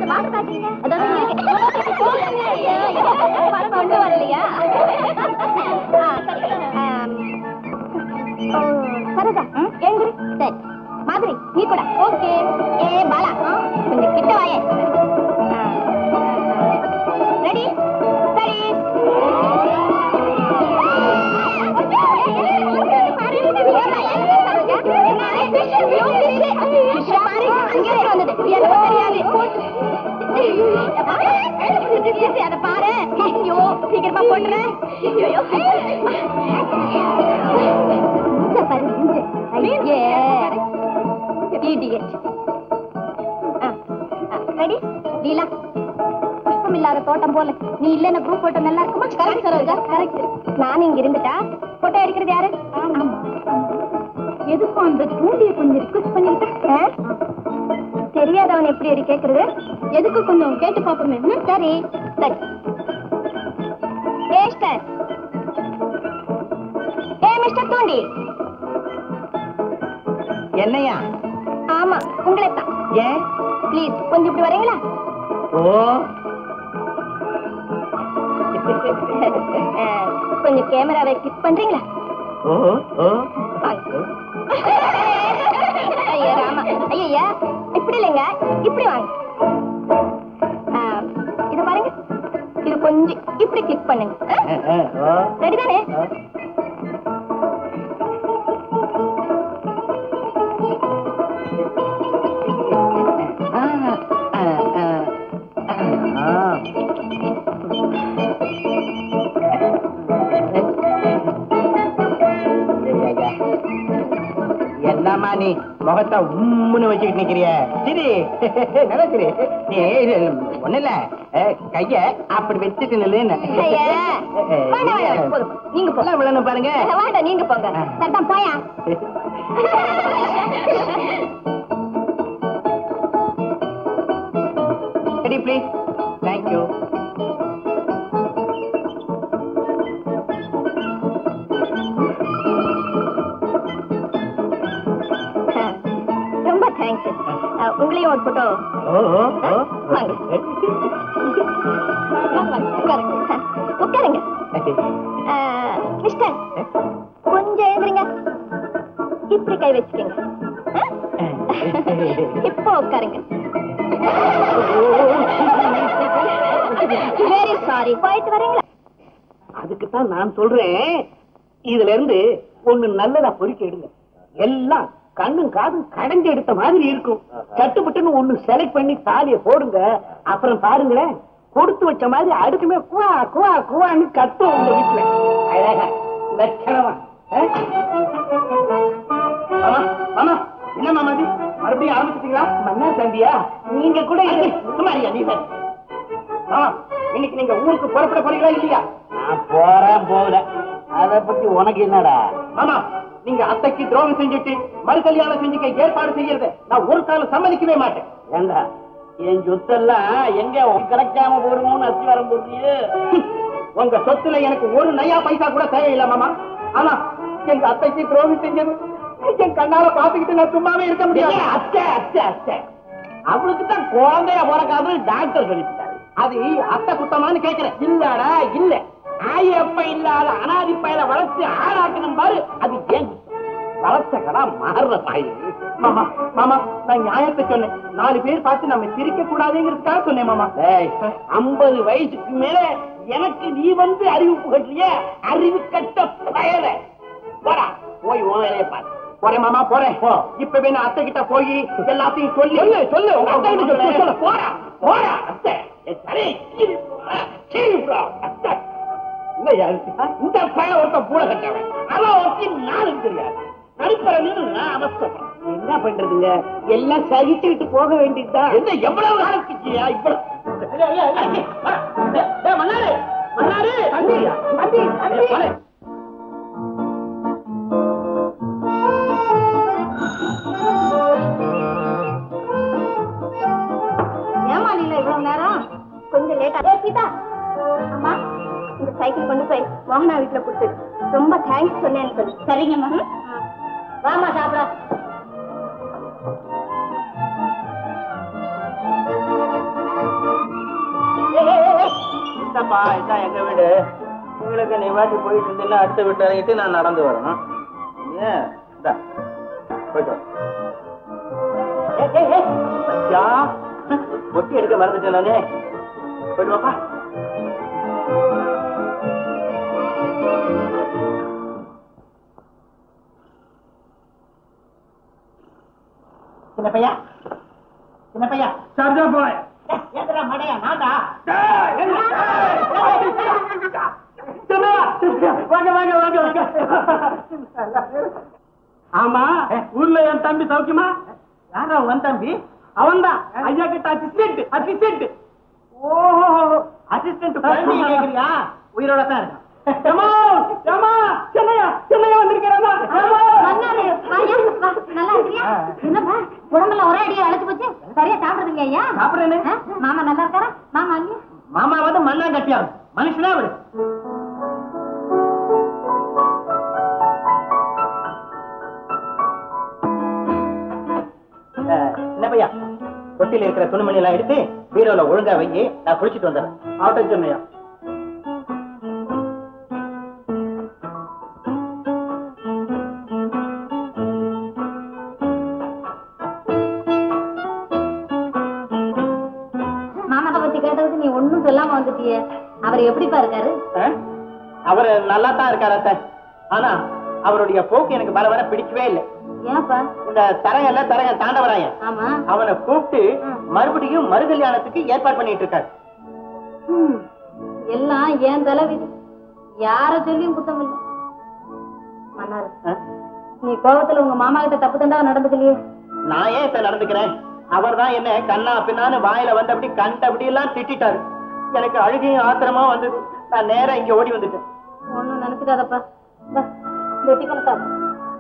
Water பாத்தீங்க கொண்டு வரலையா ஆ, சரி. ஆம். ஓ, சரிதா எழுந்திரு சரி மாதிரி நீ கூட ஓகே ஏ பாலா கொஞ்சம் கிட்ட வாயே ரெடி சரி அதை பாரு ஐயோ சீக்கிரமா போட்டுறேன் ஐயோ மூஞ்ச பாரு மூஞ்ச ஐயே இடியட் ரெடி லீலா புஷ்பம் இல்லாத தோட்டம் போல நீ இல்ல குரூப் போட்டோ நல்லா இருக்குமா கரெக்ட் சரோஜா கரெக்ட் நான் இங்க இருந்துட்டா போட்டோ எடுக்கிறது யாரு ஆமா எதுக்கும் அந்த தூண்டிய கொஞ்சம் ரிக்வெஸ்ட் பண்ணிருக்கேன் தெரியாதவன் எப்படி அடி கேக்குறது எதுக்கு கொஞ்சம் கேட்டு பாப்போமே ம், சரி சரி ஏ மிஸ்டர் ஏ மிஸ்டர் தூண்டி என்னையா ஆமா உங்களை தான் ஏன் ப்ளீஸ் கொஞ்சம் இப்படி வரீங்களா ஓ அஹ், கொஞ்சம் கேமராவை கிளிக் பண்றீங்களா ஓ ஓ வாங்க. ஐயா ராமா ஐயா இப்படி இல்லைங்க இப்படி வாங்க அஹ், இது பாருங்க இது கொஞ்சம் இப்படி கிளிக் பண்ணுங்க ஓ ரெடி தானே ஆ ஆ ஆ ஆ என்னம்மா நீ முகத்தை உம்முன்னு வச்சுக்கிட்டு நிக்கிறிய சரி நல்லா சரி நீ இது ஒண்ணு இல்ல அஹ், கைய அப்படி வச்சுட்டு நில்லுன்னு ஐயா வேண்டாம் வேண்டாம் போதும் நீங்க போங்க எல்லாம் விழணும் பாருங்க வேண்டாம் நீங்க போங்க சட்டம் போயா ரெடி ப்ளீஸ் தேங்க்யூ அஹ், ரொம்ப தேங்க்ஸ் உங்களையும் ஒரு போட்டோ ஓ ஓ ஓ வாங்க. உட்காருங்க உட்காருங்க அஹ், மிஸ்டர் கொஞ்சம் எழுதுறீங்க இப்படி கை வச்சுக்கோங்க இப்போ உட்காருங்க வெரி சாரி போயிட்டு வரீங்களா அதுக்குத்தான் நான் சொல்றேன் இதுல இருந்து ஒண்ணு நல்லதா பொறுக்கி எடுங்க எல்லாம் கண்ணும் காதும் கடைஞ்சு எடுத்த மாதிரி இருக்கும் சட்டுப்பட்டுன்னு ஒண்ணு செலக்ட் பண்ணி தாலிய போடுங்க அப்புறம் பாருங்களேன் கொடுத்து வச்ச மாதிரி அடுக்குமே குவா குவா குவான்னு கத்தும் உங்க வீட்டுல அழகா லட்சணமா ஆ? மாமா மாமா என்ன மாமா இது மறுபடியும் ஆரம்பிச்சிட்டீங்களா மன்னா தம்பியா நீங்க கூட சுமாரியா நீ சார் மாமா இன்னைக்கு நீங்க ஊருக்கு புறப்பட போறீங்களா இல்லையா நான் போறேன் போகல அத பத்தி உனக்கு என்னடா மாமா நீங்க அத்தைக்கு துரோகம் செஞ்சுட்டு மறு கல்யாணம் செஞ்சுக்க ஏற்பாடு செய்யறத நான் ஒரு காலம் சம்மதிக்கவே மாட்டேன் ஏண்டா என் சொத்தெல்லாம் எங்க கிடைக்காம போடுமோன்னு அத்திவாரம் போட்டியே உங்க சொத்துல எனக்கு ஒரு நயா பைசா கூட தேவையில்லை மாமா ஆனா எங்க அத்தைக்கு துரோகம் செஞ்சது என் கண்ணால பாத்துக்கிட்டு நான் சும்மாவே இருக்க முடியாது அத்தை அத்தை அத்தை அவளுக்கு தான் குழந்தைய பிறக்காதுன்னு டாக்டர் சொல்லிட்டாரு அது அத்தை குத்தமான்னு கேக்குறேன் இல்லடா இல்ல ஆயப்ப இல்லாத அனாதி பயல வளர்த்து ஆளாக்கணும் பாரு அது ஏன் குத்தம்? வளர்த்த கடா மாறுற தாய் மாமா மாமா நான் நியாயத்தை சொன்னேன் நாலு பேர் பார்த்து நம்ம சிரிக்க கூடாதுங்கிறதுக்காக சொன்னேன் மாமா ஐம்பது வயசுக்கு மேல எனக்கு நீ வந்து அறிவிப்பு கட்டுறிய அறிவு கட்ட பயல போடா போய் உன் வேலையை பாரு போறேன் மாமா போறேன் இப்பவே நான் அத்தை கிட்ட போய் எல்லாத்தையும் சொல்லி சொல்லு சொல்லு உங்க அத்தை கிட்ட சொல்லு சொல்லு போறா போறா அத்தை என் தலையை கீறி போடா, கீறி போடா, அத்தை இல்ல யாரு இந்த பையன் ஒருத்தன் பூட கட்டவன் அவன் ஒருத்தி நானும் தெரியாது நடுப்பற நின்று நான் அவசரம் என்ன பண்றதுங்க எல்லாம் சகிச்சுக்கிட்டு போக வேண்டியதுதான் என்ன எவ்வளவு காலத்துக்கியா இவ்வளவு மன்னாரு மன்னாரு தம்பி தம்பி தம்பி ஏமா நீல இவ்வளவு நேரம் கொஞ்சம் லேட்டா ஏ சீதா அம்மா இந்த சைக்கிள் கொண்டு போய் மோகனா வீட்டுல கொடுத்து ரொம்ப தேங்க்ஸ் சொன்னேன்னு சொல்லு சரிங்கம்மா வாமா சாப்பிட இந்தப்பா இதான் எங்க வீடு உங்களுக்கு நீ வாட்டி போயிட்டு இருந்தீங்கன்னா அடுத்த வீட்டு இறங்கிட்டு நான் நடந்து வரணும் ஏன் இந்தா போயிட்டு வா. ஏய், ஏய், ஏய். ஐயா, பொட்டி எடுக்க மறந்துட்டேன் நானே போயிட்டு வாப்பா சின்ன பையா சின்ன பையா சார்ஜா போய் ஏதா மடையா நான்டா வாங்க வாங்க வாங்க வாங்க ஆமா ஊர்ல என் தம்பி சௌக்கியமா யாரா உன் தம்பி அவன்தான் ஐயா கிட்ட அசிஸ்டன்ட் அசிஸ்டன்ட் ஓஹோ அசிஸ்டன்ட் குழந்தைய கேக்குறியா உயிரோட தான் இருக்கான் ஏமா ஏமா சென்னையா சென்னையா வந்திருக்கிறேமா மன்னாரு, வாயா, வா, நல்லா இருக்கியா? என்னப்பா, உடம்பெல்லாம் ஒரே அடியா அழைச்சு போச்சு சரியா சாப்பிடுறது இல்லையா சாப்பிடுறேனே. ஆ, மாமா நல்லா இருக்காரா மாமா அங்கே மாமா வந்து மண்ணாங்கட்டியா மனுஷனா அவரு அஹ், சின்ன பையா தொட்டில இருக்கிற துணிமணி எல்லாம் எடுத்து பீரோல ஒழுங்கா வைங்க நான் குளிச்சிட்டு வந்துடுறேன் ஆட்டம் சென்னையா மாமாவை பத்தி கேட்டதுக்கு நீ ஒண்ணும் சொல்லாம வந்துட்டியே அவர் எப்படிப்பா இருக்காரு அஹ், அவரு நல்லா தான் இருக்காரு அத்தை ஆனா அவருடைய போக்கு எனக்கு வர வர பிடிக்கவே இல்லை ஏன்ப்பா இந்த தரகல்ல தரக தாண்டவராயன் ஆமா அவனை கூப்பிட்டு ம். மறுபடியும் மறுகல்யாணத்துக்கு ஏற்பாடு பண்ணிட்டு இருக்காரு ஹம், எல்லாம் ஏன் தலைவிதி யார சொல்லியும் குத்தம் இல்லை மன்னாரு அஹ், நீ கோபத்துல உங்க மாமா கிட்ட தப்பு தண்டா நடந்துக்கலையே நான் ஏன் இப்ப நடந்துக்கிறேன் அவர் தான் என்ன கண்ணா பின்னான்னு வாயில வந்து அப்படி கண்டபடி எல்லாம் திட்டிட்டாரு எனக்கு அழுகையும் ஆத்திரமா வந்தது நான் நேரா இங்க ஓடி வந்துட்டேன் ஒண்ணும் நினைச்சுக்காதப்பா இந்தா, இந்த டிஃபன் சாப்பிடு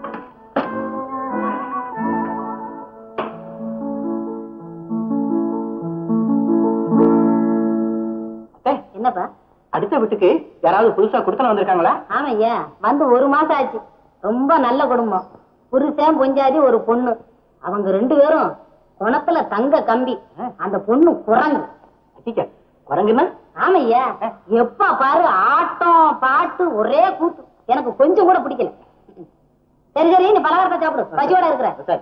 அத்தை, என்னப்பா அடுத்த வீட்டுக்கு யாராவது புதுசா கொடுத்தன வந்திருக்காங்களா ஆமையா வந்து ஒரு மாசம் ஆச்சு ரொம்ப நல்ல குடும்பம் புருஷன் பொஞ்சாதி ஒரு பொண்ணு அவங்க ரெண்டு பேரும் குணத்துல தங்க கம்பி அந்த பொண்ணு குரங்கு அச்சிக்க குரங்குன்னா ஆமையா எப்ப பாரு ஆட்டம் பாட்டு ஒரே கூத்து எனக்கு கொஞ்சம் கூட பிடிக்கல சரி சரி நீ பலகாரத்தை சாப்பிடு பசியோட இருக்கிற சரி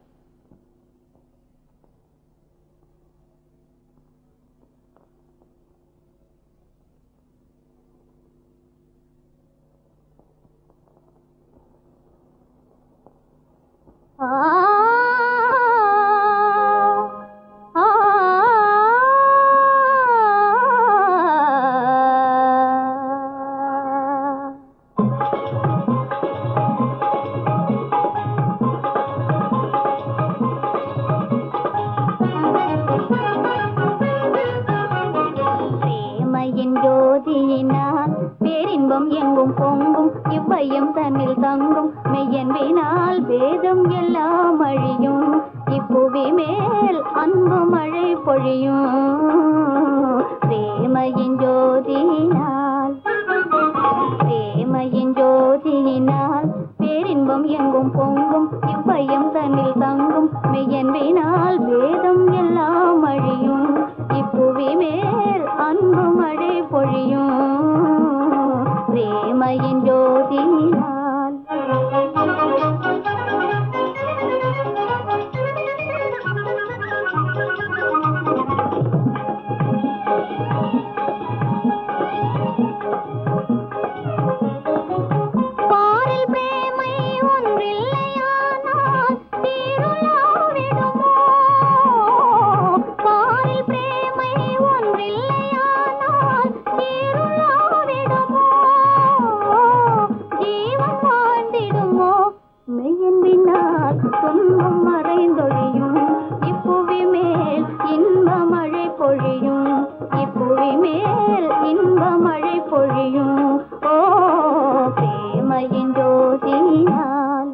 பிரேமையின் ஜோதியினால் பேரின்பம் எங்கும் பொங்கும் இவ்வையம் தன்னில் தங்கும் மெய்யன்பினால் பேதம் எல்லாம் அழியும் இப்புவி மேல் அன்பு மழை பொழியும் பிரேமையின் ஜோதியினால் பிரேமையின் ஜோதியினால் பேரின்பம் எங்கும் பொங்கும் இவ்வையம் தன்னில் தங்கும் மெய்யன்பினால் பேதம் எல்லாம் அழியும் இப்புவி மேல் அன்பு மழை பொழியும் பிரேமையின் ஜோதியினால் பாரில் பிரேமை ஒன்றில்லையானால் தீருலாவிடுமோ பாரில் பிரேமை ஒன்றில்லையானால் தீருலாவிடுமோ ஜீவன் வாழ்ந்திடுமோ மெய்யன்பினால் துன்பம் மறைந்தொழியும் இப்புவி மேல் இன்ப மழை பொழியும் இப்புவி மேல் இன்ப மழை பொழியும் ஓ பிரேமையின் ஜோதியினால்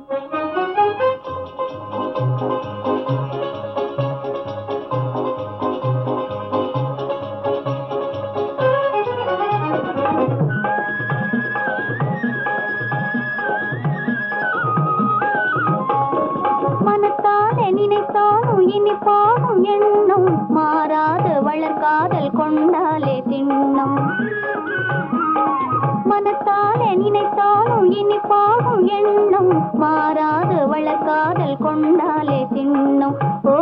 மனத்தாலே நினைத்தாலும் இனி பாடும் எண்ணம் மாறாத வளர்காதல் கொண்டாலே திண்ணம் மனத்தாலே நினைத்தாலும் இனிப்பாகும் எண்ணம் மாறாது வளர்காதல் கொண்டாலே தின்னும் ஓ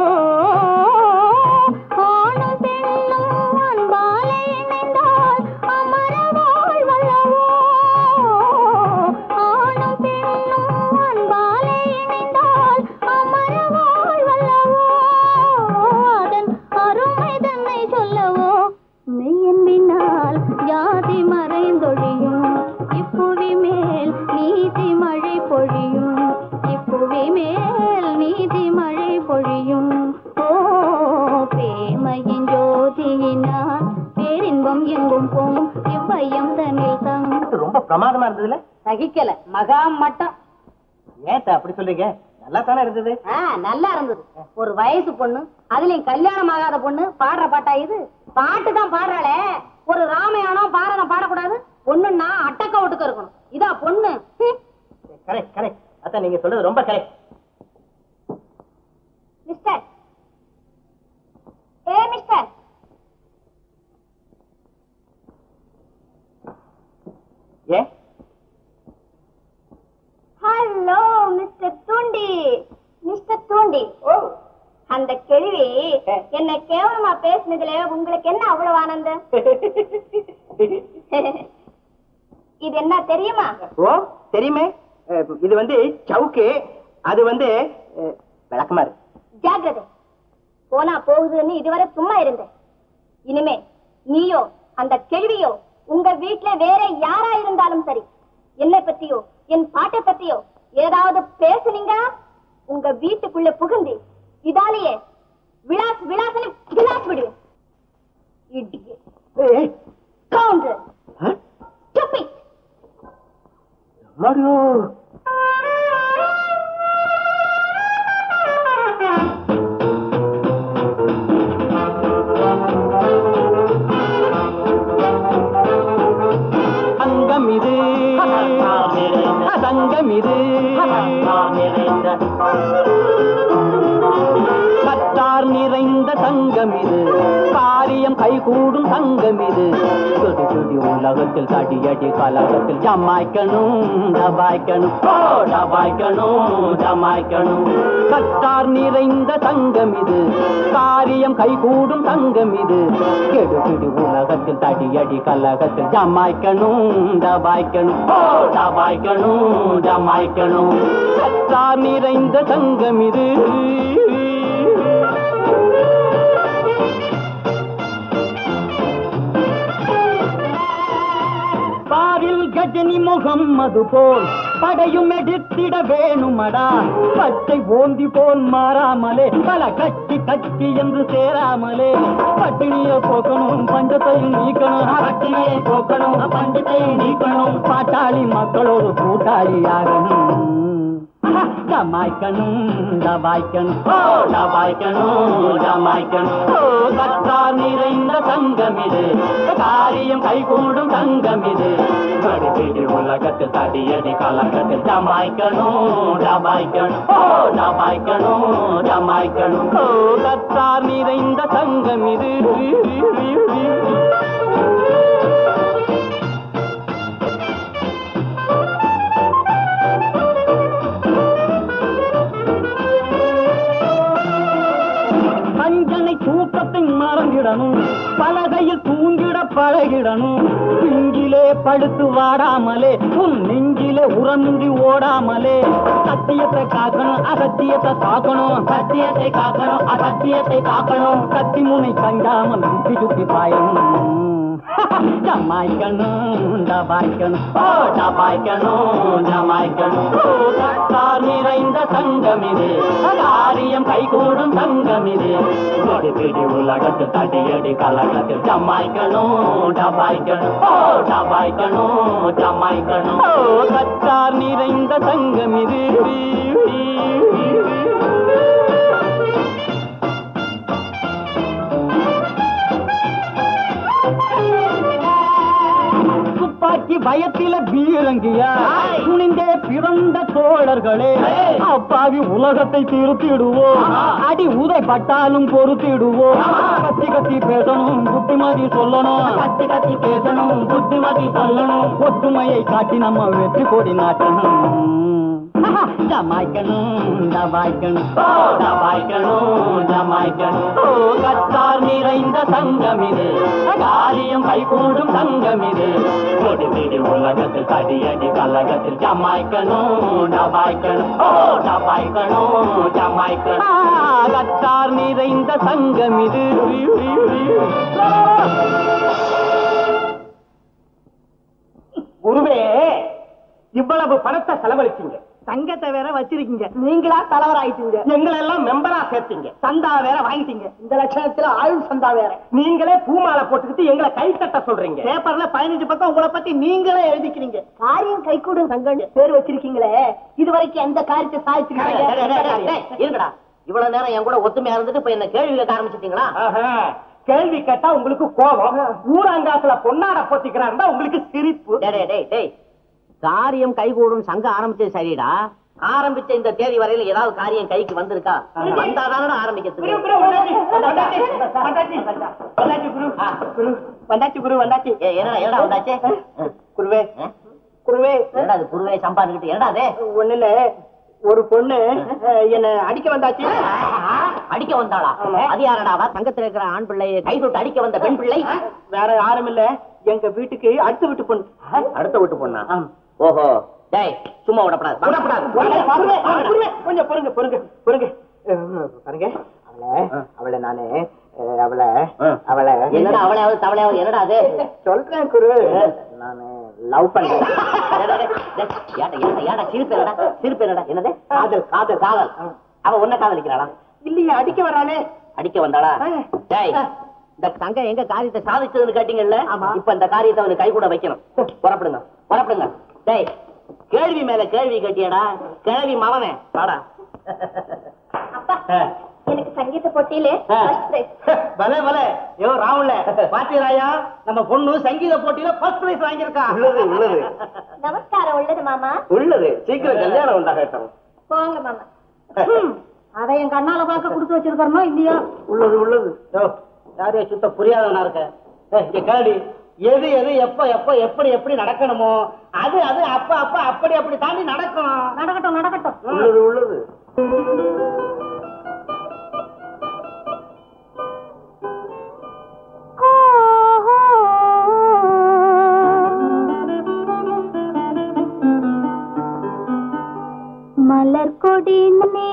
ஆணும் பெண்ணும் அன்பாலே இணைந்தால் அமர வாழ்வல்லவோ ஆணும் பெண்ணும் அன்பாலே இணைந்தால் அமர வாழ்வல்லவோ அதன் அருமை தன்னை சொல்லவோ மெய்யன்பினால் ஜாதி மறைந்தொழியும் இப்புவி மேல் நீதி மழை பொழியும் இப்புவி மேல் நீதி மழை பொழியும் ஓ பிரேமையின் ஜோதியினால் பேரின்பம் எங்கும் போம் இவ்வையம் தனில் தங் ரொம்ப பிரமாதமா இருந்ததுல சகிக்கல மகா மட்டம் ஏத்த அப்படி சொல்றீங்க நல்லா தானே இருந்தது ஆ, நல்லா இருந்தது ஒரு வயசு பொண்ணு அதுலயும் கல்யாணம் ஆகாத பொண்ணு பாடுற பாட்டா இது பாட்டு தான் பாடுறாளே ஒரு ராமாயணம் பாரதம் பாடக்கூடாது பொண்ணுன்னா அட்டக்க ஒட்டுக்க இருக்கணும் இதா பொண்ணு ஹம். கரெக்ட் கரெக்ட் அதான் நீங்க சொல்றது ரொம்ப கரெக்ட் மிஸ்டர் ஏ மிஸ்டர் ஏன் ஹலோ மிஸ்டர் தூண்டி மிஸ்டர் தூண்டி ஓ அந்த கேள்வி என்ன கேவலமா பேசுனதுல உங்களுக்கு என்ன அவ்வளவு ஆனந்தம் இது என்ன தெரியுமா ஓ தெரியுமே அஹ், இது வந்து சவுக்கு அது வந்து அஹ், விளக்குமாறு ஜாக்கிரதை போனா போகுதுன்னு இதுவரை சும்மா இருந்தேன் இனிமே நீயோ அந்த கேள்வியோ உங்க வீட்ல வேற யாரா இருந்தாலும் சரி என்னை பத்தியோ என் பாட்டை பத்தியோ ஏதாவது பேசுனீங்க உங்க வீட்டுக்குள்ள புகுந்து இதாலேயே விளாஸ் விளாசனு விளாஸ் விடுவேன் Idiot. ஏய், Scoundrel. அஹ், Stupid. அம்மாடியோ. சங்கம் இது சங்கம் இது கத்தார் நிறைந்த சங்கம் இது காரியம் கைகூடும் சங்கம் இது சுடி சுடி உலகத்தில் தடியடி கலகத்தில் ஜமாய்க்கணும் டபாய்க்கணும் ஓ டபாய்க்கணும் ஜமாய்க்கணும் கத்தார் நிறைந்த சங்கம் இது காரியம் கைகூடும் சங்கம் இது கெடு பிடி உலகத்தில் தடியடி கலகத்தில் ஜமாய்க்கணும் டபாய்க்கணும் ஓ டபாய்க்கணும் ஜமாய்க்கணும் கத்தார் நிறைந்த சங்கம் இது பாரில் கஜினி முகம் அது போல் படையும் எடுத்திட வேணுமடா பச்சை ஓந்தி போல் மாறாமலே பல கட்சி கட்சி என்று சேராமலே பட்டினியை போக்கணும் பஞ்சத்தையும் நீக்கணும் பட்டினியை போக்கணும் பஞ்சத்தையும் நீக்கணும் பாட்டாளி மக்களோடு கூட்டாளியாகணும் டமாய்க்கணும் டபாய்க்கணும் ஓ டபாய்க்கணும் டமாய்க்கணும் ஓ கத்தார் நிறைந்த சங்கம் இது காரியம் கைகூடும் சங்கம் இது கடிபிடி உலகத்தில் தடியடி கலக்கத்தில் டமாய்க்கணும் டபாய்க்கணும் ஓ டபாய்க்கணும் டமாய்க்கணும் ஓ கத்தார் நிறைந்த சங்கம் இது பஞ்சனை தூக்கத்தை மறந்திடணும் பலகையில் தூங்கிட பழகிடணும் பிஞ்சிலே படுத்து வாடாமலே உன் நெஞ்சிலே உறமின்றி ஓடாமலே சத்தியத்தை காக்கணும் அசத்தியத்தை காக்கணும் சத்தியத்தை காக்கணும் அசத்தியத்தை காக்கணும் கத்தி முனை கண்டாமல் சுத்தி சுத்தி பாயணும் ஜமாய்க்கணும் டபாய்க்கணும் ஓ டபாய்க்கணும் ஜமாய்க்கணும் ஓ கத்தார் நிறைந்த சங்கம் இது காரியம் கைகூடும் சங்கம் இது கொடி பிடி உலகத்தில் தடியடி கலகத்தில் ஜமாய்க்கணும் டபாய்க்கணும் ஓ டபாய்க்கணும் ஜமாய்க்கணும் ஓ கத்தார் நிறைந்த சங்கம் இது துப்பாக்கி பீராக்கி பயத்தில பீரங்கியா துணிந்தே பிறந்த தோழர்களே அப்பாவி உலகத்தை திருத்திடுவோம் அடி உதைப்பட்டாலும் பொறுத்திடுவோம் கத்தி கத்தி பேசணும் புத்திமதி சொல்லணும் கத்தி கத்தி பேசணும் புத்திமதி சொல்லணும் ஒற்றுமையை காட்டி நம்ம வெற்றி கொடி நாட்டணும் ஜமாய்க்கணும் ஜமாய்க்கணும் ஓ, ஜமாய்க்கணும் ஜமாய்க்கணும் ஓ கத்தார் நிறைந்த சங்கம் இது காரியம் கைகூடும் சங்கம் இது கொடி வீடு உலகத்தில் தடியடி கலகத்தில் ஜமாய்க்கணும் ஜமாய்க்கணும் ஓ ஜமாய்க்கணும் ஜமாய்க்கணும் ஆ, கத்தார் நிறைந்த சங்கம் இது குருவே இவ்வளவு பணத்தை செலவழிச்சீங்க தங்கத்தை வேற வச்சிருக்கீங்க நீங்களா தலைவராயிட்டீங்க எங்களை எல்லாம் மெம்பரா சேர்த்தீங்க சந்தா வேற வாங்கிட்டீங்க இந்த லட்சணத்துல ஆயுள் சந்தா வேற நீங்களே பூமாலை போட்டுக்கிட்டு எங்களை கை தட்ட சொல்றீங்க பேப்பர்ல பதினஞ்சு பக்கம் உங்களை பத்தி நீங்களே எழுதிக்கிறீங்க காரியம் கைகூடும் சங்கம் பேர் வச்சிருக்கீங்களே இது வரைக்கும் எந்த காரியத்தை சாதிச்சிருக்கீங்க இருக்கடா இவ்வளவு நேரம் என் கூட ஒத்துமையா இருந்துட்டு இப்ப என்ன கேள்வி கேட்க ஆரம்பிச்சிட்டீங்களா ஆஹா. கேள்வி கேட்டா உங்களுக்கு கோபம் ஊரங்காசுல பொன்னாட போத்திக்கிறாருந்தா உங்களுக்கு சிரிப்பு டேய், டேய், டேய், டேய். காரியம் கைகூடும் சங்கம் ஆரம்பிச்சது சரிடா ஆரம்பிச்ச இந்த தேதி வரையில ஏதாவது காரியம் கைக்கு வந்திருக்கா வந்தாதானடா ஆரம்பிக்கிறதுக்கு குரு, குரு, வந்தாச்சு, வந்தாச்சு, வந்தாச்சு, வந்தாச்சு, குரு. குரு, வந்தாச்சு குரு வந்தாச்சு ஏய், என்னடா என்னடா வந்தாச்சு குருவே ஆ? குருவே என்னடா அது குருவே சம்பாதிக்கிட்டு என்னடா அது ஒண்ணு இல்ல ஒரு பொண்ணு அஹ், என்ன அடிக்க வந்தாச்சு அடிக்க வந்தாளா அது யாரடா அவ தங்கத்துல இருக்கிற ஆண் பிள்ளையை கை தொட்டு அடிக்க வந்த பெண் பிள்ளை வேற யாரும் இல்ல எங்க வீட்டுக்கு அடுத்த வீட்டு பொண்ணு அடுத்த வீட்டு பொண்ணா ஓஹோ டேய் சும்மா விடப்படாது விடப்படாது. குருவே, குருவே, குருவே, கொஞ்சம் பொறுங்க பொறுங்க பொறுங்க அஹ், பாருங்க அவளை அவளை நானு அஹ், அவளை அவளை என்னடா அவளையாவது தவளையாவது என்னடா அது சொல்றேன் குரு நானு லவ் பண்றேன் டேய், டேய், டேய், ஏன்டா, ஏன்டா, ஏன்டா, சிரிப்பு என்னடா? சிரிப்பு என்னடா? என்னது? காதல் காதல் காதல். அவ உன்னை காதலிக்கிறாளா? இல்லையே அடிக்க வராளே அடிக்க வந்தாளா? ஆ. டேய், இந்த தங்கம் எங்க காரியத்தை சாதிச்சதுன்னு கேட்டீங்கல்ல இப்ப இந்த காரியத்தை அவனுக்கு கை கூட வைக்கணும் புறப்படுங்க புறப்படுங்க டேய் கேள்வி மேல கேள்வி கேட்டியடா கேள்வி மவனே வாடா அப்பா எனக்கு சங்கீத போட்டியில ஆ. first prize. பலே பலே யோ ராவுல பாத்தீராயா நம்ம பொண்ணு சங்கீத போட்டியில ஃபர்ஸ்ட் பிரைஸ் வாங்கியிருக்கா உள்ளது உள்ளது நமஸ்காரம் உள்ளது மாமா உள்ளது சீக்கிரம் கல்யாணம் உண்டாகட்டும் போங்க மாமா அதை என் கண்ணால பார்க்க கொடுத்து வச்சிருக்கிறனோ இல்லையோ உள்ளது உள்ளது யோ, யாரையோ சுத்த புரியாதவனா இருக்க ஏய், இங்க கேளு எது எது எப்ப எப்ப எப்படி எப்படி நடக்கணுமோ அது அது அப்ப அப்ப அப்படி அப்படி தாண்டி நடக்கும் நடக்கட்டும் நடக்கட்டும் உள்ளது உள்ளது மலர் கொடி நீ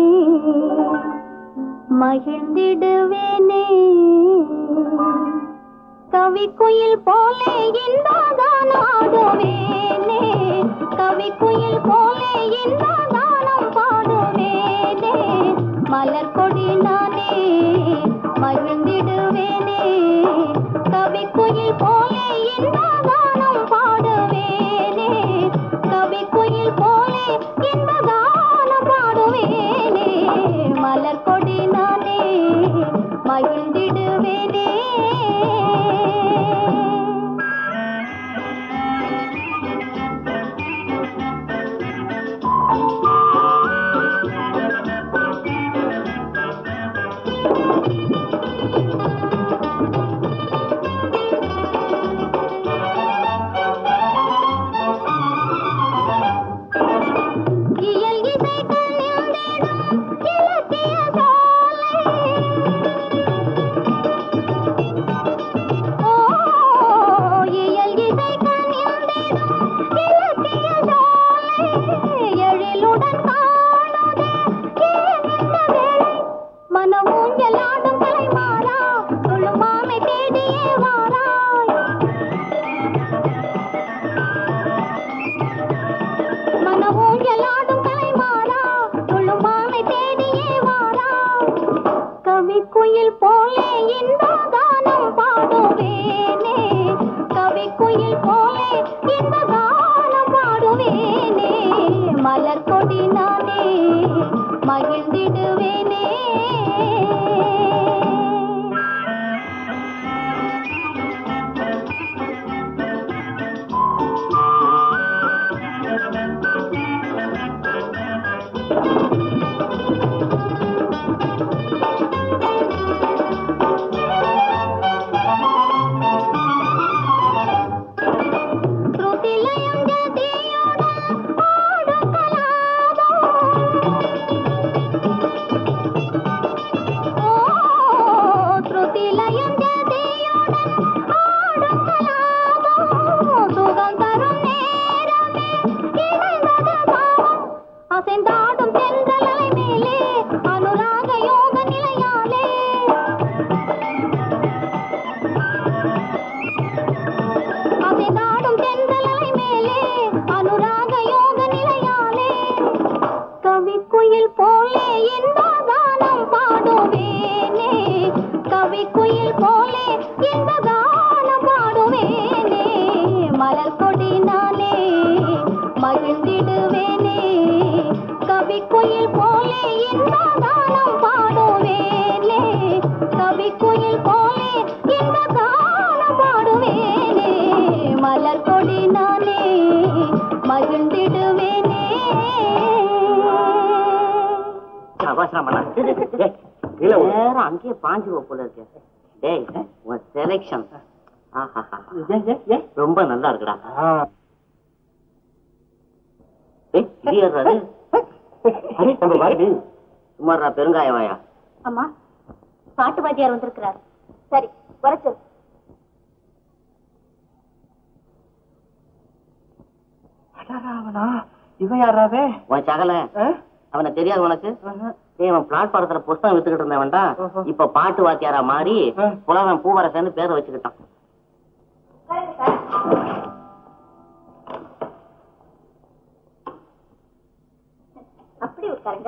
மகிழ்ந்திடுவேனே கவி குயில் போலே இன்பகானாடுவேனே கவி குயில் போலே இன்பகானம் பாடுவேனே மலர் கொடி நானே மகிழ்ந்திடுவேனே கவி குயில் போலே இன்பகானம் பாடுவேனே கவி குயில் போலே இன்பகானம் பாடுவேனே மலர் கொடி நானே மகிழ்ந்திடுவேனே நமஸ்காரம் பண்ணலாம் டேய், இல்ல, ஒரு- நேரா அங்கேயே பாஞ்சுவ போல இருக்கு டேய் உன் செலெக்ஷன் ரொம்ப நல்லா இருக்குடா ஏய், இது யார்றா அது? நம்ம பாரதி சும்மாடா பெருங்காய வாயா அம்மா பாட்டு வாத்தியார் வந்திருக்கிறார் சரி குறைச்சு அடாராவனா இவன் யாராவே உன் சகல அவனை தெரியாது உனக்கு ஏய், அவன் பிளாட்பாரத்துல புஸ்தகம் வித்துக்கிட்டு இருந்தவன்டா ஓஹோ. இப்ப பாட்டு வாத்தியாரா மாறி ஆ. புலவன் பூவரசன்னு பேரை வச்சுக்கிட்டான் அப்படி உட்காருங்க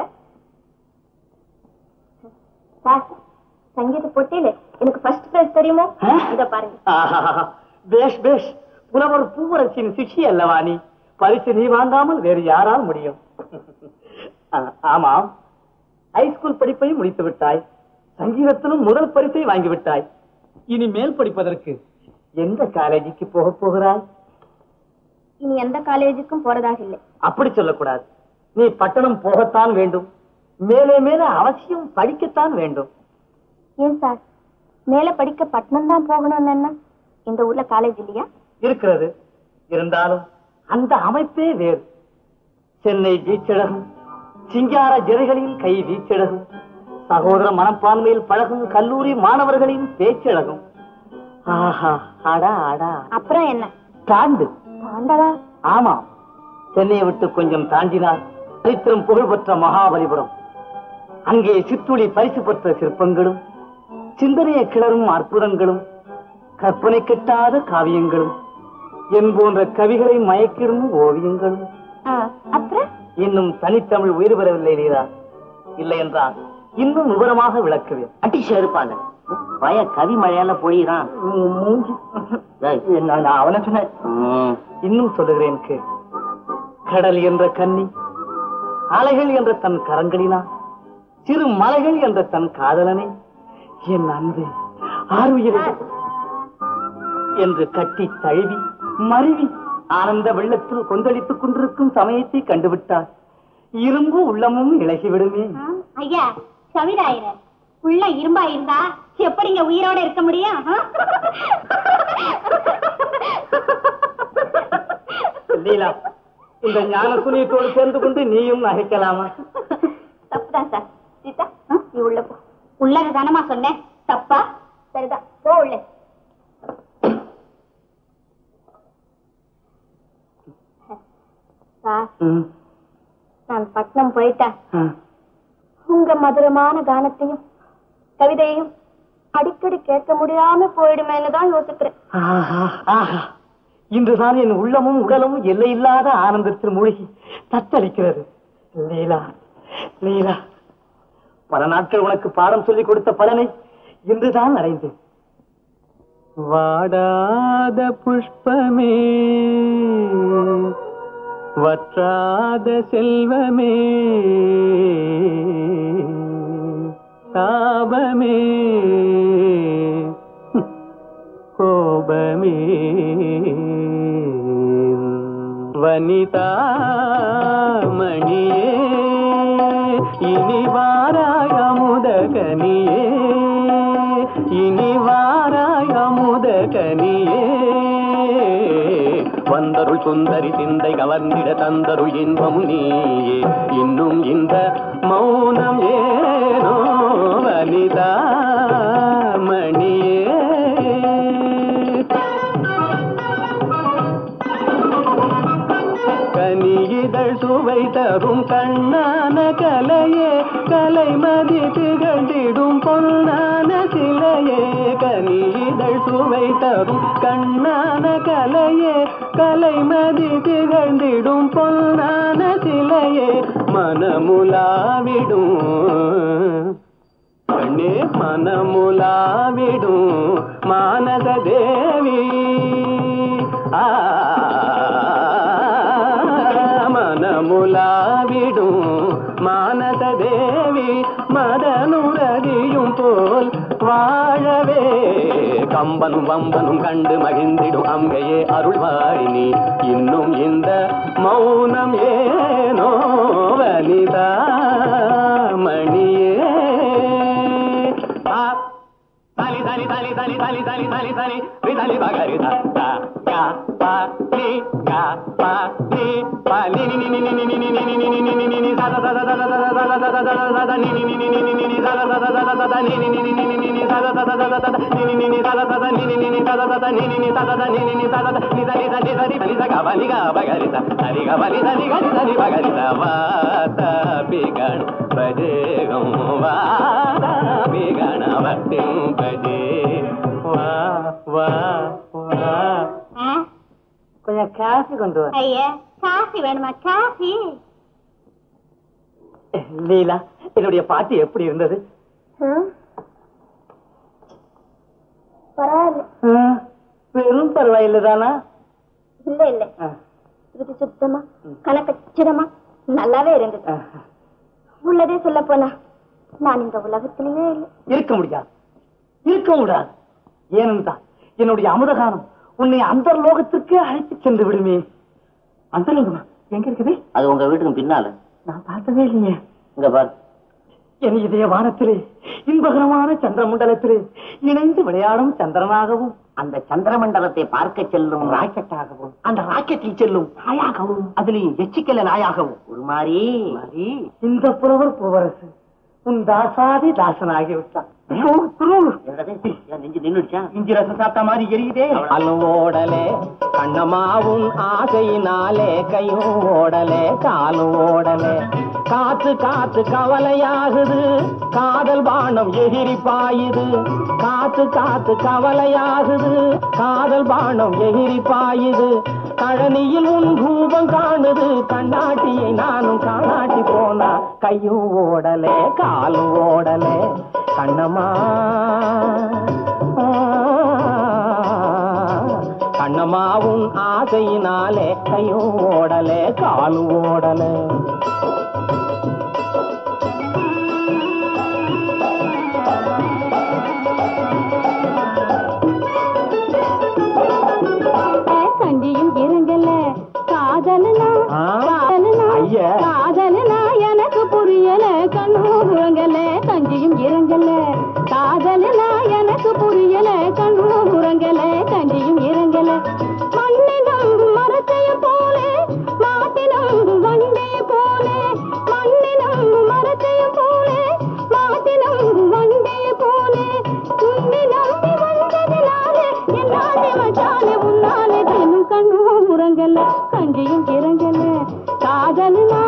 சார் சங்கீத போட்டியில எனக்கு ஃபர்ஸ்ட் பிரைஸ் தெரியுமோ ஆ? இத பாருங்க ஆஹாஹாஹா. பேஷ் பேஷ் புலவர் பூவரசின் சிஷி அல்லவா நீ பரிசு நீ வாங்காமல் வேறு யாரால் முடியும் ஆ, ஆமாம் ஹைஸ்கூல் படிப்பையும் முடித்து விட்டாய் சங்கீதத்திலும் முதல் பரிசை வாங்கி விட்டாய் இனி மேல் படிப்பதற்கு எந்த காலேஜுக்கு போக போகிறாய் இனி எந்த காலேஜுக்கும் போறதாக இல்லை அப்படி சொல்லக்கூடாது நீ பட்டணம் போகத்தான் வேண்டும் மேலே மேலே அவசியம் படிக்கத்தான் வேண்டும் ஏன் சார் மேல படிக்க பட்டணம் தான் போகணும்னு என்ன இந்த ஊர்ல காலேஜ் இல்லையா இருக்கிறது இருந்தாலும் அந்த அமைப்பே வேறு சென்னை வீச்சழகும் சிங்கார ஜெரைகளில் கை வீச்சழகும் சகோதர மனப்பான்மையில் பழகும் கல்லூரி மாணவர்களின் பேச்சழகும் ஆஹா அடா அடா அப்புறம் என்ன தாண்டு தாண்டவா ஆமாம் சென்னையை விட்டு கொஞ்சம் தாண்டினார் சரித்திரம் புகழ்பெற்ற மகாபலிபுரம் அங்கே சிற்றுளி பரிசு பெற்ற சிற்பங்களும் சிந்தனையை கிளறும் அற்புதங்களும் கற்பனை கெட்டாத காவியங்களும் என் போன்ற கவிகளை மயக்கிடும் ஓவியங்களும் ஆ, அப்புறம் இன்னும் தனித்தமிழ் உயிர் பெறவில்லை லீலா இல்லை என்றால் இன்னும் விவரமாக விளக்குவேன் அட்டி செருப்பாங்க பய கவி மழையால பொழியிறான் உம் மூஞ்சி. டேய். நான் நான் அவனை சொன்னேன் ம். இன்னும் சொல்லுகிறேன் கேள் கடல் என்ற கன்னி அலைகள் என்ற தன் கரங்களினா சிறு மலைகள் என்ற தன் காதலனை என் அன்பு ஆறுயிரே என்று கட்டி தழுவி மருவி ஆனந்த வெள்ளத்தில் கொந்தளித்துக் கொண்டிருக்கும் சமயத்தை கண்டுவிட்டார் இரும்பு உள்ளமும் இழகிவிடுமே ஐயா சவிதாயிர உள்ள இரும்பா இருந்தா எப்படிங்க உயிரோட இருக்க முடியும் ஆ? லீலா இந்த ஞான சுனியத்தோடு சேர்ந்து கொண்டு நீயும் நகைக்கலாமா தப்புதான் சார் சீதா ஆ, நீ உள்ள போ உள்ளத தானமா சொன்னேன் தப்பா சரிதான் போ உள்ள சார் ம், நான் பட்னம் போயிட்டேன் ம். உங்க மதுரமான கானத்தையும் கவிதையையும் அடிக்கடி கேட்க முடியாம போயிடுமேன்னு தான் யோசிக்கிறேன் ஆஹா, ஆஹா. இன்றுதான் என் உள்ளமும் உடலும் எல்லையில்லாத ஆனந்தத்தில் மூழ்கி தத்தளிக்கிறது லீலா லீலா பல நாட்கள் உனக்கு பாடம் சொல்லிக் கொடுத்த பலனை இன்றுதான் அடைந்தேன் வாடாத புஷ்பமே வற்றாத செல்வமே தாபமே கோபமே வனிதா மணியே இனி வாராய முதகனியே இனி வாராய முதகனியே வந்தருள் சுந்தரி சிந்தை கவர்ந்திட தந்தருள் இன்பம் நீயே இன்னும் இந்த மௌனம் ஏனோ வனிதா மணியே கனியிதழ் சுவை தரும் கண்ணான கலையே கலைமதி திகழ்ந்திடும் பொன்னான சிலையே கனியிதழ் சுவை தரும் கண்ணான கலையே கலைமதி திகழ்ந்திடும் பொன்னான சிலையே மனமுலாவிடும் கண்ணே மனமுலாவிடும் மானத தேவி ஆ மனமுலாவிடும் மானத தேவி மதனுரதியும் போல் வாழவே கம்பனும் வம்பனும் கண்டு மகிழ்ந்திடும் அங்கையே அருள்வாயினி இன்னும் இந்த மௌனம் ஏனோ வனிதா மணியே தனி தனி தனி தனி தனி தனி தனி ரி தனி பகரி த த க ப நி க ப நி ப நி நி நி நி நி நி நி நி நி நி நி நி நி நி ச த த த த த த த த த த த த நி நி நி நி நி நி நி நி ச த த த த த த த நி நி நி நி நி நி நி ச த த த த த த நி நி நி நி ச த த த நி நி நி நி ச த த த நி நி நி ச த த நி நி நி ச த த நி த நி த நி த நி த நி த க ப நி க ப க ரி த த ரி க ப நி த நி க நி த நி ப க ரி த வா த பி கண பஜே கம் வா த பி கண வட்டிம் பஜே வா வா வா கொஞ்சம் காசு கொண்டு வா ஐயா காஃபி வேணுமா காஃபி லீலா என்னுடைய பாட்டு எப்படி இருந்தது பரவாயில்ல வெறும் பரவாயில்லை தானா இல்ல இல்ல இது சுத்தமா கணக்கச்சிதமா நல்லாவே இருந்தது உள்ளதே சொல்ல போனா நான் இந்த உலகத்திலேயே இல்லை இருக்க முடியாது இருக்க முடியாது ஏனென்றால் என்னுடைய அமுதகானம் உன்னை அந்த லோகத்திற்கே அழைத்து சென்று விடுமே அந்த லோகமா எங்க இருக்குது அது உங்க வீட்டுக்கு பின்னால நான் பார்த்ததே இல்லையே இங்க பாரு என் இதய வானத்திலே இன்பகரமான சந்திரமண்டலத்திலே இணைந்து விளையாடும் சந்திரனாகவும் அந்த சந்திரமண்டலத்தை பார்க்க செல்லும் ராக்கெட்டாகவும் அந்த ராக்கெட்டில் செல்லும் நாயாகவும் அதிலையும் எச்சிக்கல நாயாகவும் ஒரு மாதிரி மதி, இந்த புலவர் பூவரசு உன் தாசாதி தாசனாகி விட்டான் என்னது? ஏன் நெஞ்சு நின்னுடுச்சா இஞ்சி ரசம் சாப்பிட்ட மாதிரி எரியுதே காலும் ஓடலே கண்ணம்மாவும் ஆசையினாலே கையும் ஓடலே காலும் ஓடலே காத்து காத்து கவலையாகுது காதல் பானம் எகிரி பாயுது காத்து காத்து கவலையாகுது காதல் பானம் எகிரி பாயுது கழனியில் உன் ரூபம் காணுது கண்ணாட்டியை நானும் காணாட்டி போனா கையும் ஓடலே காலும் ஓடலே கண்ணம்மா கண்ணம்மாவும் ஆசையினாலே கையும் ஓடலே காலும் ஓடலே கண்டியும் இறங்கல காதலனா ஆ? காதலனா ஐயா. காதலனா எனக்கு புரியல கண்ணும் உறங்கல கஞ்சியும் இறங்கல காதலனா எனக்கு புரியல கண்ணும் உறங்கல கஞ்சியும் இறங்கல மண்ணினம் மரத்தைய போல மாட்டினம் வண்டிய போல மண்ணினம் மரத்தைய போல மாட்டினம் வண்டிய போல உன்னை நம்பி வந்ததினாலே என்னாலே மச்சாலே உன்னாலே தினம் கண்ணும் உறங்கல கஞ்சியும் இறங்கல காதலனா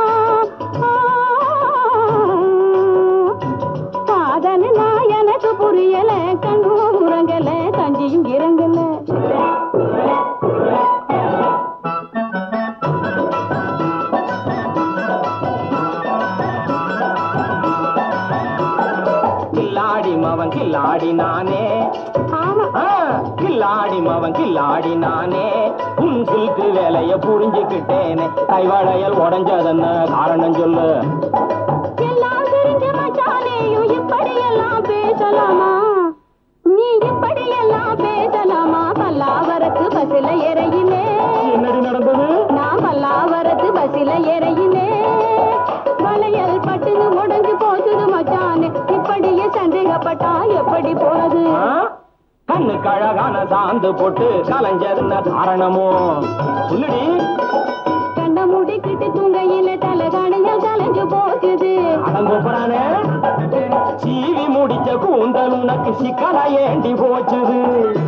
காதலனா எனக்கு புரியல கண்ணும் உறங்கல கஞ்சியும் இறங்கல கில்லாடி மவன் கில்லாடி நானே ஆமா ஆ, கில்லாடி மவன் கில்லாடி நானே உன் சில்கு வேலைய புரிஞ்சுக்கிட்டேனே கைவளையல் உடஞ்சதன்னு காரணம் சொல்லு எல்லாம் தெரிஞ்ச மச்சானேயும் இப்படியெல்லாம் பேசலாமா நீ இப்படியெல்லாம் பேசலாமா பல்லாவரத்து பஸ்ல இறையிலே என்னடி நடந்தது நான் பல்லாவரத்து பஸ்ல இறையிலே வளையல் பட்டுன்னு உடஞ்சு போச்சுது மச்சானே இப்படியே சந்தேகப்பட்டா எப்படி போறது ஆ? கண்ணுக்கு அழகான சாந்து போட்டு கலைஞ்சதுன்ன காரணமோ சொல்லுடி கண்ண முடிக்கிட்டு தூங்கையில தலகாணியில் கலைஞ்சு போச்சுது அடங்கோப்பறானே சீவி முடிச்ச கூந்தல் உனக்கு சிக்கலா ஏண்டி போச்சுது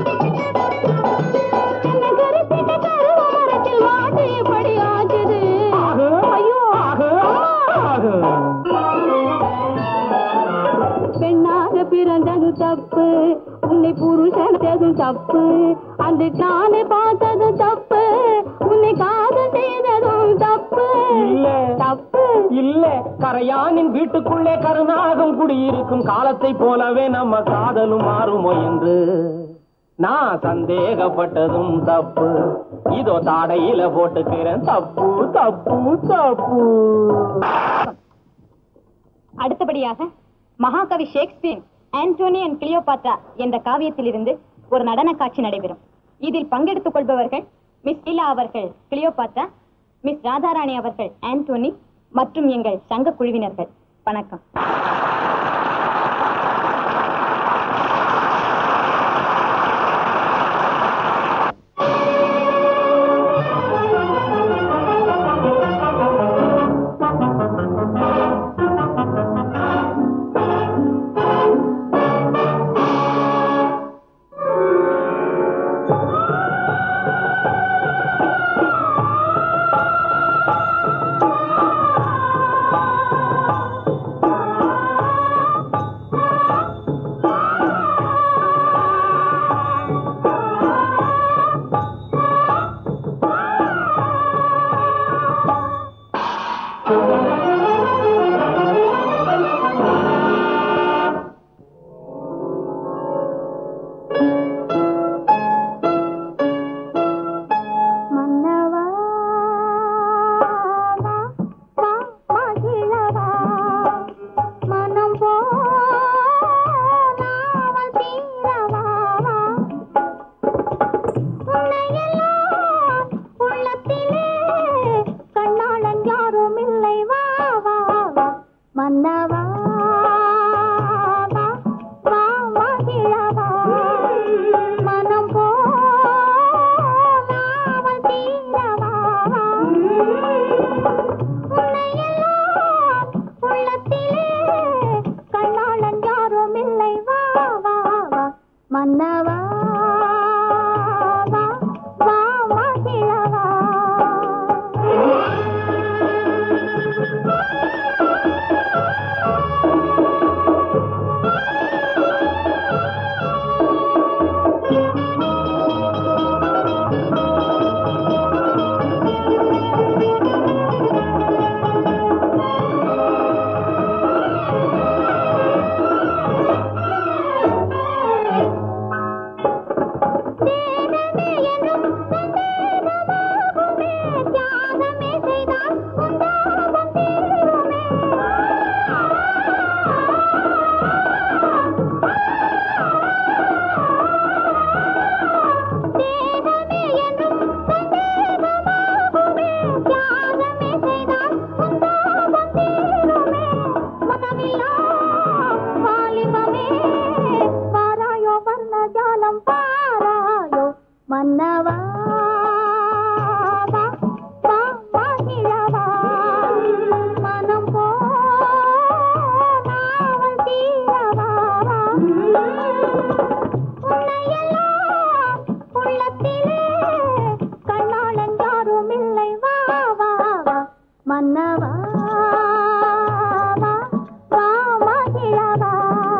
என்ன கருத்திட்ட கருவ மரத்தில் மாட்டு இப்படி ஆச்சுது ஆகு, ஐயோ ஆகு, ஆகு. பெண்ணாக பிறந்தது தப்பு உன்னை புருஷனதும் தப்பு அந்த நானே பார்த்ததும் தப்பு உன்னை காதல் செய்ததும் தப்பு இல்ல. தப்பு இல்ல கரையானின் வீட்டுக்குள்ளே கருநாகம் குடியிருக்கும் காலத்தை போலவே நம்ம காதலும் மாறுமோ என்று நான் சந்தேகப்பட்டதும் தப்பு இதோ தாடையில போட்டுக்கிறேன் தப்பு தப்பு தப்பு அடுத்தபடியாக மகாகவி ஷேக்ஸ்பியர் ஆண்டோனி அண்ட் கிளியோபாத்ரா என்ற காவியத்திலிருந்து ஒரு நடன காட்சி நடைபெறும் இதில் பங்கெடுத்துக் கொள்பவர்கள் மிஸ் லீலா அவர்கள் கிளியோபாத்ரா மிஸ் ராதாராணி அவர்கள் ஆண்டோனி மற்றும் எங்கள் சங்க குழுவினர்கள் வணக்கம் மன்னவா வா, வா, மகிழவா. மனம் போனாவல் தீரவா, வா. உன்னையெல்லாம் உள்ளத்திலே கண்ணாளன் யாரும் இல்லை வா வா வா மன்னவா வா, வா, மகிழவா.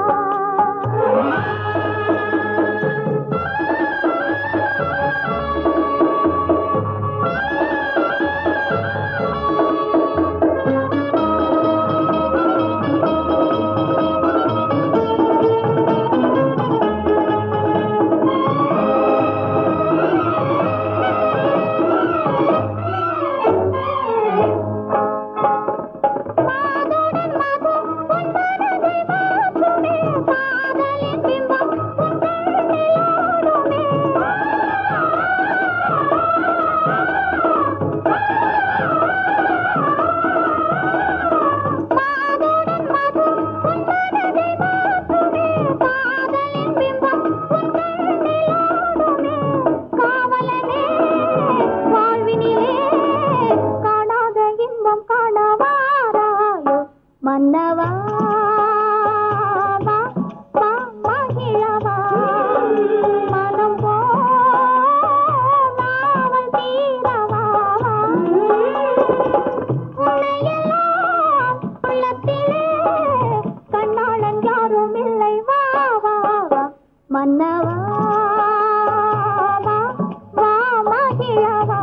மாதுடன் மது உன் மனதை மாற்றுமே காதலின் பிம்பம் உன் கண்ணில் ஆடுமே மாதுடன் மது உன் மனதை மாற்றுமே காதலின் பிம்பம் உன் கண்ணில் ஆடுமே காவலனே வாழ்வினிலே காணாத இன்பம் காணவாராயோ மன்னவா வா, வா, மகிழவா. மனம் போனாவல் தீரவா, வா. உன்னையெல்லாம் உள்ளத்திலே கண்ணாளன் யாரும் இல்லை வா வா வா மன்னவா வா வா மகிழவா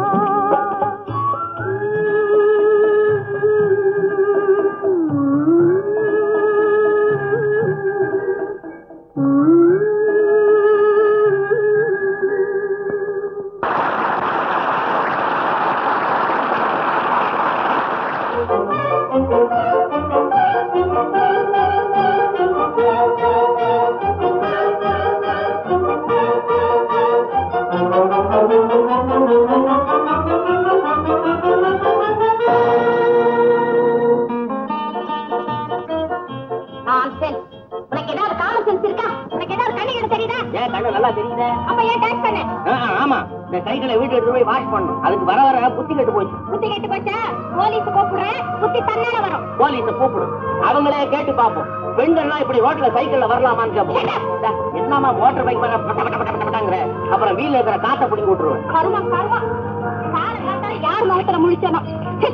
Nonsense. உனக்கு ஏதாவது காமன் சென்ஸ் இருக்கா உனக்கு ஏதாவது கண்ணிகள் தெரியுதா ஏன் கண்ணு நல்லா தெரியுதே அப்ப ஏன் டான்ஸ் பண்ண ஆ, ஆ, ஆமா இந்த சைக்கிளை வீட்டு எடுத்து போய் வாஷ் பண்ணணும் அதுக்கு வர வர புத்தி கெட்டு போச்சு புத்தி கெட்டு போச்சா போலீஸ் கூப்பிடுறேன் புத்தி தன்னால வரும் போலீஸ கூப்பிடு அவங்களே கேட்டு பாப்போம் பெண்கள்லாம் இப்படி ரோட்ல சைக்கிள்ல வரலாமான்னு கேட்போம் இந்தா, என்னம்மா மோட்டர் பைக் மேல பட்ட பட்ட பட்ட பட்டாங்கிற அப்புறம் வீல்ல இருக்கிற காத்த பிடிங்கி விட்டுருவேன் கருமம் கருமம் காலம் காத்தா யார் முகத்துல முழிச்சனும்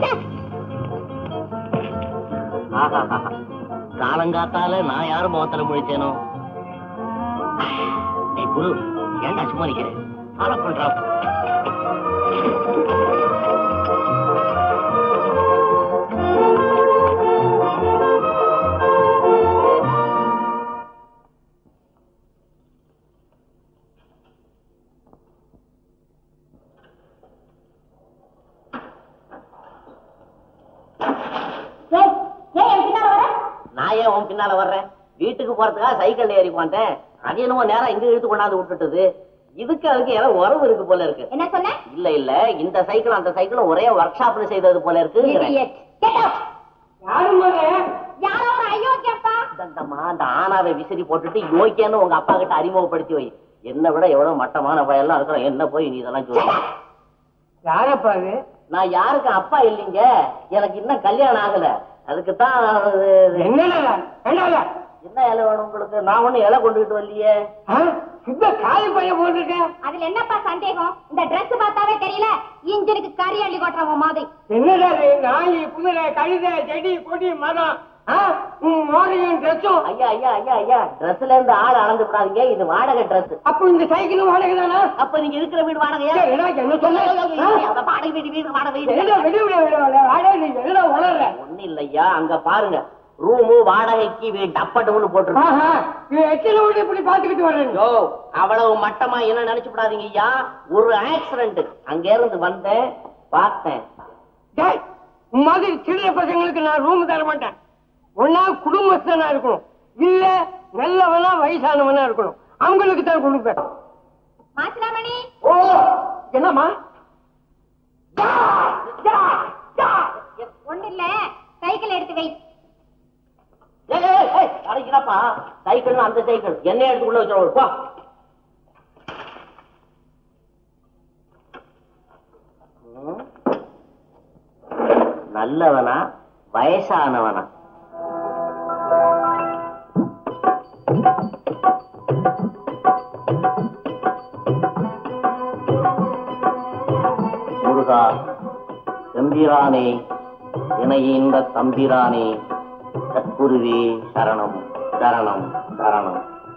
ஆஹாஹாஹா. காலங்காத்தால நான் யாரு முகத்துல முழிச்சேனோ ஏய் குரு ஏன்டா சும்மா நிக்கிறேன் ஃபாலோ பண்றா நான் ஏன் உன் பின்னால வர்றேன் வீட்டுக்கு போறதுக்காக சைக்கிள் ஏறி வந்தேன் அது என்னமோ நேரம் இங்க இழுத்து கொண்டாந்து விட்டுட்டுது இதுக்கு அதுக்கு ஏதோ உறவு இருக்கு போல இருக்கு என்ன சொன்ன இல்ல இல்ல இந்த சைக்கிள் அந்த சைக்கிளும் ஒரே ஒர்க் ஷாப்ல செய்தது போல இருக்கு Idiot. Get out. யாரோ ஒரு அயோக்கியப்பா அந்தம்மா அந்த ஆனாவை விசிறி போட்டுட்டு யோக்கியன்னு உங்க அப்பா கிட்ட அறிமுகப்படுத்தி வை என்னை விட எவ்வளவு மட்டமான பையெல்லாம் இருக்கிறோம் என்ன போய் நீ இதெல்லாம் சொல்லு யாரப்பா அது நான் யாருக்கு அப்பா இல்லைங்க எனக்கு இன்னும் கல்யாணம் ஆகல அதுக்கு தான் என்னடா என்னடா என்ன இலை வேணும் உங்களுக்கு நான் ஒண்ணும் இலை கொண்டுகிட்டு வரலையே சுத்த காலி பையன் போட்டிருக்க அதுல என்னப்பா சந்தேகம் இந்த Dress பார்த்தாவே தெரியல இன்ஜினுக்கு கறி அள்ளி கொட்டுறவன் மாதிரி என்னடா இது நாய் குதிரை கழுதை செடி கொடி மரம் ஆ? உன் மோரையும் ட்ரெஸ்ஸும் ஐயா ஐயா ஐயா ஐயா ட்ரெஸ்ல இருந்து ஆள் அளந்து விடாதீங்க இது வாடகை ட்ரெஸ் அப்போ இந்த சைக்கிளும் வாடகை தானா அப்ப நீங்க இருக்கிற வீடு வாடகையா ஏய், என்னடா என்ன சொன்ன ஆ? அந்த வாடகை வீடு வீடு வாடகை வீடு என்னடா விடு விடு விடு விடு. வாடகை நீ என்னடா உளர்ற ஒண்ணு இல்லையா அங்க பாருங்க ரூமு வாடகைக்கு வீடு டப்பட்டம்னு போட்டுருக்கு ஆஹா இவன் எத்தனை வீடு இப்படி பாத்துக்கிட்டு வர்றேன் யோ அவ்வளவு மட்டமா என்ன நினைச்சு விடாதீங்க ஐயா ஒரு ஆக்சிடென்ட் அங்க இருந்து வந்தேன் பார்த்தேன் டேய், உன் மாதிரி சிறிய பசங்களுக்கு நான் ரூம் தர மாட்டேன் ஒன்னா குடும்பஸ்தனா இருக்கணும் இல்ல நல்லவனா வயசானவனா இருக்கணும் அவங்களுக்கு தான் கொடுப்பேன் மாசிலாமணி ஓ என்னம்மா யா, யா, யா. ஒண்ணு இல்ல சைக்கிள் எடுத்து வை ஏய், ஏய், ஏய், அட இருப்பா சைக்கிள் அந்த சைக்கிள் என்ன எடுத்து உள்ள வச்சு போ நல்லவனா வயசானவனா முருகா எம்பிரானே இணையின்ற தம்பிரானே சத்குருவே சரணம் சரணம் சரணம்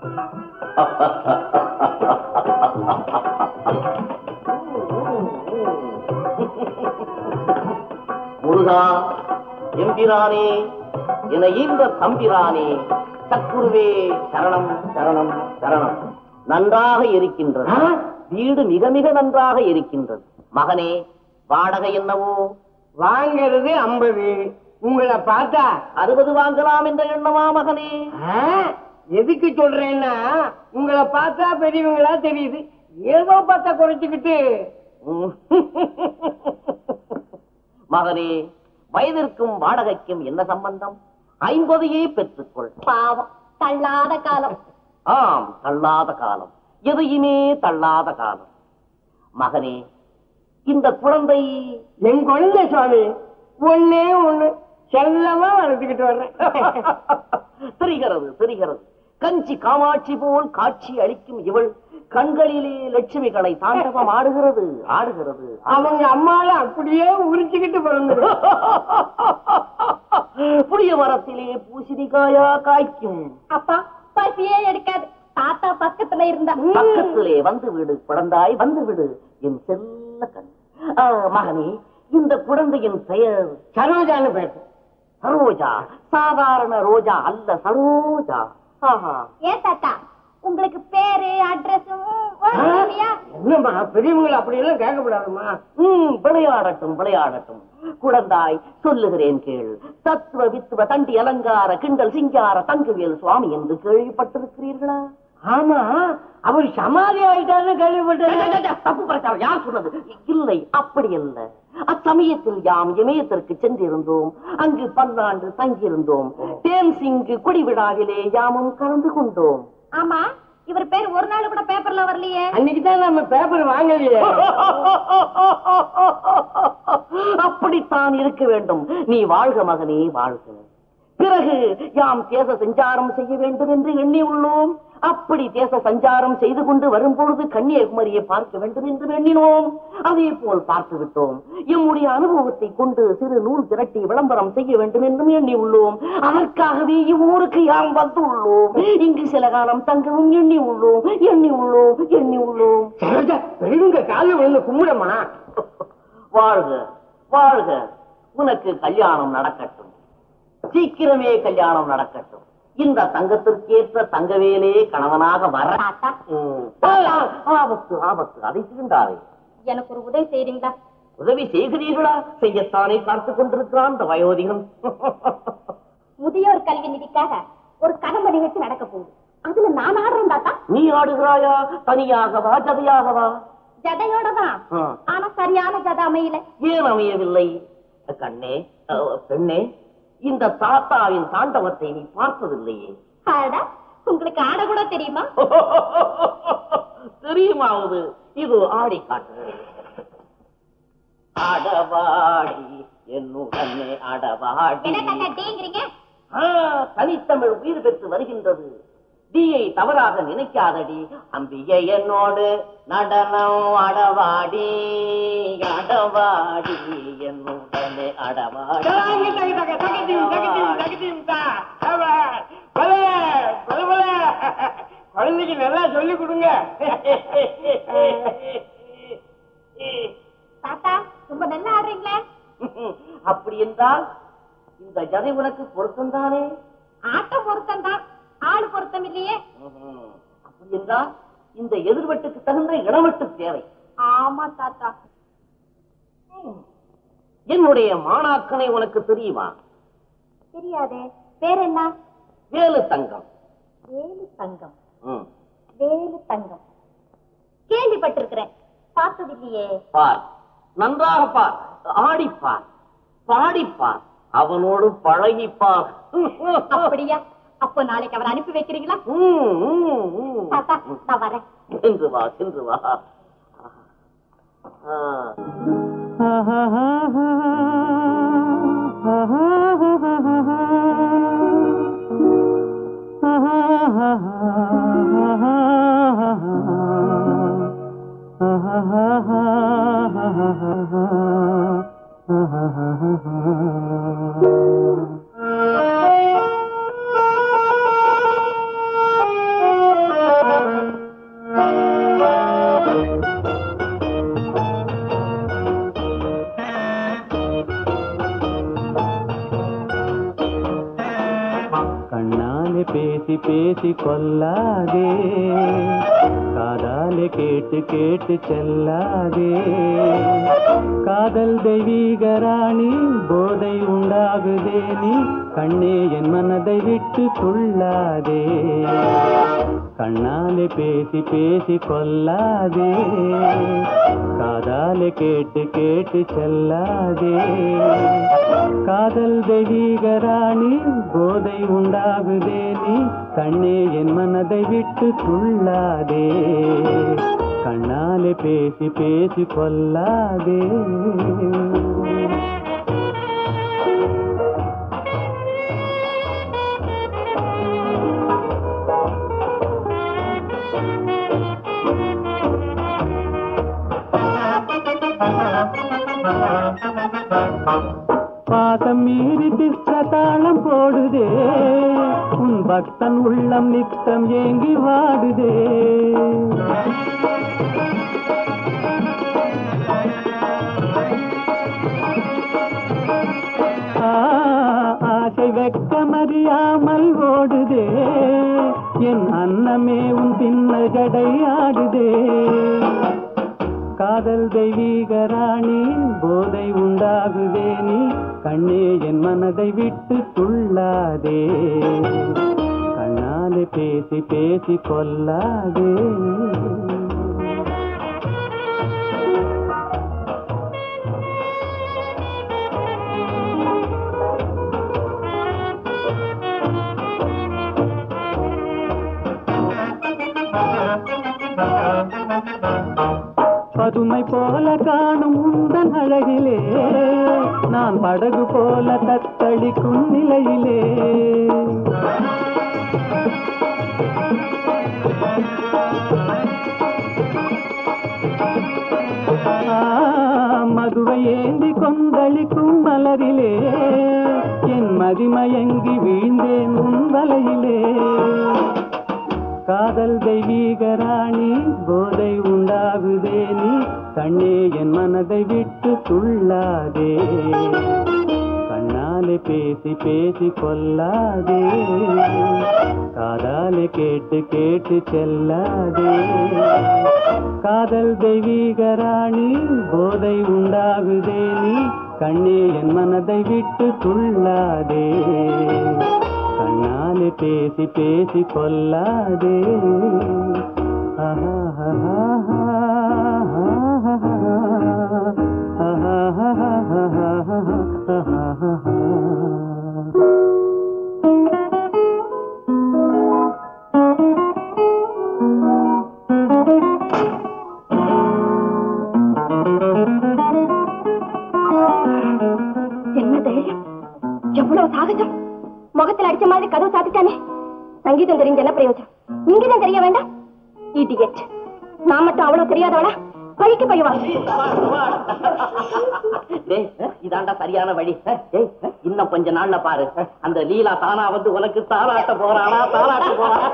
முருகா எம்பிரானே இணையின்ற தம்பிரானே சத்குருவே சரணம் சரணம் சரணம் நன்றாக இருக்கின்றது வீடு மிக மிக நன்றாக இருக்கின்றது மகனே வாடகை என்னவோ வாங்கிறது ஐம்பது உங்களை பார்த்தா அறுபது வாங்கலாம் என்ற எண்ணமா மகனே ஆ, எதுக்கு சொல்றேன்னா உங்களை பார்த்தா பெரியவங்களா தெரியுது ஏதோ பார்த்தா குறைச்சுக்கிட்டு உம். மகனே வயதிற்கும் வாடகைக்கும் என்ன சம்பந்தம் ஐம்பதையே பெற்றுக்கொள் பாவம் தள்ளாத காலம் ஆம் தள்ளாத காலம் எதையுமே தள்ளாத காலம் மகனே இந்த குழந்தை என் குழந்தை சுவாமி ஒண்ணே ஒண்ணு செல்லமா வளர்த்துக்கிட்டு வர்றேன் தெரிகிறது தெரிகிறது கஞ்சி காமாட்சி போல் காட்சி அளிக்கும் இவள் கண்களிலே லட்சுமிகளை தாண்டவம் ஆடுகிறது ஆடுகிறது அவங்க அம்மால அப்படியே உரிச்சுக்கிட்டு பிறந்து புளிய மரத்திலே பூசணிக்காயா காய்க்கும் அப்பா பசியே எடுக்காது தாத்தா பக்கத்துல இருந்தா பக்கத்திலே வந்து விடு குழந்தாய் வந்து விடு என் செல்ல கண் ஆ, மகனே இந்த குழந்தையின் பெயர் சரோஜான்னு பேச சரோஜா சாதாரண ரோஜா அல்ல சரோஜா ஆஹா ஏன் தாத்தா உங்களுக்கு பேரு அட்ரஸ் இல்லையா என்னம்மா பெரியவங்களை அப்படி எல்லாம் கேட்கக்கூடாதுமா ம், விளையாடட்டும் விளையாடட்டும் குழந்தாய் சொல்லுகிறேன் கேள் தத்துவ வித்துவ தண்டி அலங்கார கிண்டல் சிங்கார தங்குவேல் சுவாமி என்று கேள்விப்பட்டிருக்கிறீர்களா ஆமா அவர் சமாதி ஆயிட்டாருன்னு கேள்விப்பட்டேன் தப்பு பிரச்சாரம் யார் சொன்னது இல்லை அப்படி அல்ல அச்சமயத்தில் யாம் இமயத்திற்கு சென்றிருந்தோம் அங்கு பல்லாண்டு தங்கியிருந்தோம் தேன் சிங்கு குடி விழாவிலே யாமும் கலந்து கொண்டோம் ஆமா இவர் பேர் ஒரு நாள் கூட பேப்பர்ல வரலையே அன்னைக்கு தான் நம்ம பேப்பர் வாங்கலையே அப்படித்தான் இருக்க வேண்டும் நீ வாழ்க மகனே வாழ்க பிறகு யாம் தேச சஞ்சாரம் செய்ய வேண்டும் என்று எண்ணி உள்ளோம் அப்படி தேச சஞ்சாரம் செய்து கொண்டு வரும்பொழுது கன்னியாகுமரியை பார்க்க வேண்டும் என்று எண்ணினோம் அதே போல் பார்த்து விட்டோம் எம்முடைய அனுபவத்தை கொண்டு சிறு நூல் திரட்டி விளம்பரம் செய்ய வேண்டும் என்றும் எண்ணி உள்ளோம் அதற்காகவே இவ்வூருக்கு யாம் வந்துள்ளோம் இங்கு சில காலம் தங்கவும் எண்ணி உள்ளோம் எண்ணி உள்ளோம் எண்ணி உள்ளோம் சரோஜா பெரியவங்க காலில் விழுந்து கும்பிடமா வாழ்க வாழ்க உனக்கு கல்யாணம் நடக்கட்டும் சீக்கிரமே கல்யாணம் நடக்கட்டும் இந்த தங்கத்திற்கேற்ற தங்கவேலே கணவனாக வர தாத்தா ம். ஆபத்து ஆபத்து அதை தீண்டாதே எனக்கு ஒரு உதவி செய்றீங்களா உதவி செய்கிறீர்களா செய்யத்தானே பார்த்துக் கொண்டிருக்கிறான் இந்த வயோதிகம் முதியோர் கல்வி நிதிக்காக ஒரு கதம்ப நிகழ்ச்சி நடக்க போகுது அதுல நான் ஆடுறேன் தாத்தா நீ ஆடுகிறாயா தனியாகவா ஜதையாகவா ஜதையோட தான் ஆ. ஆனா சரியான ஜதை அமையல ஏன் அமையவில்லை கண்ணே அஹ், பெண்ணே இந்த தாத்தாவின் தாண்டவத்தை நீ பார்த்ததில்லையே அட, உங்களுக்கு ஆட கூட தெரியுமா தெரியுமாவது இது ஆடி காட்டு அடவாடி என்னுடனே அடவாடி என்ன தாத்தா டீங்கிறீங்க ஆ, தனித்தமிழ் உயிர் பெற்று வருகின்றது தீயை தவறாக நினைக்காதடி அம்பிகை என்னோடு நடனம் அடவாடி அடவாடி என்னுடனே அடவாடி குழந்தைக்கு நல்லா சொல்லி கொடுங்க தாத்தா ரொம்ப நல்லா ஆடுறீங்களே அப்படி என்றால் இந்த ஜதை உனக்கு பொருத்தம்தானே ஆட்டம் பொருத்தம் தான் ஆள் பொருத்தம் இல்லையே ம்ஹும். அப்படி என்றால் இந்த எதிர்வெட்டுக்கு தகுந்த இடவெட்டு தேவை ஆமா தாத்தா என்னுடைய மாணாக்கனை உனக்கு தெரியுமா தெரியாதே பேர் என்ன வேலு தங்கம் வேலு தங்கம் ம். வேலு தங்கம் கேள்விப்பட்டிருக்கிறேன் பார்த்தது இல்லையே பார் நன்றாக பார் ஆடிப்பார் பாடிப்பார் அவனோடு பழகிப்பார் அப்படியா அப்போ நாளைக்கு அவரை அனுப்பி வைக்கிறீங்களா ம், ம், ம். தாத்தா நான் வரேன் சென்று வா சென்று வா ஆ. கண்ணாலே பேசி பேசி கொல்லாதே காதாலே கேட்டு கேட்டு செல்லாதே காதல் தெய்வீக ராணி போதை உண்டாகுதே நீ கண்ணே என் மனதை விட்டு கொள்ளாதே கண்ணாலே பேசி பேசி கொல்லாதே காதாலே கேட்டு கேட்டு செல்லாதே காதல் தெய்வீக ராணி போதை உண்டாகுதே நீ கண்ணே என் மனதை விட்டு துள்ளாதே கண்ணாலே பேசி பேசி கொல்லாதே பாசம் மீறி திஸ்ரதாளம் போடுதே உன் பக்தன் உள்ளம் நித்தம் ஏங்கி வாடுதே ஆ, ஆசை வெக்கமறியாமல் ஓடுதே என் அன்னமே உன் பின்ன ஜடை ஆடுதே காதல் தெய்வீக ராணி போதை உண்டாகுதே நீ கண்ணே என் மனதை விட்டு துள்ளாதே கண்ணாலே பேசி பேசி கொல்லாதே பதுமை போல காணும் உந்தன் அழகிலே நான் படகு போல தத்தளிக்கும் நிலையிலே ஆ, மதுவை ஏந்தி கொந்தளிக்கும் மலரிலே என் மதிமயங்கி வீழ்ந்தேன் உன் வலையிலே காதல் தெய்வீக ராணி போதை உண்டாகுதே நீ கண்ணே என் மனதை விட்டு துள்ளாதே கண்ணாலே பேசி பேசி கொல்லாதே காதாலே கேட்டு கேட்டு செல்லாதே காதல் தெய்வீக ராணி போதை உண்டாகுதே நீ கண்ணே என் மனதை விட்டு துள்ளாதே கண்ணாலே பேசி பேசி கொல்லாதே என்ன தைரியம் எவ்வளவு சாகசம் முகத்துல அடிச்ச மாதிரி கதவு சாத்திட்டானே சங்கீதம் தெரிஞ்ச என்ன பிரயோஜனம் இங்கதான் தெரிய வேண்டாம் இடியட் நான் மட்டும் அவ்வளவு தெரியாதவளா பழிக்கு பழிவா டேய், இதாண்டா சரியான வழி டேய், இன்னும் கொஞ்ச நாள்ல பாரு அந்த லீலா தானா வந்து உனக்கு தாளாட்ட போறானா தாளாட்ட போறானா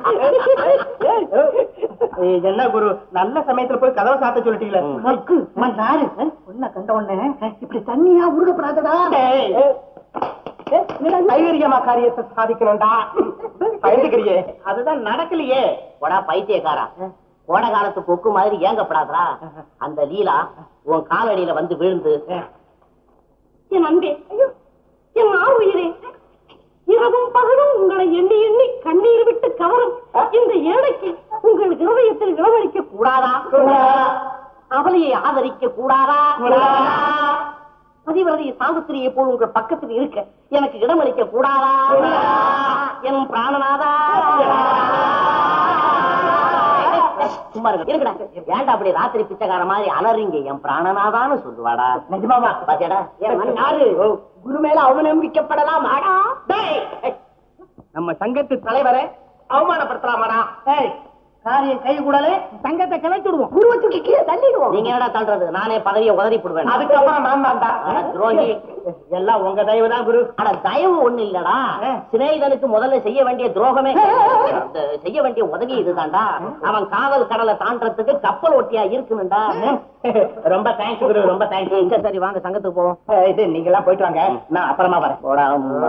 ஏய், என்ன குரு நல்ல சமயத்துல போய் கதவை சாத்த சொல்லிட்டீங்களே ம். மக்கு மன்னாரு பொண்ண கண்ட உடனே இப்படி தண்ணியா உருகப்படாதடா தைரியமா காரியத்தை சாதிக்கணும்டா பயந்துக்கிறியே அதுதான் நடக்கலையே போடா பைத்தியக்காரா கோட காலத்து கொக்கு மாதிரி ஏங்கப்படாதடா அந்த லீலா உன் காலடியில வந்து விழுந்து என் அன்பே என் ஆறுயிரே இரவும் பகலும் உங்களை எண்ணி எண்ணி கண்ணீர் விட்டு கவரும் இந்த ஏழைக்கு உங்கள் இருதயத்தில் இடமளிக்க கூடாதா அவளையை ஆதரிக்க கூடாதா பதிவிரதை சாவித்திரியை போல் உங்கள் பக்கத்தில் இருக்க எனக்கு இடமளிக்க கூடாதா என் பிராணநாதா சும்மா இருக்க இருக்கடா ஏன்டா அப்படி ராத்திரி பிச்சைக்கார மாதிரி அலறீங்க என் பிராணநாதான்னு சொல்லுவாடா நிஜமாவா பாத்தியாடா என் மன்னாரு குரு மேல அவநம்பிக்கப்படலாம் ஆடா டேய், நம்ம சங்கத்து தலைவரை அவமானப்படுத்தலாமாடா ஏய் காரியம் கை கூடலே சங்கத்தை கலைச்சுடுவோம் குருவை தூக்கி கீழே தள்ளி தள்ளிடுவோம் நீங்க என்னடா தள்ளுறது நானே பதவியை உதறி போடுவேன் அதுக்கப்புறம் நான் தான்டா அட, துரோகி எல்லாம் உங்க தயவு தான் குரு அட தயவு ஒண்ணு இல்லடா ஆ. சிநேகிதனுக்கு முதல்ல செய்ய வேண்டிய துரோகமே இந்த செய்ய வேண்டிய உதவி இதுதான்டா அவன் காவல் கடலை தாண்டறதுக்கு கப்பல் ஒட்டியா இருக்கணும்டா ரொம்ப தேங்க்ஸ் குரு ரொம்ப தேங்க்ஸ் சரி, சரி வாங்க சங்கத்துக்கு போவோம் இது நீங்க எல்லாம் போயிட்டு வாங்க நான் அப்புறமா வரேன் போடா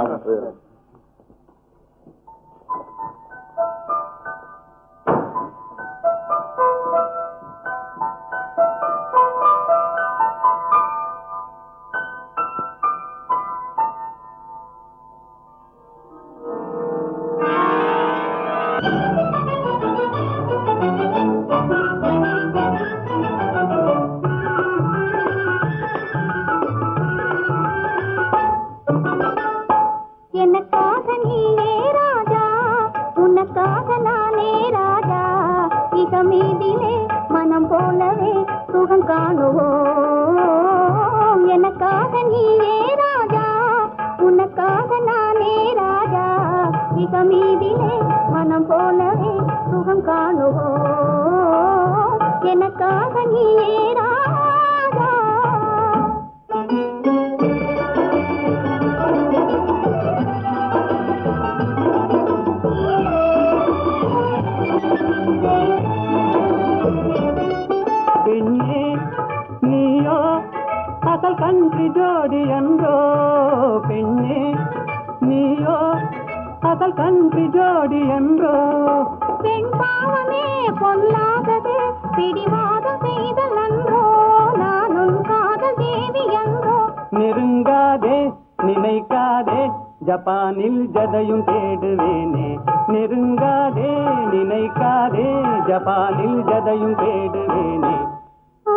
எனக்காக நீயே ராஜா உனக்காக நானே ராஜா இக மீதிலே மனம் போலவே சுகம் காணுவோம் எனக்காக நீயே ராஜா உனக்காக நானே ராஜா இக மீதிலே மனம் போலவே சுகம் காணுவோம் எனக்காக நீயே ராஜா பெண்ணே நீயோ அசல் கன்றி ஜோடி என்றோ பெண்ணே நீயோ அசல் கன்றி ஜோடி என்றோ பெண் பாவமே பொல்லாதது பிடிவாதம் செய்தல் அன்றோ நான் உன் காதல் தேவி என்றோ நெருங்காதே நினைக்காதே ஜப்பானில் ஜதையும் தேடுவேனே நெருங்காதே நினைக்காதே ஜப்பானில் ஜதையும் தேடுவேனே ஆ,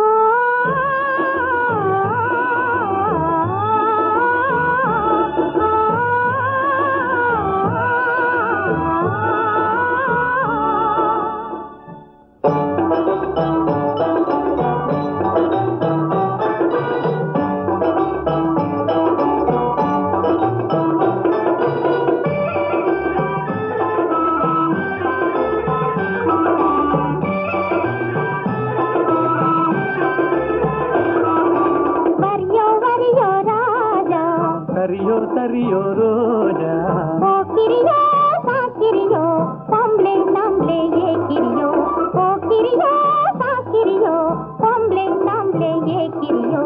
வரியோ வரியோ ராஜா சரியோ சரியோ ரோஜா போக்கிரியோ சாக்கிரியோ பொம்பளை நம்மளே ஏக்கிரியோ போக்கிரியோ சாக்கிரியோ பொம்பளை நம்மளே ஏக்கிரியோ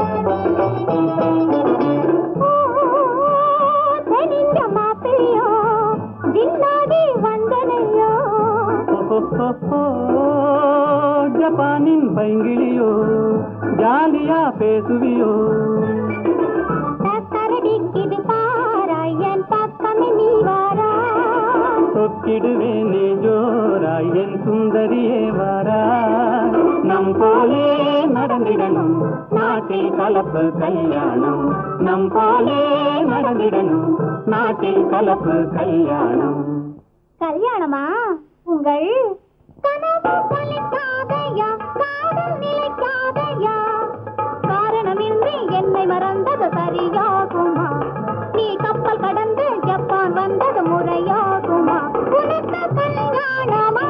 தெரிஞ்ச மாப்பிள்ளையோ ஜின்னாடி வந்தனையோ ஓஹோஹோஹோ, ஜப்பானின் பைங்கிளியோ ஜாலியா பேசுவியோ கரடிக்குது பாராய் என் பக்கமே நீ வாரா சொக்கிடுவேனே ஜோராய் என் சுந்தரியே வாரா நம் போலே நடந்திடணும் நாட்டில் கலப்பு கல்யாணம் நம் போலே நடந்திடணும் நாட்டில் கலப்பு கல்யாணம் கல்யாணமா உங்கள் கனவு பலிக்காதையா காதல் நிலைக்காதையா காரணமின்றி என்னை மறந்தது சரியாகுமா நீ கப்பல் கடந்து ஜப்பான் வந்தது முறையாகுமா உனக்கு கல்யாணமா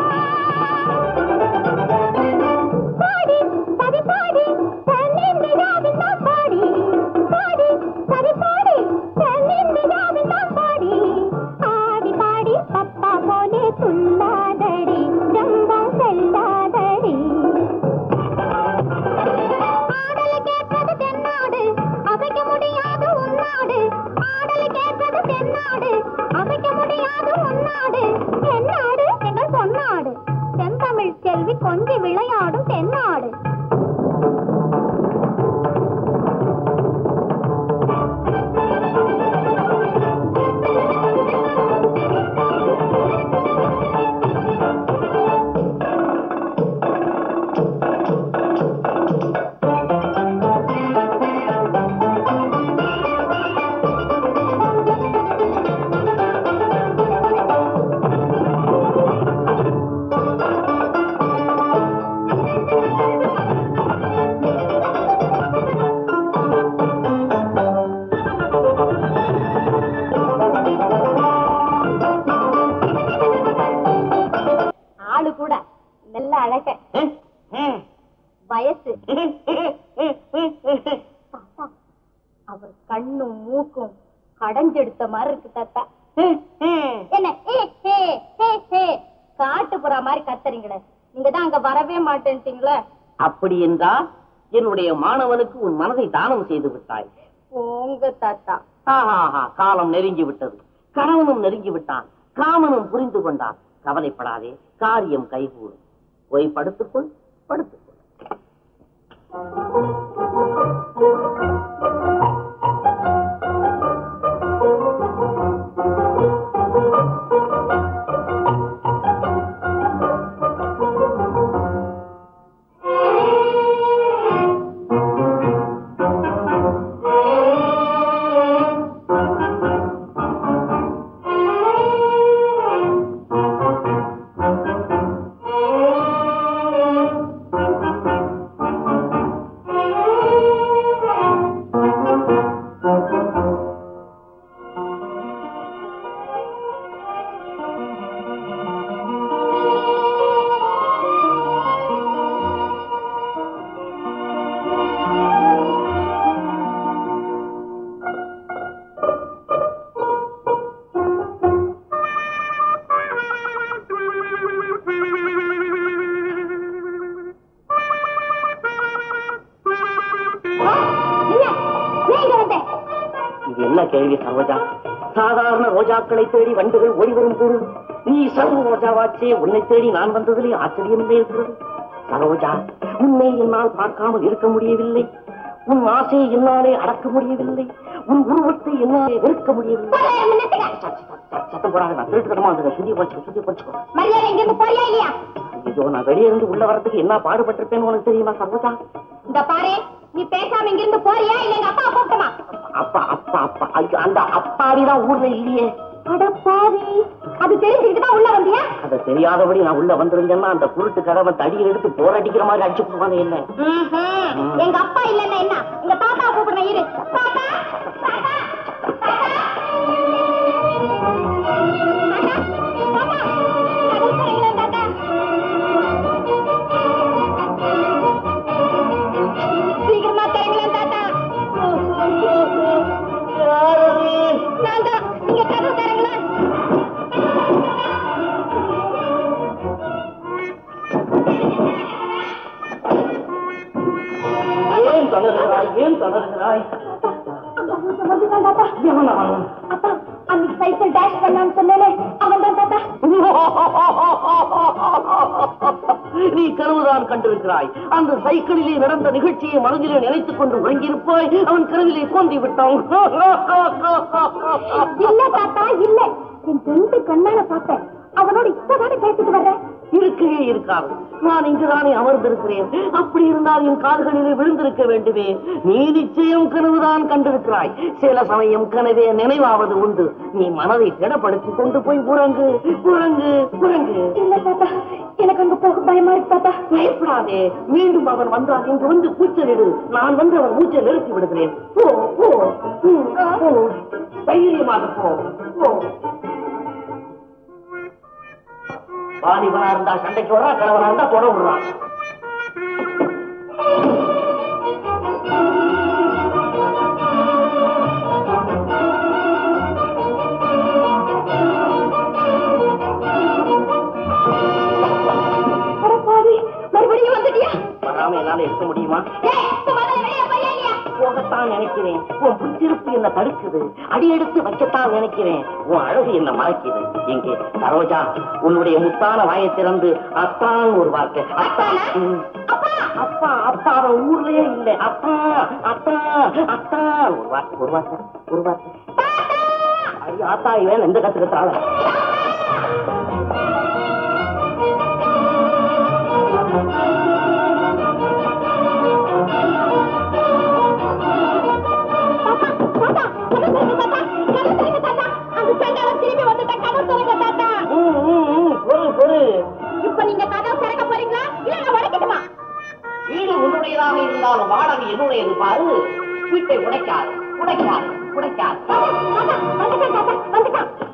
பாடி சரி பாடி தன்னின் விழாவில் தான் பாடி பாடி சரி பாடி தன்னின் விழாவில் தான் பாடி ஆடி பாடி பப்பா போலே துள்ளாதடி ஜம்பம் செல்லாதடி வயசு தாத்தா, அவர் கண்ணும் மூக்கும் கடைஞ்செடுத்த மாதிரி இருக்கு தாத்தா என்ன ஏ, ஏ, ஏ, ஏ, காட்டு புறா மாதிரி கத்துறீங்களே நீங்க தான் அங்க வரவே மாட்டேன்ட்டீங்களே அப்படி என்றால் என்னுடைய மாணவனுக்கு உன் மனதை தானம் செய்து விட்டாய் போங்க தாத்தா ஆஹாஹா காலம் நெருங்கி விட்டது கணவனும் நெருங்கி விட்டான் காமனும் புரிந்து கொண்டான் கவலைப்படாதே காரியம் கைகூடும் போய் படுத்துக்கொள் படுத்துக்கொள் என்ன நீங்க வந்த இது என்ன கேள்வி சரோஜா சாதாரண ரோஜாக்களை தேடி வண்டுகள் ஓடி வரும் போது நீ சர்வ ரோஜாவாச்சே உன்னை தேடி நான் வந்ததிலே ஆச்சரியமில்லை இருக்கிறது சரோஜா உன்னை என்னால் பார்க்காமல் இருக்க முடியவில்லை உன் ஆசையை என்னாலே அடக்க முடியவில்லை உன் உருவத்தை என்னாலே வெறுக்க முடியவில்லை சத்தம் போடாத நான் திருட்டுத்தனமா அந்த சுத்தி படிச்சுக்கோ சுத்தி படிச்சுக்கோ மரியாதை இங்க இருந்து போறியா இல்லையா ஐயோ நான் வெளியே இருந்து உள்ள வரதுக்கு என்ன பாடுபட்டிருப்பேன்னு உனக்கு தெரியுமா சரோஜா இந்த பாரு நீ பேசாம இங்க இருந்து போறியா இல்ல எங்க அப்பா கூப்பிட்டமா அப்பா அப்பா அப்பா ஐயோ, அந்த அப்பாடிதான் ஊர்ல இல்லையே அட பாவி அது தெரிஞ்சுக்கிட்டு தான் உள்ள வந்தியா அதை தெரியாதபடி நான் உள்ள வந்திருந்தேன்னா அந்த குருட்டு கடவை தடியை எடுத்து போராடிக்கிற மாதிரி அடிச்சு போவாங்க என்ன ம்ஹும். எங்க அப்பா இல்லன்னா என்ன எங்க தாத்தா கூப்பிடுறேன் இரு தாத்தா தாத்தா தாத்தா தாத்தா தாத்தா கதவு திறங்களேன் தாத்தா சீக்கிரமா திறங்களேன் தாத்தா நான் தான் நீங்க கதவு திறங்களேன் ஏன் தளர்கிறாய் ஏன் தளர்கிறாய் வந்துட்டான் தாத்தா எவன் அவன்? அப்பா அன்னைக்கு சைக்கிள் டேஷ் பண்ணான்னு சொன்னேனே அவன் தான் தாத்தா நீ கனவுதான் கண்டிருக்கிறாய் அந்த சைக்கிளிலே நடந்த நிகழ்ச்சியை மனதிலே நினைத்துக் கொண்டு உறங்கியிருப்பாய் அவன் கனவிலே தோன்றி விட்டான் இல்ல தாத்தா இல்ல என் ரெண்டு கண்ணால பார்த்தேன் அவனோட இப்பதானே பேசிட்டு வர்றேன் இருக்கவே இருக்காது நான் இங்குதானே அமர்ந்திருக்கிறேன் அப்படி இருந்தால் என் கால்களிலே விழுந்திருக்க வேண்டுமே நீ நிச்சயம் கனவுதான் கண்டிருக்கிறாய் சில சமயம் கனவே நினைவாவது உண்டு நீ மனதை திடப்படுத்தி கொண்டு போய் உறங்கு உறங்கு உறங்கு இல்ல தாத்தா எனக்கு அங்க போக பயமா இருக்கு தாத்தா பயப்படாதே மீண்டும் அவன் வந்தால் இங்கு வந்து கூச்சலிடு நான் வந்து அவன் மூச்சை நிறுத்தி விடுகிறேன் போ போ ம், போ தைரியமாக போ போ வாலிபனா இருந்தா சண்டைக்கு வர்றான் கணவனா இருந்தா தொட விடுறான் அட பாவி மறுபடியும் வந்துட்டியா வராம என்னால இருக்க முடியுமா ஏய், இப்ப முதல்ல வெளியே போறியா இல்லையா? போகத்தான் நினைக்கிறேன் உன் புத்திருப்பு என்ன தடுக்குது அடி எடுத்து வைக்கத்தான் நினைக்கிறேன் உன் அழகு என்ன மறைக்குது இங்கே சரோஜா உன்னுடைய முத்தான வாயை திறந்து அத்தான் ஒரு வார்த்தை அத்தான் ம். அப்பா அப்பா அவன் ஊர்லயே இல்ல அப்பா அப்பா அப்பா ஒரு வார்த்தை ஒரு வார்த்தை ஒரு வார்த்தை ஐயோ ஆத்தா இவன் எந்த கத்துக்கத்தால தாத்தா, தாத்தா, கதவு திறங்க தாத்தா, கதவு திறங்க தாத்தா. அந்த சண்டாளன் திரும்பி வந்துட்டான், கதவு திறங்க தாத்தா. ம், ம், ம், பொறு பொறு இப்ப நீங்க கதவு திறக்க போறீங்களா இல்ல நான் உடைக்கட்டுமா வீடு உன்னுடையதாக இருந்தாலும் வாடகை என்னுடையது பாரு வீட்டை உடைக்காது உடைக்காது உடைக்காது தாத்தா, தாத்தா, வந்துட்டான் தாத்தா, வந்துட்டான்.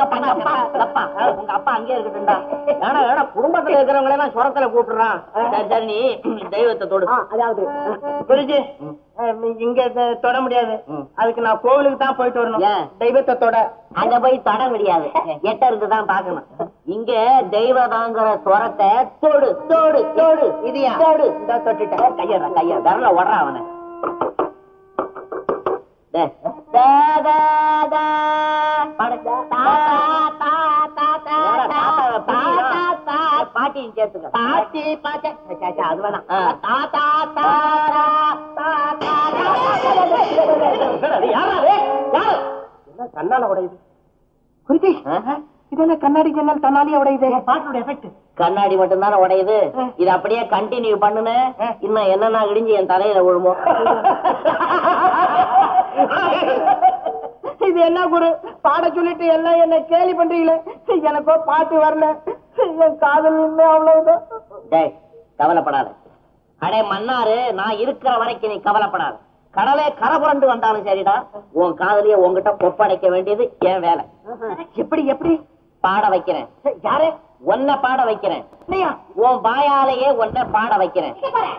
உங்க அப்பா உங்க அப்பா உங்க அப்பா உங்க அப்பா அங்கே இருக்கட்டும்டா ஏடா ஏடா குடும்பத்துல இருக்கிறவங்களே நான் சுரத்துல கூப்பிடுறான் சரி சரி நீ தெய்வத்தை தொடு அதாவது குருஜி அஹ், இங்க த- தொட முடியாது ம். அதுக்கு நான் கோவிலுக்கு தான் போயிட்டு வரணும் ஏன்? தெய்வத்தை தொட அங்க போய் தொட முடியாது எட்ட இருந்து தான் பாக்கணும் இங்க தெய்வதாங்கிற சுரத்தை தோடு தோடு தோடு இதையா? தோடு இந்தா தொட்டுட்டேன். கையற கைய விரல உடறா அவனை டேய். தா, தா, தா. பாடு. தா, தா, தா, தா, தா, என்னடா தாத்தாவை புரியுதா? பாட்டியும் சேர்த்துக்க பாட்டி பாட்டி சே, சே, அது வேணாம் ஆ. தா, தா, தா, தா, தா, தா, தா. என்னடா இது? யார்றா இது? யாரு? என்ன கண்ணால உடையுது குருஜி இது என்ன கண்ணாடி ஜன்னல் தன்னாலே உடையுது பாட்டுடைய எஃபெக்ட் கண்ணாடி மட்டும் தானே உடையுது இது அப்படியே கண்டினியூ பண்ணுன இன்னும் என்னன்னா இடிஞ்சு என் தலையில விழுமோ இது என்ன குரு பாட சொல்லிட்டு எல்லாம் என்ன கேலி பண்றீங்களே எனக்கோ பாட்டு வரல என் காதல் இன்னும் அவ்வளவுதான் டேய் கவலைப்படாத அடே மன்னாரு நான் இருக்கிற வரைக்கும் நீ கவலைப்படாத கடலே கரை புரண்டு வந்தாலும் சரிடா உன் காதலிய உன்கிட்ட ஒப்படைக்க வேண்டியது என் வேலை எப்படி எப்படி பாட வைக்கிறேன் யாரு உன்னை பாட வைக்கிறேன் இல்லையா உன் வாயாலேயே உன்னை பாட வைக்கிறேன்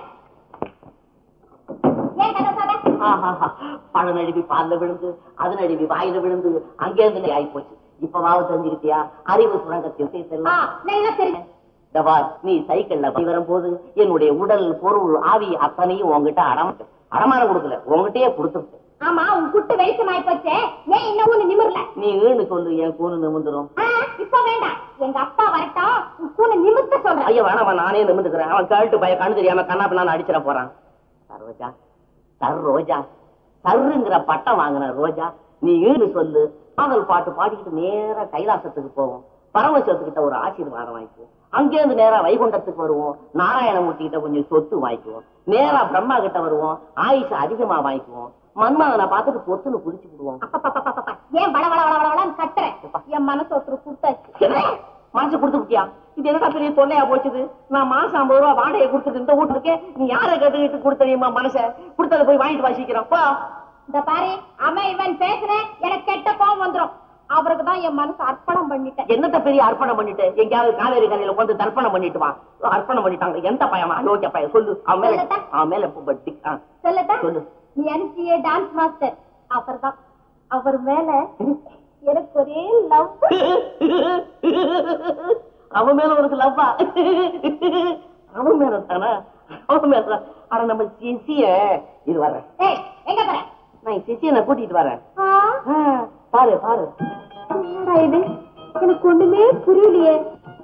ஏன் கதை சாத ஆஹாஹா. பழம் நழுவி பால்ல விழுந்து அது நழுவி வாயில விழுந்து அங்கேருந்து ஆகி போச்சு இப்பவாவது தெரிஞ்சுக்கிட்டியா அறிவு சுரங்கத்தின் ஆ சேர்த்தெல்லாம் நல்லா தெரியும் தபார் நீ சைக்கிள்ல போய் வரும்போது என்னுடைய உடல் பொருள் ஆவி அத்தனையும் உன்கிட்ட அடம் அடமானம் கொடுக்கல உன்கிட்டயே கொடுத்துருக்கேன் ஆமா உன் குட்டு வெளிச்சமாயி போச்சே ஏன் இன்னும் ஒண்ணு நிமிரல நீ ஈன்னு சொல்லு என் கூணு நிமிந்துரும் ஆ, இப்ப வேண்டாம் எங்க அப்பா வரட்டும் உன் கூனை நிமித்த சொல்றேன் ஐயோ வேணாமா நானே நிமிந்துக்கிறேன் அவன் கழுட்டு பய கண்ணு தெரியாம கண்ணாப்ப நான் அடிச்சிட போறான் சரோஜா சர் ரோஜா சர்ருங்கிற பட்டம் வாங்கின ரோஜா நீ ஈன்னு சொல்லு காதல் பாட்டு பாடிக்கிட்டு நேரா கைலாசத்துக்கு போவோம் பரமசிவத்துக்கிட்ட ஒரு ஆசீர்வாதம் வாங்கிக்குவோம் அங்கேருந்து நேரா வைகுண்டத்துக்கு வருவோம் நாராயணமூர்த்தி கிட்ட கொஞ்சம் சொத்து வாங்கிக்குவோம் நேரா பிரம்மா கிட்ட வருவோம் ஆயுஷ் அதிகமா வாங்கிக்குவோம் மன்மதனை பார்த்துட்டு பொத்துன்னு குடிச்சு விடுவோம் அப்பப்பப்பப்பப்ப. ஏன் வள வள வள வளன்னு கத்துறேன் என் மனசு ஒருத்தர் கொடுத்தாச்சு என்ன மனசு கொடுத்து விட்டியா இது என்னடா பெரிய தொல்லையா போச்சுது நான் மாசம் ஐம்பது ரூபா வாடகை கொடுத்துட்டு இந்த வீட்டுல இருக்கேன் நீ யாரை கட்டுக்கிட்டு கொடுத்தனியம்மா மனச கொடுத்ததை போய் வாங்கிட்டு வாசிக்கிறோம் பா இந்த பாரு அவன் இவன் பேசுறேன் எனக்கு கெட்ட கோவம் வந்துரும் அவருக்கு தான் என் மனசு அர்ப்பணம் பண்ணிட்டேன் என்னத்த பெரிய அர்ப்பணம் பண்ணிட்டு எங்கேயாவது காவேரி கரையில கொண்டு தர்ப்பணம் பண்ணிட்டு வா அர்ப்பணம் பண்ணிட்டாங்க எந்த பையன் அயோக்கிய பையன் சொல்லு அவன் மேல சொல்லட்டா? அவன் மேல பட்டி ஆ. சொல்லட்டா சொல்லு. என்சிஏ டான்ஸ் மாஸ்டர் அவர்தான் அவர் மேல எனக்கு ஒரே லவ் அவன் மேல உனக்கு லவ்வா அவன் மேல தானே அவன் மேல தான். ஆனா நம்ம சிசிய இது வரேன் ஏய் எங்க போற நான் சிசியனை கூட்டிட்டு வரேன் ஆ, ஆ, பாரு பாரு என்னடா இது எனக்கு ஒண்ணுமே புரியலையே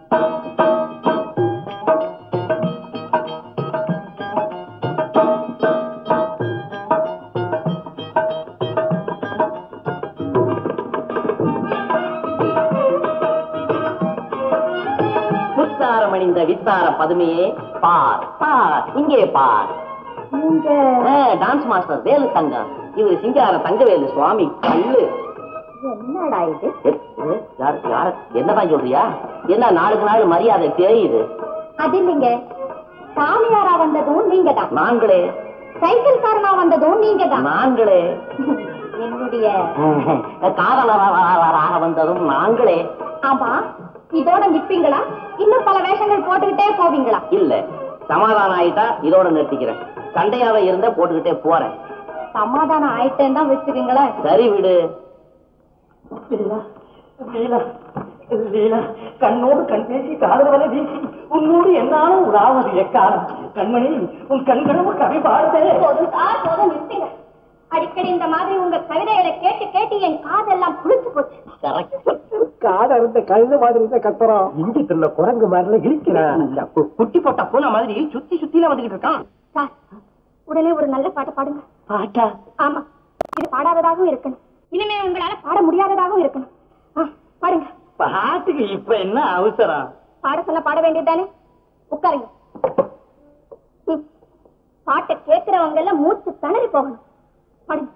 முத்தாரம் அணிந்த வித்தார பதுமையே பார் பார் இங்கே பார் நீங்க ஆ, டான்ஸ் மாஸ்டர் வேலு தங்கம் இவர் சிங்கார தங்கவேலு சுவாமி கல்லு என்னடா இது எ, எ, யார் யார் என்னதான் சொல்றியா என்ன நாளுக்கு நாள் மரியாதை தேயுது அது இல்லைங்க சாமியாரா வந்ததும் நீங்க தான் நாங்களே சைக்கிள்காரனா வந்ததும் நீங்க தான் நாங்களே என்னுடைய காதலராக வந்ததும் நாங்களே ஆமா இதோட நிப்பீங்களா இன்னும் பல வேஷங்கள் போட்டுக்கிட்டே போவீங்களா இல்ல சமாதானம் ஆயிட்டா இதோட நிறுத்திக்கிறேன் சண்டையாவே இருந்தா போட்டுக்கிட்டே போறேன் சமாதானம் ஆயிட்டேன்னு தான் வச்சுக்கீங்களேன் சரி விடு லீலா லீலா லீலா கண்ணோடு கண் பேசி காதல் வலை வீசி உன்னோடு என்னாலும் உலாவது எக்காலம் கண்மணி உன் கண்களும் கவி பாடுதே போதும் சார் போதும் நிறுத்துங்க அடிக்கடி இந்த மாதிரி உங்க கவிதைகளை கேட்டு கேட்டு என் காதெல்லாம் புளிச்சு போச்சு காத இருந்த கழுத மாதிரி இருந்த கத்துறோம் இஞ்சி தின்ன குரங்கு மாதிரில இருக்கிறான் குட்டி போட்ட பூனை மாதிரி சுத்தி சுத்தில வந்துகிட்டு இருக்கான் சார் உடனே ஒரு நல்ல பாட்டு பாடுங்க பாட்டா ஆமா இது பாடாததாகவும் இருக்கணும் இனிமே உங்களால பாட முடியாததாகவும் இருக்கணும் ஆ, பாடுங்க பாட்டுக்கு இப்ப என்ன அவசரம் பாட சொல்ல பாட வேண்டியதுதானே உட்காருங்க ம். பாட்டை கேட்கிறவங்க எல்லாம் மூச்சு திணறி போகணும் பாடுங்க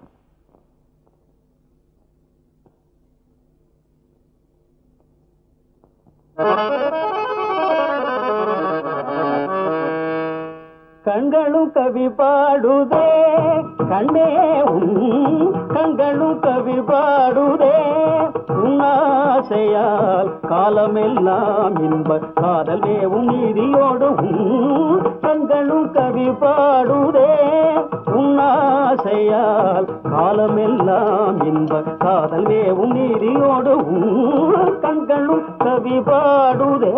கண்களும் கவி பாடுதே கண்ணே உன் கண்களும் கவி பாடுதே உன்னாசையால் காலமெல்லாம் இன்ப காதல் மேவும் நீதியோடு உன் கண்களும் கவி பாடுதே உன்னாசையால் காலமெல்லாம் இன்ப காதல் மேவும் நீதியோடு உன் கண்களும் கவி பாடுதே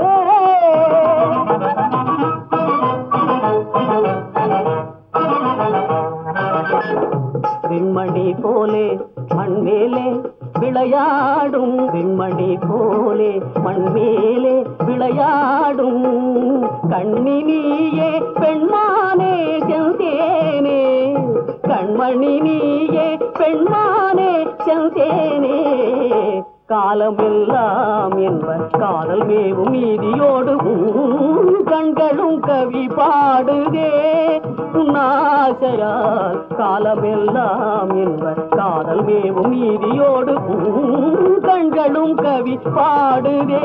விண்மணி போலே மண்மேலே விளையாடும் விண்மணி போலே மண்மேலே விளையாடும் கண்ணினியே பெண்மானே செந்தேனே கண்மணி நீயே பெண்மானே செந்தேனே காலமெல்லாம் என்ப காதல் மேவும் நீதியோடு உன் கண்களும் கவி பாடுதே உன்னாசையால் காலமெல்லாம் என்ப காதல் மேவும் நீதியோடு உன் கண்களும் கவி பாடுதே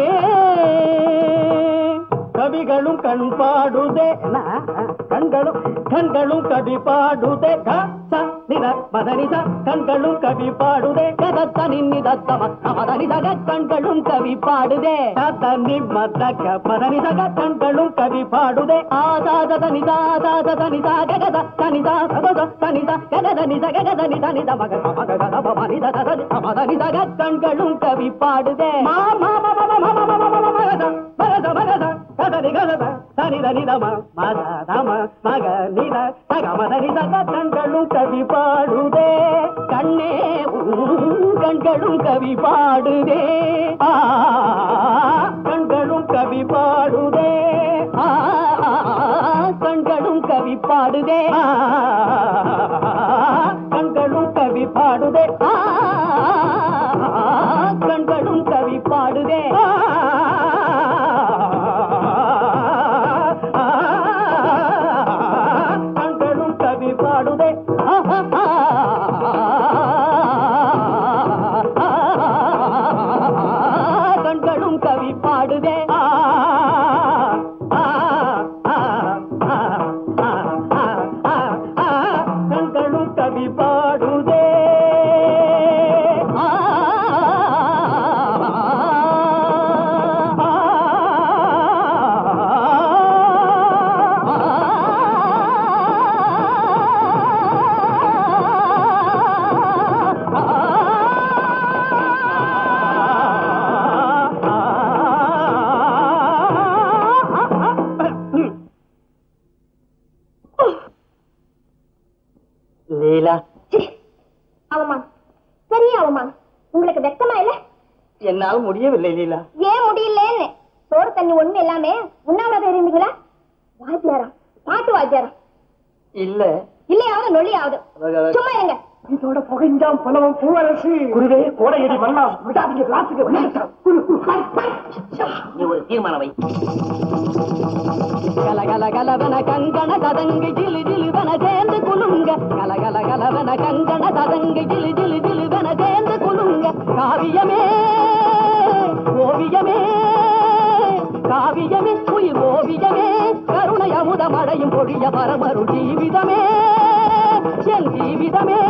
கவிகளும் கண் பாடுதே என்ன? கண்களும் கண்களும் கவி பாடுதே க, ச, நித, மதனித கண்களும் கவி பாடுதே கதத்த நின்னிதத்த மதனிதக கண்களும் கவி பாடுதே தத்த நிம்மதக மதனிதக கண்களும் கவி பாடுதே ஆதாத தனிதா ஆதாத தனிதா ககத தனிதா சதத தனிதா ககத நித ககத நித நித மக மக கத மனித தத மதனிதக கண்களும் கவி பாடுதே மா மா மா மா மா மா மா மா மா மகத மகத மகத கதனி கதத தனித நிதம மத தம மக நித தக மத நித கண்களும் கவி பாடுதே கண்ணே உன் கண்களும் கவி பாடுதே ஆ, கண்களும் கவி பாடுதே ஆ, கண்களும் கவி பாடுதே ஆ, கண்களும் கவி பாடுதே ஆ, கண்களும் கவி பாடுதே ஆ, கண்களும் கவி பாடுதே கண்களும் கவி பாடுதே கண்களும் கவி பாடுதே லீலா அவமான் பெரிய அவமான் உங்களுக்கு வெக்கமா இல்ல என்னால் முடியவில்லை லீலா ஏன் முடியலன்னு சோறு தண்ணி ஒண்ணு எல்லாமே உண்ணாம இருந்தீங்களா வாத்தியாரம் பாட்டு வாத்தியாரம் இல்ல இல்லையாவது நொல்லியாவது சும்மா இருங்க இதோட புகைஞ்சாம் பலவம் பூவரசு குருவே கோடையடி மண்ணா விடாதீங்க கிளாஸுக்கு வந்துட்டான். குரு, குரு, பாரு, பாரு. நீ ஒரு தீர்மானம் வை கலகல கலவன கங்கண ததங்கு ஜிலு ஜிலுவன சேர்ந்து குலுங்க கலகல கலவன கங்கண ததங்கு ஜிலு ஜிலு ஜிலுவன சேர்ந்து குலுங்க காவியமே ஓவியமே காவியமே உயிர் ஓவியமே கருணை அமுத மழையும் பொழிய பரமரு ஜீவிதமே என் ஜீவிதமே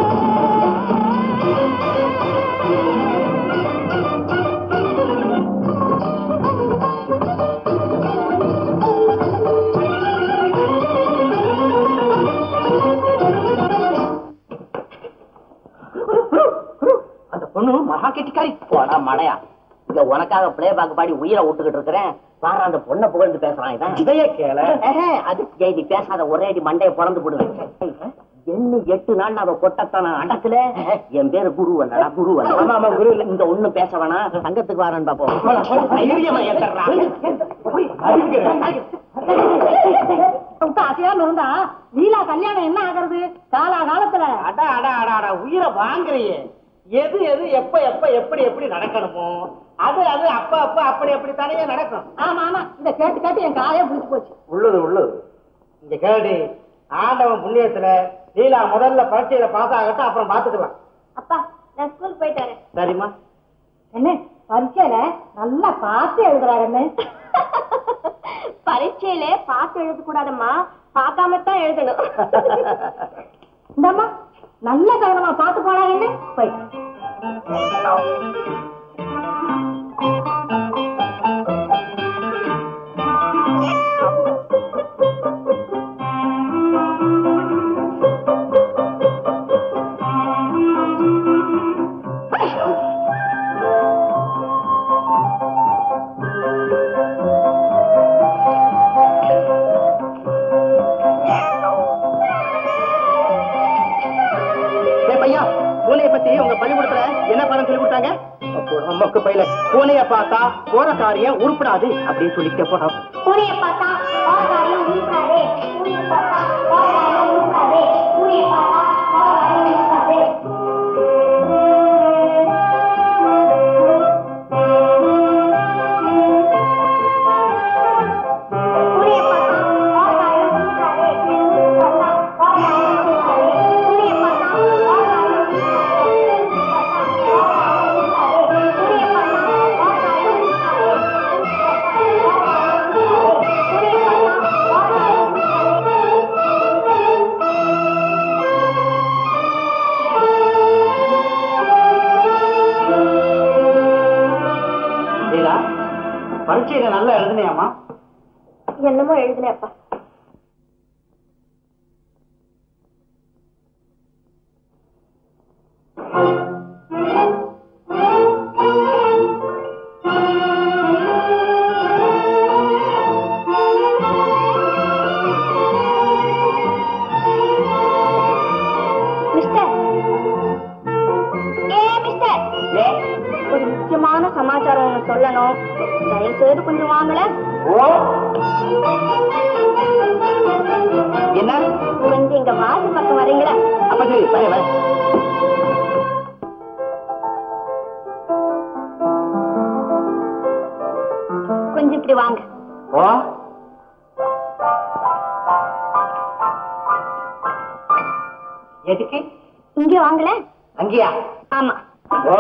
அந்த பொண்ணு மகா கெட்டிக்காரி போடா மடையா இங்க உனக்காக பிளே பாக்கு பாடி உயிரை விட்டுக்கிட்டு இருக்கிறேன் பாரு அந்த பொண்ணை புகழ்ந்து பேசுறான் இவன் இதையே கேள ஏஹே, அது ஏய், நீ பேசாத ஒரே அடி மண்டையை பொழந்து போடுவேன் என்ன எட்டு நாள் அவ கொட்டத்தான அடக்கல என் பேரு குரு அல்லடா குரு அல்ல ஆமா, ஆமா, குரு இல்ல. இந்த ஒண்ணு பேச வேணாம் சங்கத்துக்கு வரேன் பாப்போம் தைரியமா ஏத்தறா. அறிவுகிறேன். அசையாம இருந்தா லீலா கல்யாணம் என்ன ஆகுறது காலா காலத்துல அடா அடா அடா அடா உயிரை வாங்குறியே எது எது எப்ப எப்ப எப்படி எப்படி நடக்கணுமோ அது அது அப்ப அப்ப அப்படி அப்படி தானே நடக்கும் ஆமா ஆமா இத கேட்டு கேட்டு என் காலே புடிச்சு போச்சு உள்ளது உள்ளது இங்க கேடு ஆண்டவன் புண்ணியத்துல லீலா முதல்ல பரீட்சையில பாஸ் ஆகட்டும் அப்புறம் பாத்துக்கலாம் அப்பா நான் ஸ்கூல் போயிட்டு வரேன் சரிம்மா என்ன பரீட்சையில நல்லா பார்த்து எழுதுறாருன்னு பரீட்சையில பார்த்து எழுத கூடாதம்மா பார்க்காம தான் எழுதணும் இந்தம்மா நல்ல கவனமா பார்த்து போனா என்ன போய் ஏ பையா பூனைய பத்தி உங்க பள்ளிக்கூடத்துல என்ன பாடம் சொல்லி கொடுத்தாங்க அம்மாக்கு பையில பூனைய பார்த்தா போற காரியம் உருப்படாது அப்படின்னு சொல்லிக்க போறோம் பூனையை பார்த்தா பாவக்காரியம் உருப்பாதே பூனையை பார்த்தா பாவக்காரியம் உருப்பாதே பூனையை பார்த்தா பாவக்காரியம் உருப்பாதே பூனையை பார்த்தா பாவக்காரியம் உருப்பாதே பூனையை பார்த்தா பாவக்காரியம் உருப்பாதே பூனையை பார்த்தா பாவக்காரியம் உருப்பாதே பூனையை பார்த்தா பாவக்காரியம் லீலா பரீட்சையில நல்லா எழுதுனியாமா என்னமோ எழுதுனேப்பா மிஸ்டர் ஏ மிஸ்டர் ஒரு முக்கியமான சமாச்சாரம் ஒண்ணு சொல்லணும் தயவு செய்து கொஞ்சம் வாங்கல ஓ என்ன கொஞ்சம் இங்க வாசல் பக்கம் வரீங்களா அப்ப சரி வரேன் வரேன் கொஞ்சம் இப்படி வாங்க ஓ எதுக்கு இங்க வாங்கல அங்கேயா ஆமா ஓ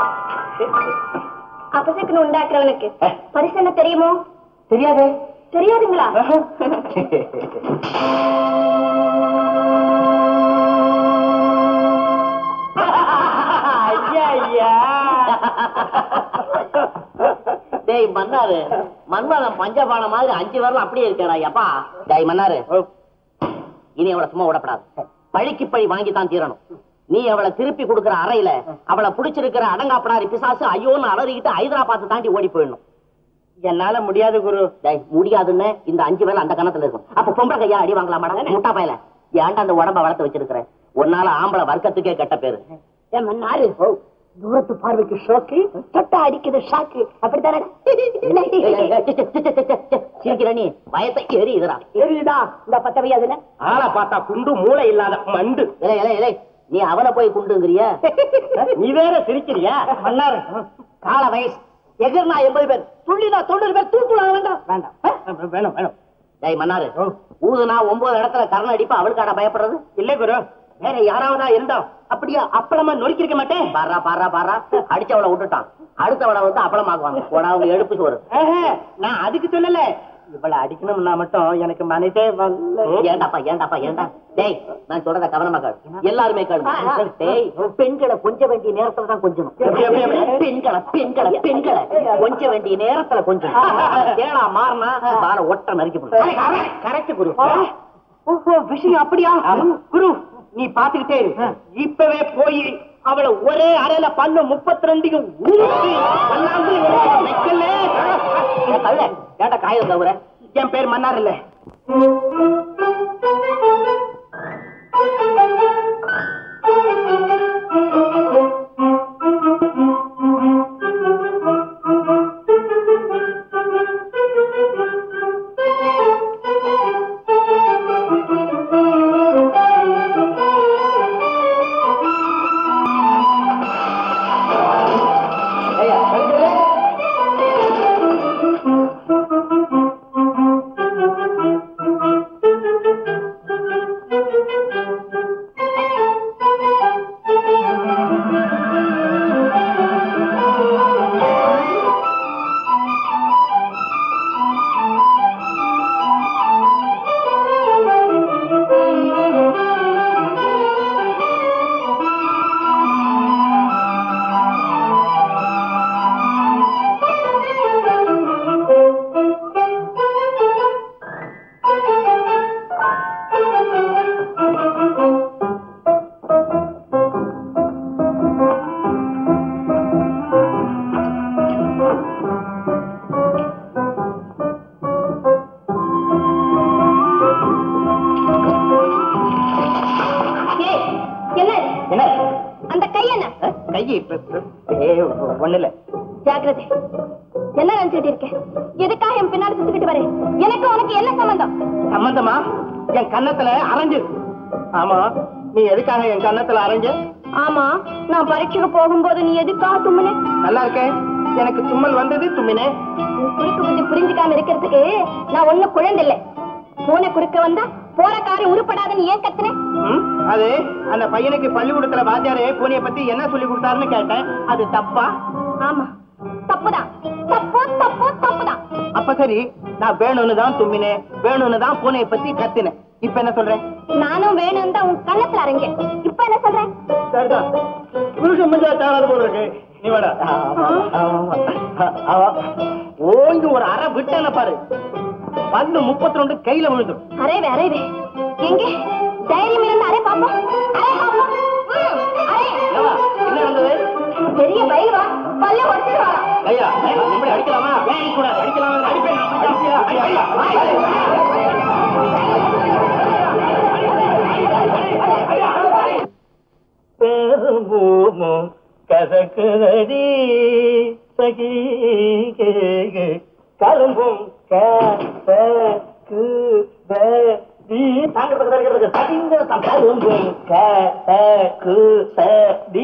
அபசக்குன்னு உண்டாக்குறவனுக்கு பரிசு என்ன தெரியுமோ தெரியாதே தெரியாதுங்களா ஐயா ஐயா டேய் மன்னாரு மன்மதன் பஞ்சபான மாதிரி அஞ்சு வரலாம் அப்படியே இருக்கடா அப்பா டேய் மன்னாரு இனி அவளை சும்மா விடப்படாது பழிக்கு பழி வாங்கி தான் தீரணும் நீ அவளை திருப்பி கொடுக்கிற அறையில அவளை புடிச்சிருக்கிற அடங்காப்படாரி பிசாசு ஐயோன்னு அலறிக்கிட்டு ஹைதராபாத் தாண்டி ஓடி போயிடணும் என்னால முடியாது குரு டேய் முடியாதுன்னு இந்த அஞ்சு வேலை அந்த கணத்துல இருக்கும் அப்ப பொம்பளை கையா அடி வாங்கலாமாடா முட்டா பயல ஏன்டா அந்த உடம்ப வளர்த்து வச்சிருக்கிற உன்னால ஆம்பளை வர்க்கத்துக்கே கெட்ட பேரு ஏன் மன்னாரு தூரத்து பார்வைக்கு ஷோக்கு தொட்டா அடிக்குது ஷாக்கு அப்படித்தானே சிரிக்கிற நீ பயத்தை ஏறி இதுடா தெரியுதா இந்த பத்தவை அதுல ஆளை பார்த்தா குண்டு மூளை இல்லாத மண்டு இலை இலை இலை நீ அவனை போய் குண்டுங்கிறிய நீ வேற சிரிக்கிறியா மன்னாரு கால வயசு எகிர்னா எண்பது பேர் துள்ளினா தொண்ணூறு பேர் தூக்குலாம் வேண்டாம் வேண்டாம் வேணும் வேணும் டேய் மன்னாரு ஊதுனா ஒன்பது இடத்துல கரண அடிப்பா அவளுக்காட பயப்படுறது இல்ல குரு வேற யாராவதா இருந்தா அப்படியா அப்பளமா நொறுக்கிருக்க மாட்டேன் பாரா பாரா பாரா அடிச்சவளை விட்டுட்டான் அடுத்தவளை வந்து அப்பளமாக்குவாங்க போடா அவங்க எடுப்பு சோறு ஆஹா, நான் அதுக்கு சொல்லல இவளை அடிக்கணும்னா மட்டும் எனக்கு மனதே வரல ஏண்டாப்பா ஏண்டாப்பா ஏண்டா டேய் நான் சொல்றத கவனமா கேளு எல்லாருமே கேளு டேய் பெண்களை கொஞ்ச வேண்டிய நேரத்துல தான் கொஞ்சணும் எப்படி, எப்படி, எப்படி? பெண்களை பெண்களை பெண்களை கொஞ்ச வேண்டிய நேரத்துல கொஞ்சம் தேடா மாறினா வார ஒட்ட நறுக்கி போடும் கரெக்ட் குரு ஓஹோ விஷயம் அப்படியா குரு நீ பாத்துக்கிட்டே இரு. இப்பவே போய் அவளை ஒரே அறையில பண்ணு முப்பத்தி ரெண்டையும் ஊத்தி கொண்டாந்து வைக்கல. ஏண்டா காயம் தவிர என் பேர் மன்னார் இல்ல ஒண்ணு இல்ல ஜாக்கிரதை என்ன நினைச்சிட்டு இருக்கேன் எதுக்காக என் பின்னாடி சுத்திக்கிட்டு வரேன் எனக்கு உனக்கு என்ன சம்பந்தம் சம்பந்தமா என் கன்னத்துல அரைஞ்சு ஆமா நீ எதுக்காக என் கன்னத்துல அரைஞ்ச ஆமா நான் பரீட்சைக்கு போகும்போது நீ எதுக்காக தும்முனே நல்லா இருக்கேன் எனக்கு தும்மல் வந்தது தும்மினேன் நீ குறுக்கு புத்தி புரிஞ்சுக்காம இருக்கிறதுக்கு நான் ஒண்ணு குழந்தை இல்ல பூனை குறுக்க வந்தா போற காரியம் உருப்படாதுன்னு ஏன் கத்துனேன் ம், அது அந்த பையனுக்கு பள்ளிக்கூடத்துல வாத்தியாரே பூனைய பத்தி என்ன சொல்லி கொடுத்தாருன்னு கேட்டேன் அது தப்பா ஆமா தப்புதான் தப்பு தப்பு தப்புதான் அப்ப சரி நான் வேணும்னு தான் தும்மினேன் வேணும்னு தான் பூனைய பத்தி கத்தினேன் இப்ப என்ன சொல்றேன் நானும் வேணும் தான் உன் கண்ணத்துல அரங்க இப்ப என்ன சொல்றேன் சரிதான் புருஷன் மஞ்சா தாராது போல இருக்கு நீ வாடா ஓங்கி ஒரு அரை விட்டன பாரு பல்லு முப்பத்தி ரெண்டு கையில விழுந்துடும் அரைவே அரைவே எங்க தைரியம் இருந்தா அரை பாப்போம் அரை பாப்போம் ம், அரை. ஏவா, என்ன நடந்தது பெரிய பயில் வா பல்ல உடச்சிட்டு வரா ஐயா இப்படி அடிக்கலாமா ஏன் கூட அடிக்கலாமா அடிப்பேன் அடிப்பியா? ஐயா, ஐயா. பெரும்பூமும் கசக்குதடி சகி கரும்பும் கசக்குதடி தாங்க பக்கத்துல சதிங்க கரும்பும் கசக்குதடி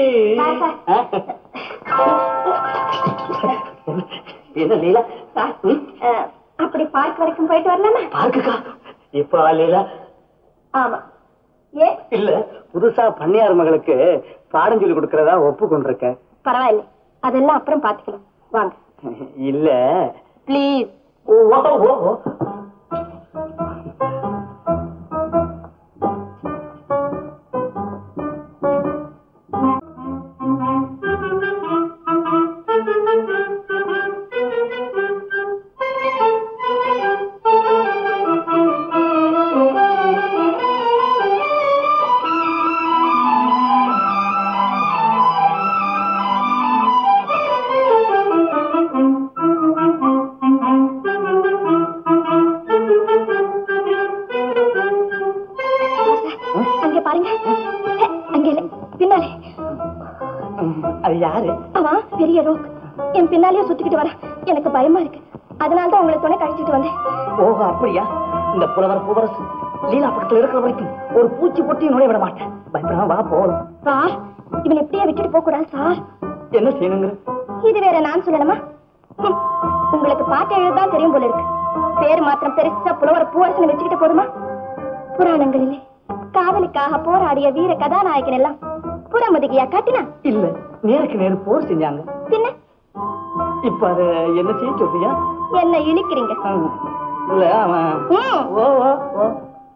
என்ன லீலா ம்? அஹ், அப்படி பார்க் வரைக்கும் போயிட்டு வரலாமா பார்க்குக்கா இப்ப லீலா ஆமா ஏ இல்ல புதுசா பண்ணையார் மகளுக்கு பாடம் சொல்லி கொடுக்கறதா ஒப்பு கொண்டிருக்கேன் பரவாயில்ல அதெல்லாம் அப்புறம் பாத்துக்கலாம் வாங்க இல்ல ப்ளீஸ் ஓ, ஓ, ஓ, ஓ. அங்க பாருங்க ஹே, அங்க இல்ல பின்னாலே ம், அது யாரு ஆமா பெரிய ரோக் என் பின்னாலேயே சுத்திக்கிட்டு வர எனக்கு பயமா இருக்கு அதனால தான் உங்களை துணை கழிச்சிட்டு வந்தேன் ஓஹோ அப்படியா இந்த புலவர் பூவரசு லீலா பக்கத்துல இருக்கிற வரைக்கும் ஒரு பூச்சி பொட்டியும் நுழைய விட மாட்டேன் பயப்படாம வா போகலாம் சார் இவனை எப்படியே விட்டுட்டு போக கூடாது சார் என்ன செய்யணுங்கிற இது வேற நான் சொல்லணுமா ஹம், உங்களுக்கு பாட்டு எழுதான் தெரியும் போல இருக்கு பேர் மாத்திரம் பெருசா புலவர் பூவரசனை வச்சுக்கிட்டு போதுமா புராணங்களிலே காதலுக்காக போராடிய வீர கதாநாயகன் எல்லாம் புறமுதுகியா காட்டினா இல்ல நேருக்கு நேரு போர் செஞ்சாங்க பின்ன இப்ப அத என்ன செய்ய சொல்றியா என்ன இழிக்கிறீங்க ம், இல்ல அவன் ம், ஓ ஓ ஓ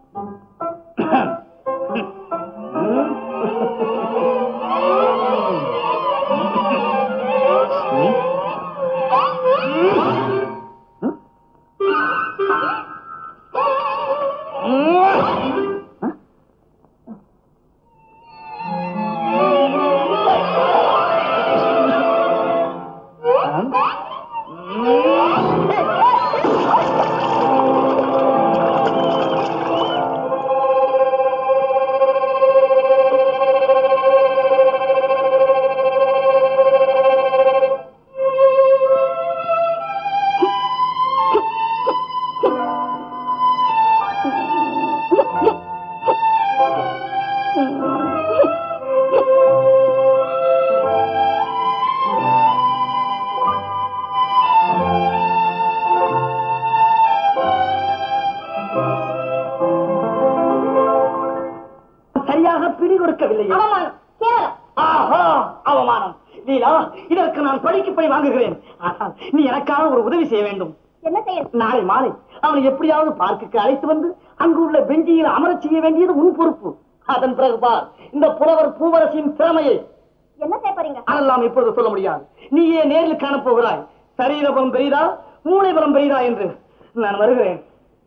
சரியாக பிடி கொடுக்கவில்லையே அவமானம் கேவலம் ஆஹா அவமானம் லீலா இதற்கு நான் படிக்கு படி வாங்குகிறேன் ஆனால் நீ எனக்காக ஒரு உதவி செய்ய வேண்டும் என்ன செய்ய நாளை மாலை அவனை எப்படியாவது பார்க்குக்கு அழைத்து வந்து அங்கு உள்ள பெஞ்சியில் அமரச் செய்ய வேண்டியது உன் பொறுப்பு அதன் பிறகு பார் இந்த புலவர் பூவரசின் திறமையை என்ன செய்ய போறீங்க அதெல்லாம் இப்பொழுது சொல்ல முடியாது நீயே நேரில் காணப் போகிறாய் சரீரபலம் பெரிதா மூளை பலம் பெரிதா என்று நான் வருகிறேன்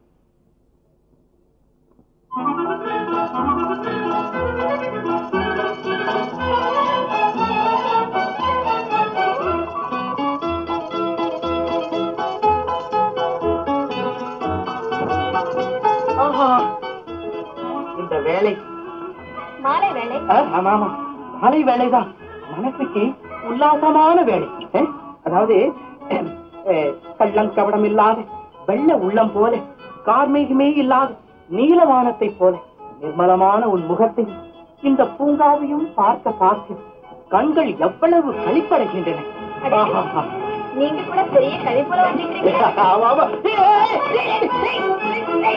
ஆஹா. இந்த வேலை மாலை வேலை ஆ, ஆமா ஆமா மாலை வேலைதான் மனசுக்கு உல்லாசமான வேலை அஹ், அதாவது அஹ், கள்ளம் கவடம் இல்லாத வெள்ள உள்ளம் போல கார்மேகமே இல்லாத நீலவானத்தை போல நிர்மலமான உன் முகத்தை இந்த பூங்காவையும் பார்க்க பார்க்க கண்கள் எவ்வளவு களிப்படைகின்றன ஆஹாஹா. நீங்க கூட பெரிய கழிப்புல வந்துக்கிறீங்க ஆமா, ஆமா. ஏய், ஏய், ஏய்,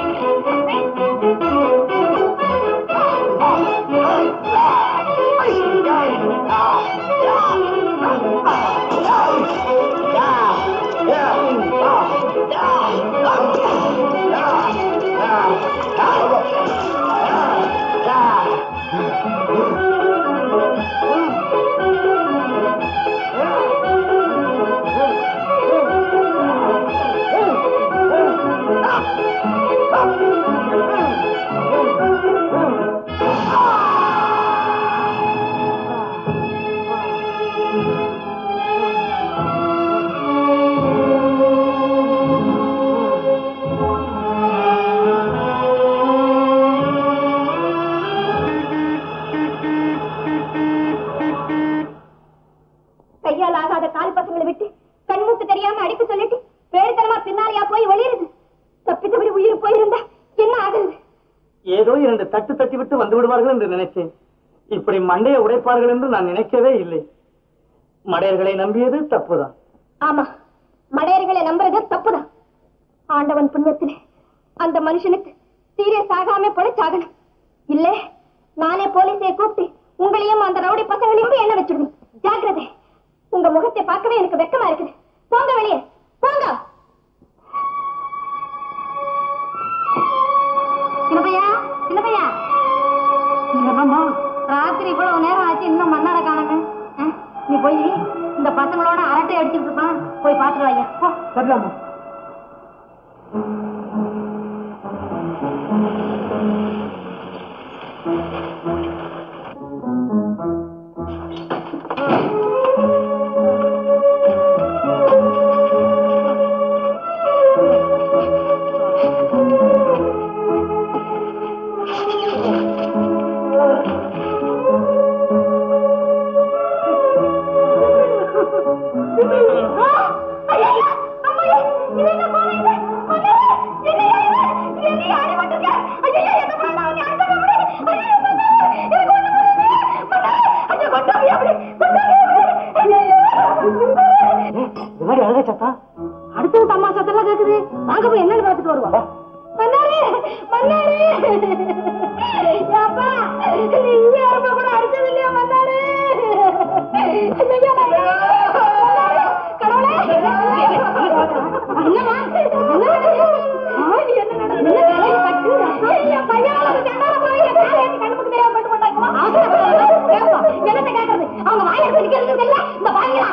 கையால் ஆகாத கால் பசங்களை விட்டு கண்மூக்கு தெரியாம அடிக்க சொல்லிட்டு பேருத்தனமா பின்னாலையா போய் ஒளிருது தப்பித்தபடி உயிர் போயிருந்தா என்ன ஆகுது ஏதோ இரண்டு தட்டு தட்டி விட்டு வந்து விடுவார்கள் என்று நினைச்சேன் இப்படி மண்டையை உடைப்பார்கள் என்று நான் நினைக்கவே இல்லை மடையர்களை நம்பியது தப்புதான் ஆமா மடையர்களை நம்புறது தப்புதான் ஆண்டவன் புண்ணியத்திலே அந்த மனுஷனுக்கு சீரியஸ் ஆகாம பொழைச்சாகணும் இல்ல நானே போலீஸை கூப்பிட்டு உங்களையும் அந்த ரவுடி பசங்களையும் என்ன வச்சிடுவேன் ஜாக்கிரதை உங்க முகத்தை பார்க்கவே எனக்கு வெக்கமா இருக்குது போங்க வெளியே போங்க சின்னப்பையா சின்னப்பையா என்னம்மா ராத்திரி இவ்வளவு நேரம் ஆச்சு இன்னும் மன்னார காணமே நீ போய் இந்த பசங்களோட அரட்டை அடிச்சுட்டு இருப்பான் போய் பாத்துட்டு வாங்க போ சரிதாம்மா முன்னாடி அழகா சத்தா அடுத்தது தமாஷாத்தெல்லாம் கேக்குது வாங்க போய் என்னன்னு பார்த்துட்டு வருவா மன்னாரே மன்னாரே அப்பா நீ இங்கே இருப்ப கூட அடிச்சது இல்லையா மன்னாரே ஐயா, மன்னாரே. கடவுளே என்னம்மா என்ன என்ன நடந்தது என்ன கட்டு என் பையன் ஒரு கண்டால போய் என் காலை ஏத்தி கண்ணுக்கு தெரியாம போட்டு போட்டாங்கம்மா என்னத்தை கேக்குறது அவங்க வாயை பிடிக்கிறது இல்ல இந்த பாருங்களா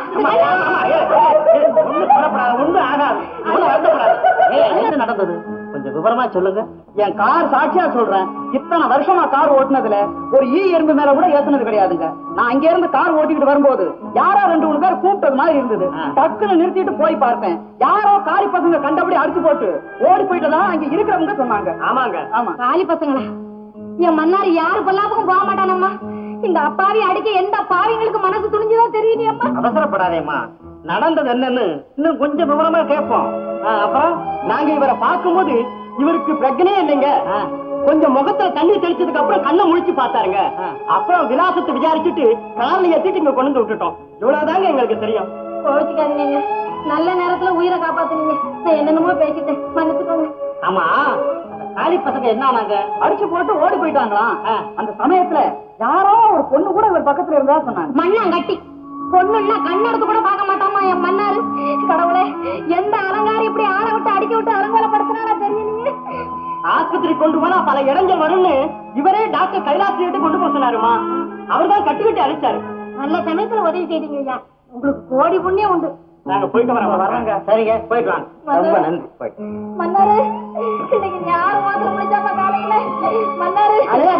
ஒண்ணு புறப்படாது ஒண்ணு ஆகாது ஒண்ணு வருத்தப்படாது ஏய், என்ன நடந்தது கொஞ்சம் விவரமா சொல்லுங்க என் கார் சாட்சியா சொல்றேன் இத்தனை வருஷமா கார் ஓட்டுனதுல ஒரு ஈ எறும்பு மேல கூட ஏத்துனது கிடையாதுங்க நான் அங்க இருந்து கார் ஓட்டிக்கிட்டு வரும்போது யாரோ ரெண்டு மூணு பேர் கூப்பிட்டது மாதிரி இருந்தது டக்குன்னு நிறுத்திட்டு போய் பார்த்தேன் யாரோ காரி பசங்க கண்டபடி அடிச்சு போட்டு ஓடி போயிட்டதா அங்க இருக்கிறவங்க சொன்னாங்க ஆமாங்க ஆமா காலி பசங்களா என் மன்னார் யாரு பொல்லாப்புக்கும் போக மாட்டானம்மா இந்த அப்பாவி அடிக்க எந்த பாவிங்களுக்கு மனசு துணிஞ்சுதோ தெரியலையம்மா அவசரப்படாதேம்மா நடந்தது என்னன்னு இன்னும் கொஞ்சம் விவரமா கேட்போம் ஆ, அப்புறம் நாங்க இவரை பார்க்கும்போது இவருக்கு பிரச்சனையே இல்லைங்க கொஞ்சம் முகத்துல தண்ணி தெளிச்சதுக்கு அப்புறம் கண்ணை முழிச்சு பார்த்தாருங்க அப்புறம் விலாசத்தை விசாரிச்சுட்டு கார்ல ஏத்திட்டு இங்க கொண்டு வந்து விட்டுட்டோம் இவ்வளவுதாங்க எங்களுக்கு தெரியும் கோவிச்சுக்காதீங்க நல்ல நேரத்துல உயிரை காப்பாத்துனீங்க நான் என்னென்னமோ பேசிட்டேன் மன்னிச்சுக்கோங்க ஆமா அந்த காலி பசங்க என்ன ஆனாங்க அடிச்சு போட்டு ஓடி போயிட்டாங்களாம் அந்த சமயத்துல யாரோ ஒரு பொண்ணு கூட இவர் பக்கத்துல இருந்தா சொன்னாங்க மண்ணாங்கட்டி பொண்ணுன்னா கண்ணெடுத்து கூட பார்க்க மாட்டாமா என் மன்னாரு கடவுளே எந்த அலங்காரம் இப்படி ஆளை விட்டு அடிக்க விட்டு அலங்கோலப்படுத்தினாரா தெரியலையே ஆஸ்பத்திரி கொண்டு போனா பல இடங்கள் வரும்னு இவரே டாக்டர் கைலாசிட்டு கொண்டு போக சொன்னாருமா அவர் தான் கட்டுக்கட்டி அழைச்சாரு நல்ல சமயத்துல உதவி செய்தீங்க ஐயா உங்களுக்கு கோடி புண்ணியம் உண்டு நாங்க போயிட்டு வரோம் வர்றாங்க சரிங்க போயிட்டு வாங்க ரொம்ப நன்றி போயிட்டு மன்னாரு இன்னைக்கு ஞாபகம் மாத்திரம் முடிச்சாப்பா காலையில மன்னாரு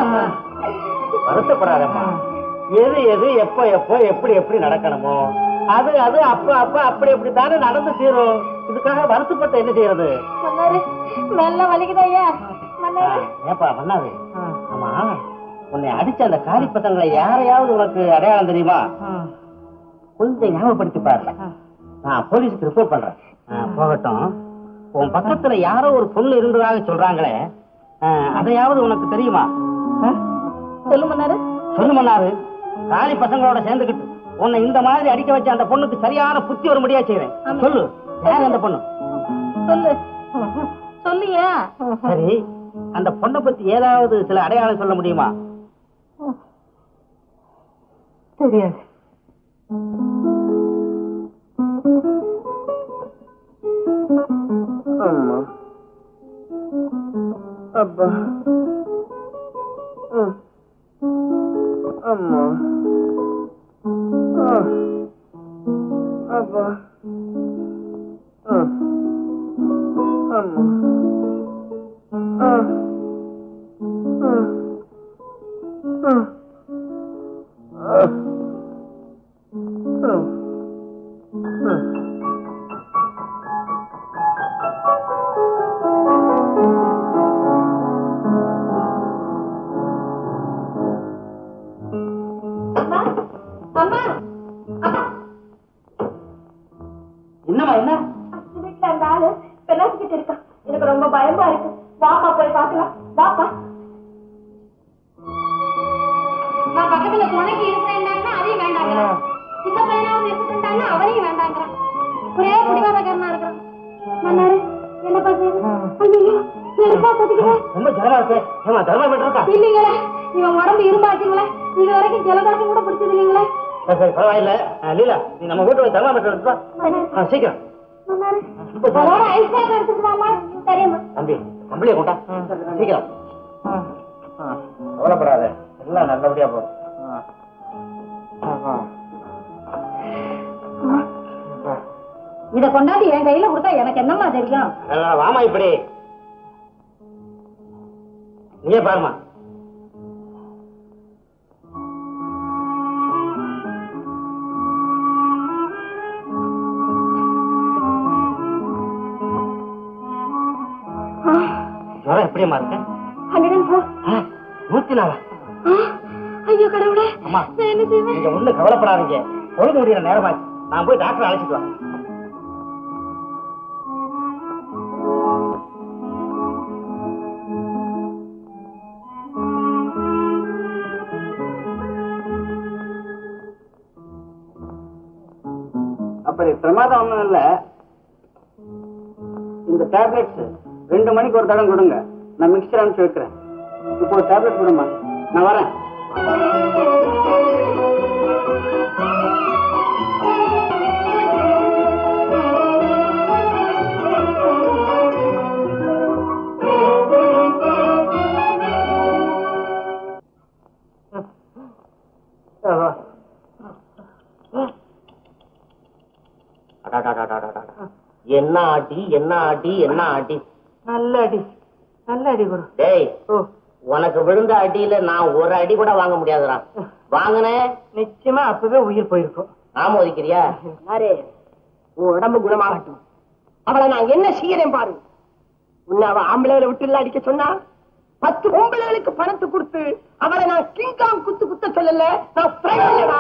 வருத்தப்படாதம்மா எது எது எப்ப எப்போ எப்படி எப்படி நடக்கணுமோ அது அது அப்ப அப்ப அப்படி அப்படி தானே நடந்து தீரும் இதுக்காக வருத்தப்பட்டு என்ன செய்யறது மன்னாரு மெல்ல வலிக்குது ஐயா மன்னாரு ஏப்பா பண்ணாது ஆமா உன்னை அடிச்ச அந்த காரி பசங்களை யாரையாவது உனக்கு அடையாளம் தெரியுமா கொஞ்சம் ஞாபகப்படுத்தி பாருங்க நான் போலீஸுக்கு ரிப்போர்ட் பண்றேன் ஆ, போகட்டும் உன் பக்கத்துல யாரோ ஒரு பொண்ணு இருந்ததாக சொல்றாங்களே ஆ, அதையாவது உனக்கு தெரியுமா ஆ? சொல்லு மன்னாரு சொல்லு மன்னாரு காலி பசங்களோட சேர்ந்துக்கிட்டு உன்னை இந்த மாதிரி அடிக்க வச்ச அந்த பொண்ணுக்கு சரியான புத்தி ஒரு முடியா செய்றேன் ஆமா. சொல்லு யார் அந்த பொண்ணு சொல்லு சொல்லியா சரி அந்த பொண்ணை பத்தி ஏதாவது சில அடையாளம் சொல்ல முடியுமா தெரியாது அம்மா அப்பா அம்மா அப்பா அம்மா அம்மா அம்மா என்னம்மா என்ன வீட்டுல அந்த ஆளு பெண்ணாசிக்கிட்டு இருக்கான் எனக்கு ரொம்ப பயமா இருக்கு வாப்பா போய் பார்க்கலாம் வாப்பா நான் பக்கத்துல துணைக்கு இருக்கிறேன்னா அதையும் வேண்டாங்கிறான் இந்த பையனாவது இருக்குதுன்னா அவனையும் வேண்டாங்கிறான் ஒரே பிடிவாதக்காரனா இருக்கிறான் மன்னாரு என்ன பாக்குறது ஐயோ நெருப்பா கொதிக்கிறேன் ரொம்ப ஜனமா இருக்கு ஏமா தர்மா பெற்று இருக்கா இல்லைங்களே இவன் உடம்பு இரும்பாச்சுங்களே இது வரைக்கும் ஜலதாசம் கூட பிடிச்சது இல்லைங்களே சரி சரி பரவாயில்ல ஆ, லீலா நீ நம்ம வீட்டு தர்மா பெற்று எடுத்து வா. ஆ, சீக்கிரம் மன்னாரு அதோட ஐஸ் பேக் எடுத்துட்டு வாமா சரிம்மா தம்பி கம்பளியை கொண்டா சீக்கிரம் கவலைப்படாத எல்லாம் நல்லபடியா போகும் இத கொண்டாந்து என் கையில கொடுத்தா எனக்கு என்னம்மா தெரியும் அதனால வாமா இப்படி நீயே பாருமா ஜுரம் எப்படியம்மா இருக்கு ஹண்ட்ரட் அண்ட் ஃபோர் ஆ, நூத்தி நாலா ஐயோ கடவுளே அம்மா நான் என்ன செய்வேன் நீங்க ஒண்ணு கவலைப்படாதீங்க பொழுது முடிகிற நேரமாச்சு நான் போய் டாக்டர் அழைச்சிட்டு வரேன் அப்படி பிரமாதம் ஒண்ணும் இல்ல இந்த டேப்லெட்ஸ் ரெண்டு மணிக்கு ஒரு தடம் கொடுங்க நான் மிக்சர் அனுப்பிச்சு வைக்கிறேன் இப்போ ஒரு டேப்லெட் கொடுமா நான் வரேன் என்ன ஆட்டி என்ன ஆட்டி என்ன ஆட்டி நல்ல அடி நல்ல அடி குரு டேய் ஓ உனக்கு விழுந்த அடியில நான் ஒரு அடி கூட வாங்க முடியாதுடா வாங்கினேன் நிச்சயமா அப்பவே உயிர் போயிருக்கும் நாம ஒதுக்கிறியா அரே உன் உடம்பு குணமாகட்டும் அவளை நான் என்ன செய்யறேன் பாரு உன்னை அவ ஆம்பளைகளை விட்டு அடிக்க சொன்னா பத்து பொம்பளைகளுக்கு பணத்தை கொடுத்து அவளை நான் கிங்காங் குத்து குத்த சொல்லல நான் friend இல்லடா.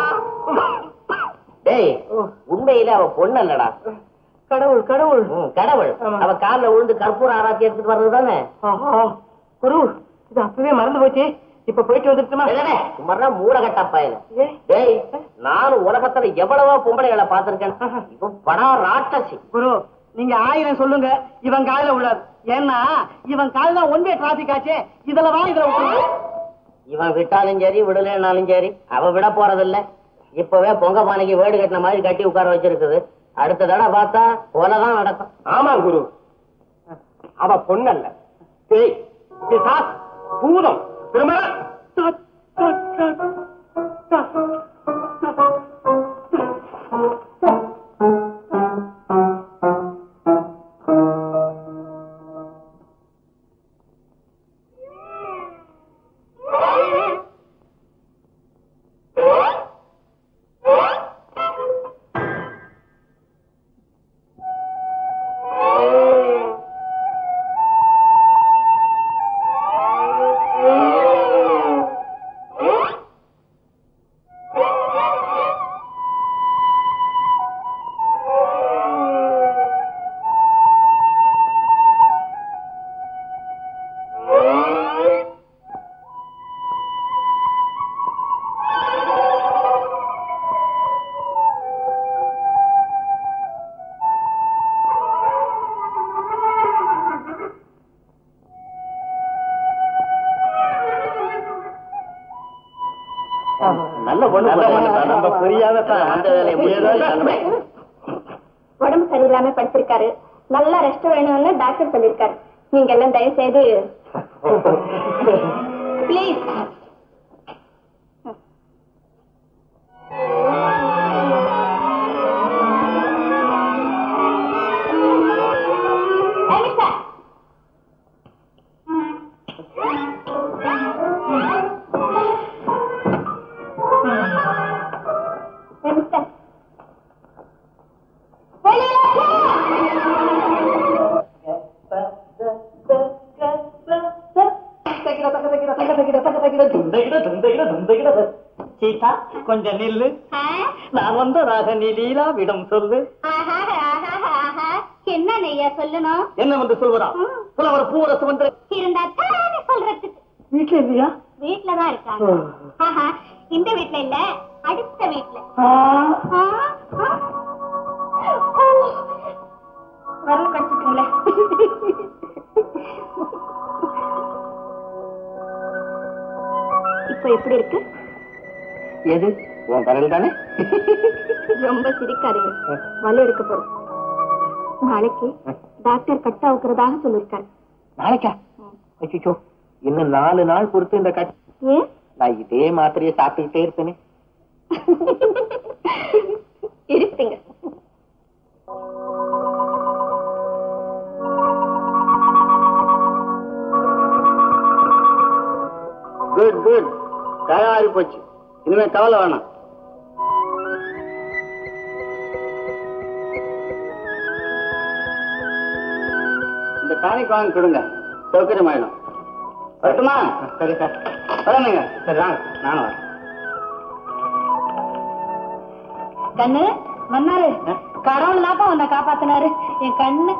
டேய் உண்மையில அவ பொண்ணு இல்லடா கடவுள் கடவுள் ம், கடவுள் ஆமா. அவ கால்ல விழுந்து கற்பூர ஆராய்ச்சி எடுத்துட்டு வர்றது தானே ஆஹா. குரு இது அப்பவே மறந்து போச்சு இப்ப போயிட்டு வந்துட்டுமா சும்மா மூடகட்டா பயல ஏ? டேய் நானும் உலகத்துல எவ்வளவோ பொம்பளைகளை பார்த்திருக்கேன் இவன் படா ராட்சசி குரு நீங்க ஆயிரம் சொல்லுங்க இவன் காலில உள்ளாது ஏன்னா இவன் கால் தான் ஒன் வே டிராபிக் ஆச்சே இதுல வா இதுல விட்டுருங்க. இவன் விட்டாலும் சரி விடலைன்னாலும் சரி அவ விட போறதில்ல இப்பவே பொங்க பானைக்கு வீடு கட்டின மாதிரி கட்டி உட்கார வச்சிருக்குது அடுத்த தடவை பார்த்தா கொலைதான் நடக்கும் ஆமா குரு அவ பொண்ணல்ல பேய் பிசாஸ், பூதம் திரும்ப ஆ புரியாததான் அந்த வேலையை முடியாது. உடம்பு சரியில்லாம படுத்திருக்காரு நல்லா ரெஸ்ட் வேணும்னு டாக்டர் சொல்லிருக்காரு நீங்க எல்லாம் தயவு செய்து ப்ளீஸ் சீதா கொஞ்சம் நில்லு நான் வந்ததாக நீ லீலாவிடம் சொல்லு என்ன நெய்யா சொல்லணும் என்ன வந்து சொல்வதா புலவர் பூவரசு வந்து இருந்தா தானே சொல்றதுக்கு வீட்டுல இல்லையா வீட்டுலதான் இருக்காங்க ஆஹா, இந்த வீட்ல இல்ல அடுத்த வீட்ல ஆ, ஆ. ஓ, வரல படிச்சுட்டுங்களே இப்ப எப்படி இருக்கு எது உன் கரல் தானே ரொம்ப சிரிக்காதீங்க வலி எடுக்க போறோம் நாளைக்கு டாக்டர் கட் அவுக்கிறதாக சொல்லிருக்காரு நாளைக்கா அச்சோ இன்னும் நாலு நாள் பொறுத்து இந்த கட் ஏன் நான் இதே மாத்திரையை சாப்பிட்டுக்கிட்டே இருப்பேனே இருப்பீங்க குட் குட் தயாரி போச்சு இனிமே கவலை வேணாம் இந்த டானிக் வாங்கி கொடுங்க சௌகரியமாயிடும் வரட்டுமா சரி சார் வரணுங்க சரி வாங்க நானும் வரேன் கண்ணு மன்னாரு கடவுள் தான் உன்னை காப்பாத்தினாரு என் கண்ணு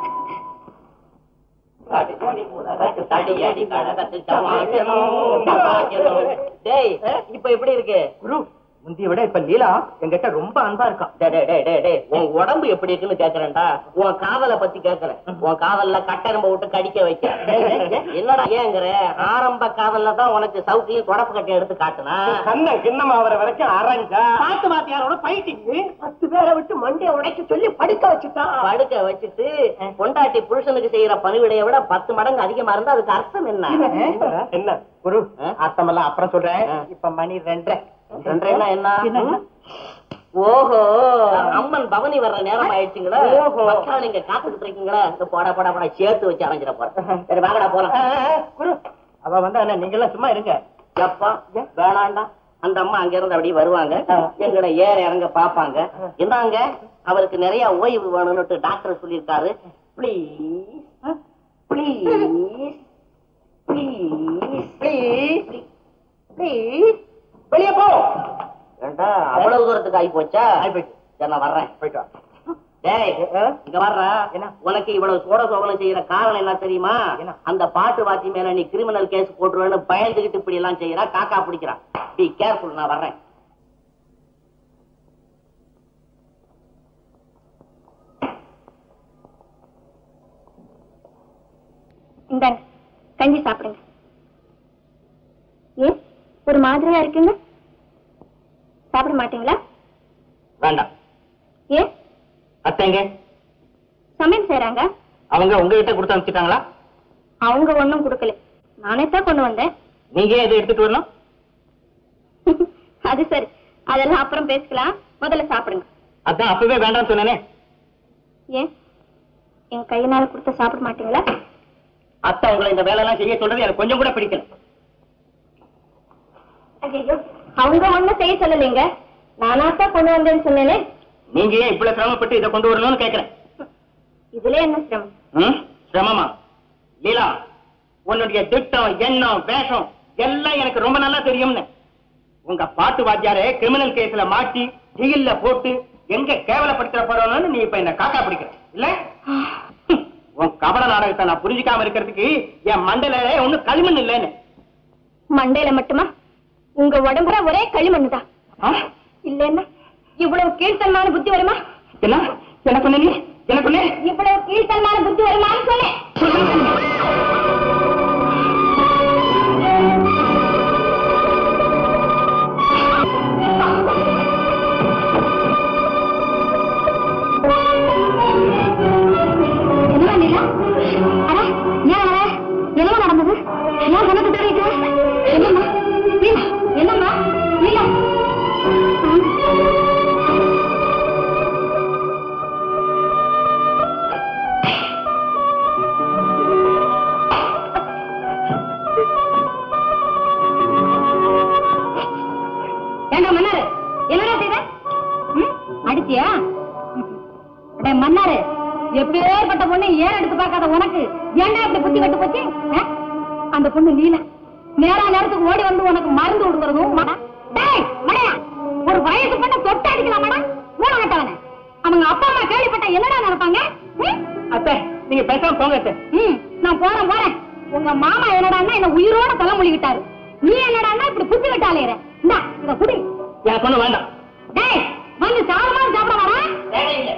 டேய் இப்ப எப்படி இருக்கு குரு முந்திய விட இப்ப லீலா என்கிட்ட ரொம்ப அன்பா இருக்கா டேய், டேய், டேய், டேய், டேய், உன் உடம்பு எப்படி இருக்குன்னு கேக்குறேன்டா உன் காதலை பத்தி கேக்குறேன் உன் காதல்ல கட்டரம்ப விட்டு கடிக்க வைக்க என்னடா ஏங்குற ஆரம்ப காதல்ல தான் உனக்கு சவுக்கையும் தொடப்பு கட்டி எடுத்து காட்டுனா கண்ண கிண்ணம் ஆவற வரைக்கும் அரைஞ்சா பாட்டு மாத்தியாரோட பைட்டிங் பத்து பேரை விட்டு மண்டைய உடைக்க சொல்லி படுக்க வச்சுட்டா படுக்க வச்சுட்டு பொண்டாட்டி புருஷனுக்கு செய்யற பணிவிடைய விட பத்து மடங்கு அதிகமா இருந்தா அதுக்கு அர்த்தம் என்ன என்ன குரு ஆ? அர்த்தமெல்லாம் அப்புறம் சொல்றேன் ஆ. இப்ப மணி ரெண்டரை ரெண்டரைன்னா என்ன ஓஹோ அம்மன் பவனி வர்ற நேரம் ஆயிடுச்சுங்களா ஓஹோ. மக்கள் நீங்க காத்துக்கிட்டு இருக்கீங்களா இந்த போடா போடா போடா சேர்த்து வச்சு அலைஞ்சிட போறேன் சரி வாங்கடா போலாம் குரு அவ வந்து அண்ணா நீங்க எல்லாம் சும்மா இருங்க எப்பா வேணாண்டா அந்த அம்மா அங்க இருந்து அப்படியே வருவாங்க எங்களை ஏற இறங்க பாப்பாங்க என்னங்க அவருக்கு நிறைய ஓய்வு வேணும்னு டாக்டர் சொல்லியிருக்காரு please please please please please வெளியே போ ஏண்டா அவ்வளவு தூரத்துக்கு ஆகி போச்சா ஆயிப்போச்சு. சரி நான் வர்றேன் போயிட்டு வா டேய் இங்க வர்றா என்ன? உனக்கு இவ்வளவு சோட சோகனம் செய்யற காரணம் என்ன தெரியுமா என்ன? அந்த பாட்டு வாத்தி மேல நீ கிரிமினல் கேஸ் போட்டுருவேன்னு பயந்துகிட்டு இப்படி எல்லாம் செய்யறா காக்கா பிடிக்கிறான் பி கேர்ஃபுல் நான் வர்றேன் இந்தாங்க கஞ்சி சாப்பிடுங்க ஏன் ஒரு மாதிரியா இருக்குங்க சாப்பிட மாட்டீங்களா வேண்டாம் ஏன் அத்தைங்க சமையல் செய்றாங்க அவங்க உங்ககிட்ட கொடுத்து அனுப்பிச்சிட்டாங்களா அவங்க ஒண்ணும் கொடுக்கல நானே தான் கொண்டு வந்தேன் நீங்க ஏன் இதை எடுத்துட்டு வரணும் அது சரி அதெல்லாம் அப்புறம் பேசிக்கலாம் முதல்ல சாப்பிடுங்க அதான் அப்பவே வேண்டாம்னு சொன்னேனே ஏன் என் கையினால கொடுத்த சாப்பிட மாட்டீங்களா அத்தை உங்களை இந்த வேலை எல்லாம் செய்ய சொல்றது எனக்கு கொஞ்சம் கூட பிடிக்கல ஐயோ அவங்க ஒண்ணும் செய்ய சொல்லலைங்க நானா தான் கொண்டு வந்தேன்னு சொன்னேனே நீங்க ஏன் இவ்வளவு சிரமப்பட்டு இதை கொண்டு வரணும்னு கேக்குறேன் இதுல என்ன சிரமம் ம்? சிரமமா லீலா உன்னுடைய திட்டம் எண்ணம் வேஷம் எல்லாம் எனக்கு ரொம்ப நல்லா தெரியும்னு உங்க பாட்டு வாத்தியாரே கிரிமினல் கேஸ்ல மாட்டி ஜெயில்ல போட்டு எங்க கேவலப்படுத்த போறோம்னு நீ இப்ப என்ன காக்கா பிடிக்கிற இல்ல ஹம், உன் கபட நாடகத்தை நான் புரிஞ்சுக்காம இருக்கிறதுக்கு என் மண்டல ஒண்ணும் களிமண் இல்லைன்னு மண்டையில மட்டுமா உங்க உடம்புல ஒரே களிமண்ணுதான் ஆ? இல்லன்னா இவ்வளவு கீழ்த்தனமான புத்தி வருமா என்ன என்ன சொன்ன நீ என்ன சொன்ன இவ்வளவு கீழ்த்தனமான புத்தி வருமான்னு சொன்னேன் ஏற எடுத்து பார்க்காத உனக்கு ஏன்டா இப்படி புத்தி கட்டு போச்சு ஆ? அந்த பொண்ணு லீலா நேரா நேரத்துக்கு ஓடி வந்து உனக்கு மருந்து கொடுக்கறதும் மட- டேய், மடையா, ஒரு வயசு பண்ண தொட்டு அடிக்கலாமாடா மூணு கட்டவன அவங்க அப்பா அம்மா கேள்விப்பட்ட என்னடா நடப்பாங்க ம்? அத்தை நீங்க பேசாம போங்க அத்தை ம், நான் போறேன் போறேன் உங்க மாமா என்னடான்னா என்ன உயிரோட தலைமொழி விட்டாரு நீ என்னடான்னா இப்படி புத்தி கட்டாலேற இந்தா இத குடி எனக்கு ஒண்ணு வேண்டாம் டேய் வந்து சாப்பிடமா சாப்பிட வரா தேவையில்லை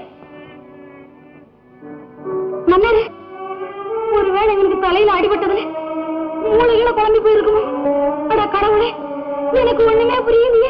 மன்னர் ஒருவேளை இவனுக்கு தலையில அடிபட்டதுல மூளையில குழம்பி போயிருக்குமோ அட கடவுளே எனக்கு ஒண்ணுமே புரியலையே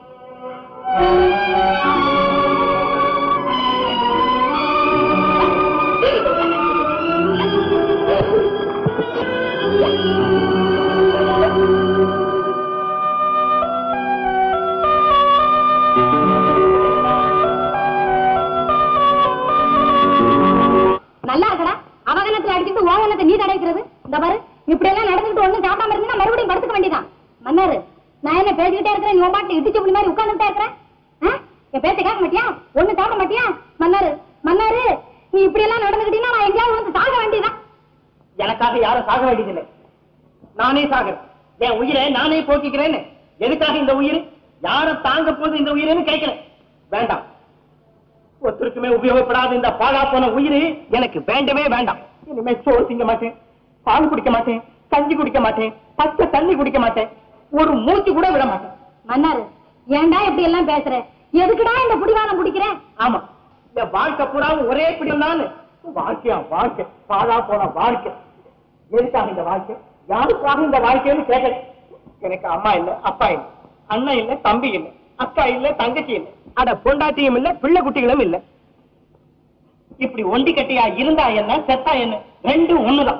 நல்லா இருக்கடா அவகனத்துல அடிச்சுட்டு ஓகனத்தை நீ தடைக்கிறது இந்த பாரு இப்படி எல்லாம் நடந்துட்டு ஒண்ணும் சாப்பிடாம இருந்தா மறுபடியும் படுத்துக்க வேண்டியதான் மன்னாரு நான் என்ன பேசிக்கிட்டே இருக்கிறேன் நீ பாட்டு இடிச்சு முடி மாதிரி உட்கார்ந்துட்டே இருக்கிறேன் ஆ? என் பேச்ச கேட்க மாட்டியா ஒண்ணு சாப்பிட மாட்டியா மன்னாரு மன்னாரு நீ இப்படி எல்லாம் நடந்துக்கிட்டீங்கன்னா நான் எங்கேயாவது வந்து சாக வேண்டியதான் எனக்காக யாரும் சாக வேண்டியதில்லை நானே சாகிறேன் என் உயிரை நானே போக்கிக்கிறேன்னு எதுக்காக இந்த உயிர் யார தாங்க போகுது இந்த உயிர்னு கேட்கிறேன் வேண்டாம் ஒருத்தருக்குமே உபயோகப்படாத இந்த பாழா போன உயிர் எனக்கு வேண்டவே வேண்டாம் இனிமே சோறு திங்க மாட்டேன் பால் குடிக்க மாட்டேன் கஞ்சி குடிக்க மாட்டேன் பச்சை தண்ணி குடிக்க மாட்டேன் ஒரு மூச்சு கூட விட மாட்டேன் மன்னாரு ஏன்டா இப்படி எல்லாம் பேசுற எதுக்குடா இந்த புடிவானம் பிடிக்கிற ஆமா இந்த வாழ்க்கை பூராவும் ஒரே பிடியும் தான் வாழ்க்கையா வாழ்க்கை பாழா போன வாழ்க்கை எதுக்காக இந்த வாழ்க்கை யாருக்காக இந்த வாழ்க்கைன்னு கேட்கல எனக்கு அம்மா இல்ல அப்பா இல்ல அண்ணன் இல்ல தம்பி இல்ல அக்கா இல்ல தங்கச்சி இல்ல அட பொண்டாட்டியும் இல்ல பிள்ளை குட்டிகளும் இல்ல இப்படி ஒண்டி கட்டியா இருந்தா என்ன செத்தா என்ன ரெண்டும் ஒண்ணுதான்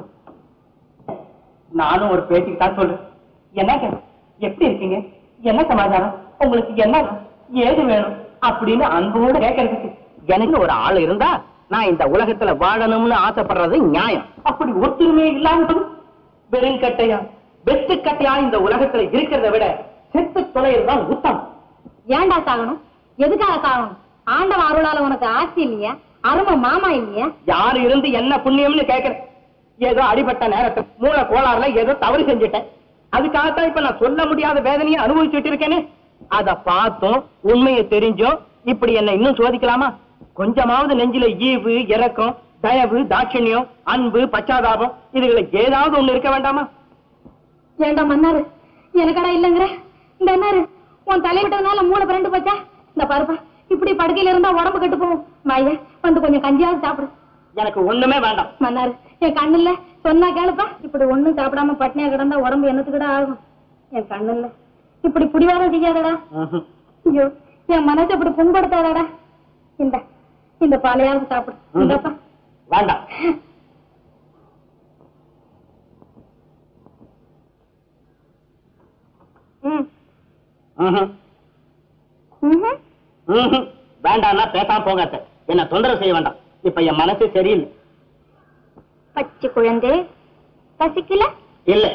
நானும் ஒரு பேச்சுக்கு தான் சொல்றேன் என்னங்க எப்படி இருக்கீங்க என்ன சமாதானம் உங்களுக்கு என்ன ஏது வேணும் அப்படின்னு அன்போடு கேட்கறதுக்கு எனக்கு ஒரு ஆள் இருந்தா நான் இந்த உலகத்துல வாழணும்னு ஆசைப்படுறது நியாயம் அப்படி ஒத்துருமே இல்லாம வெறும் கட்டையா வெத்து கட்டையா இந்த உலகத்துல இருக்கிறத விட செத்து தொலைறதுதான் உத்தம் ஏன்டா சாகணும் எதுக்காக சாகணும் ஆண்டவ அருளால உனக்கு ஆட்சி இல்லையா அருமை மாமா இல்லையா யாரு இருந்து என்ன புண்ணியம்னு கேக்குறேன் ஏதோ அடிபட்ட நேரத்துல மூளை கோளாறுல ஏதோ தவறு செஞ்சுட்டேன் அதுக்காகத்தான் இப்ப நான் சொல்ல முடியாத வேதனையை அனுபவிச்சுட்டு இருக்கேனே அத பார்த்தும் உண்மையை தெரிஞ்சும் இப்படி என்ன இன்னும் சோதிக்கலாமா கொஞ்சமாவது நெஞ்சில ஈவு இரக்கம் தயவு தாட்சண்யம் அன்பு பச்சாதாபம் இதுகளை ஏதாவது ஒண்ணு இருக்க வேண்டாமா ஏண்டா மன்னாரு எனக்கடா இல்லங்கிற இந்த அண்ணாரு உன் தலை விட்டதுனால மூளை பிறண்டு போச்சா இந்த பருப்பா இப்படி படுக்கையில இருந்தா உடம்பு கெட்டு போகும் வாய வந்து கொஞ்சம் கஞ்சியாவது சாப்பிடு எனக்கு ஒண்ணுமே வேண்டாம் மன்னாரு என் கண்ணு இல்ல சொன்னா கேளுப்பா இப்படி ஒண்ணும் சாப்பிடாம பட்னியா கிடந்தா உடம்பு என்னத்துக்குடா ஆகும் என் கண்ணு இல்ல இப்படி புடிவாரம் செய்யாதடா ஐயோ என் மனசை இப்படி புண்படுத்தாதடா இந்த இந்த பாலையாவது சாப்பிடு இந்தப்பா வேண்டாம் ம் ம்ஹும். ம்ஹும். ம்ஹும். வேண்டாம்னா பேசாம போங்க அத்தை. என்ன தொந்தரவு செய்ய வேண்டாம் இப்ப என் மனசு சரியில்லை பச்சை குழந்தை பசிக்கல இல்ல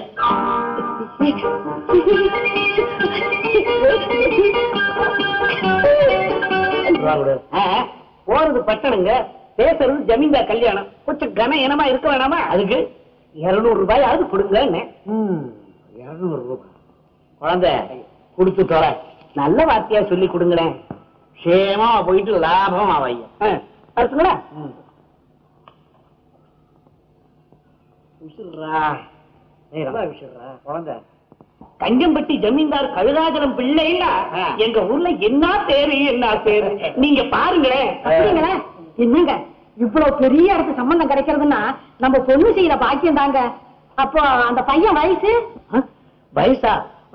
ஆ, போறது பட்டணுங்க பேசுறது ஜமீன்தார் கல்யாணம் கொஞ்சம் கன இனமா இருக்க வேணாமா அதுக்கு இருநூறு ரூபாயாவது கொடுங்க இருநூறு ரூபாய் குழந்தை குடுத்து தொலை நல்ல வார்த்தையா சொல்லி கொடுங்களேன் சேமா போயிட்டு லாபம் ஆவையா அடுத்துங்களா விசிறா விசிறா குழந்தை கஞ்சம்பட்டி ஜமீன்தார் கழுதாஜலம் பிள்ளைன்னா எங்க ஊர்ல என்ன பேரு என்ன பேரு நீங்க பாருங்களேன் அப்படிங்களா என்னங்க இவ்வளவு பெரிய இடத்து சம்பந்தம் கிடைக்கிறதுன்னா நம்ம பொண்ணு செய்யற பாக்கியம் தாங்க அப்போ அந்த பையன் வயசு வயசா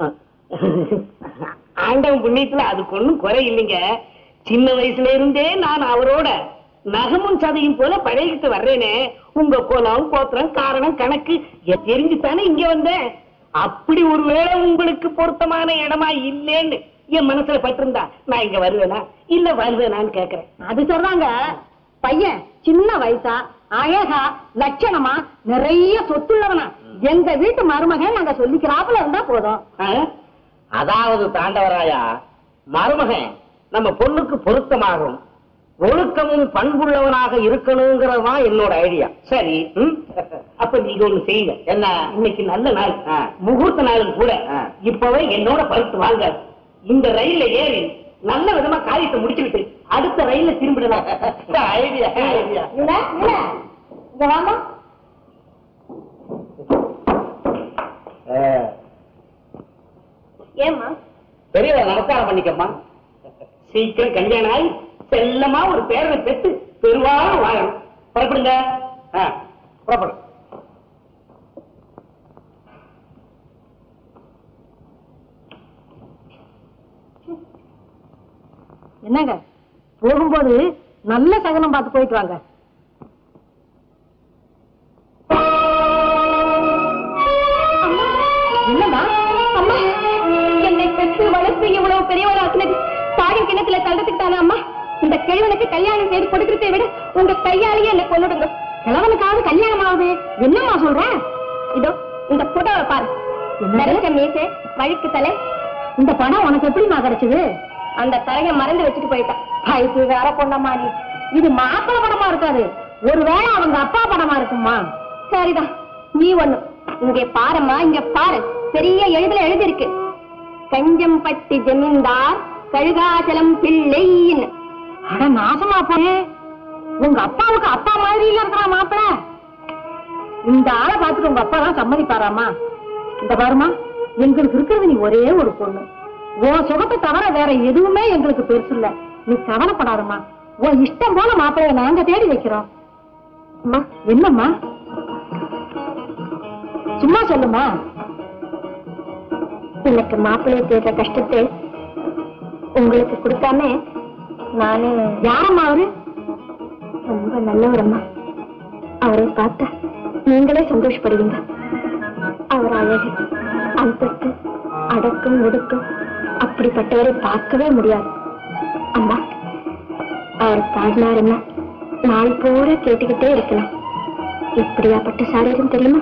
ஆண்டவன் புண்ணியத்துல அதுக்கு ஒண்ணும் குறை இல்லைங்க சின்ன வயசுல இருந்தே நான் அவரோட நகமும் சதையும் போல பழகிட்டு வர்றேனே உங்க குலம் கோத்திரம் காரணம் கணக்கு எ- தெரிஞ்சுத்தானே இங்க வந்தேன் அப்படி ஒருவேளை உங்களுக்கு பொருத்தமான இடமா இல்லேன்னு என் மனசுல பட்டிருந்தா நான் இங்க வருவேனா இல்ல வருவேனான்னு கேக்குறேன் அது சொல்றாங்க பையன் சின்ன வயசா அழகா லட்சணமா நிறைய சொத்துள்ளவனா எங்க வீட்டு மருமகன் நாங்க சொல்லிக்கிறாப்புல இருந்தா போதும் ஆ? அதாவது தாண்டவராயா மருமகன் நம்ம பொண்ணுக்கு பொருத்தமாகும் ஒழுக்கமும் பண்புள்ளவனாக இருக்கணுங்கிறது தான் என்னோட ஐடியா சரி ம்? அப்ப நீங்க ஒண்ணு செய்யுங்க என்ன இன்னைக்கு நல்ல நாள் ஆ. முகூர்த்த நாளும் கூட ஆ. இப்பவே என்னோட பருத்து வாங்க இந்த ரயில்ல ஏறி நல்ல விதமா காரியத்தை முடிச்சுக்கிட்டு அடுத்த ரயில்ல திரும்பிடலாம் ஐடியா ஐடியா இங்க இங்க வாமா ஏமா பெரியவரை நமஸ்காரம் பண்ணிக்கம்மா சீக்கிரம் கல்யாணம் ஆகி செல்லமா ஒரு பேரனை பெற்று பெருவாக வாழணும் புறப்படுங்க ஆ, புறப்படு என்னங்க போகும்போது நல்ல சகனம் பார்த்து போயிட்டு வாங்க என்னம்மா அம்மா என்னை பெற்று வளர்த்து இவ்வளவு பெரியவராக்குனது தாயின் கிணத்துல தள்ளத்துக்கிட்டானா அம்மா இந்த கிழவனுக்கு கல்யாணம் செய்து கொடுக்கறதை விட உங்க கையாலேயே என்ன கொண்டுடுங்க கிழவனுக்காவது கல்யாணம் ஆகுது என்னம்மா சொல்ற இதோ இந்த புடவை பாரு நரைச்ச மீசை வழுக்கு தலை இந்த பணம் உனக்கு எப்படிமா கிடைச்சது அந்த தரைய மறந்து வச்சுட்டு போயிட்டான் இது வேற பொண்ணம்மா நீ இது மாப்பிள படமா இருக்காது ஒருவேளை அவங்க அப்பா படமா இருக்குமா சரிதான் நீ ஒண்ணு இங்க பாரும்மா இங்க பாரு பெரிய எழுதுல எழுதிருக்கு கஞ்சம்பட்டி ஜமீன்தார் கழுகாச்சலம் பிள்ளைன்னு அட நாசமா போனே உங்க அப்பாவுக்கு அப்பா மாதிரி இல்ல இருக்கிறா மாப்பிள இந்த ஆளை பார்த்துட்டு உங்க அப்பா தான் சம்மதிப்பாராமா இந்த பாருமா எங்களுக்கு இருக்கிறது நீ ஒரே ஒரு பொண்ணு உன் சுகத்தை தவிர வேற எதுவுமே எங்களுக்கு பெருசு இல்ல நீ கவலைப்படாதம்மா உன் இஷ்டம் போல மாப்பிளைய நாங்க தேடி வைக்கிறோம் அம்மா என்னம்மா சும்மா சொல்லுமா எனக்கு மாப்பிள்ளைய தேடுற கஷ்டத்தை உங்களுக்கு கொடுக்காம நானு யாரம்மா அவரு ரொம்ப நல்லவரம்மா அவரை பார்த்தா நீங்களே சந்தோஷப்படுவீங்க அவர் அழகு அந்தஸ்து அடக்கம் ஒடுக்கம் அப்படிப்பட்டவரை பார்க்கவே முடியாது அம்மா அவர் பாடினாருன்னா நாள் பூரா கேட்டுக்கிட்டே இருக்கலாம் எப்படியாப்பட்ட சாரீரம் தெரியுமா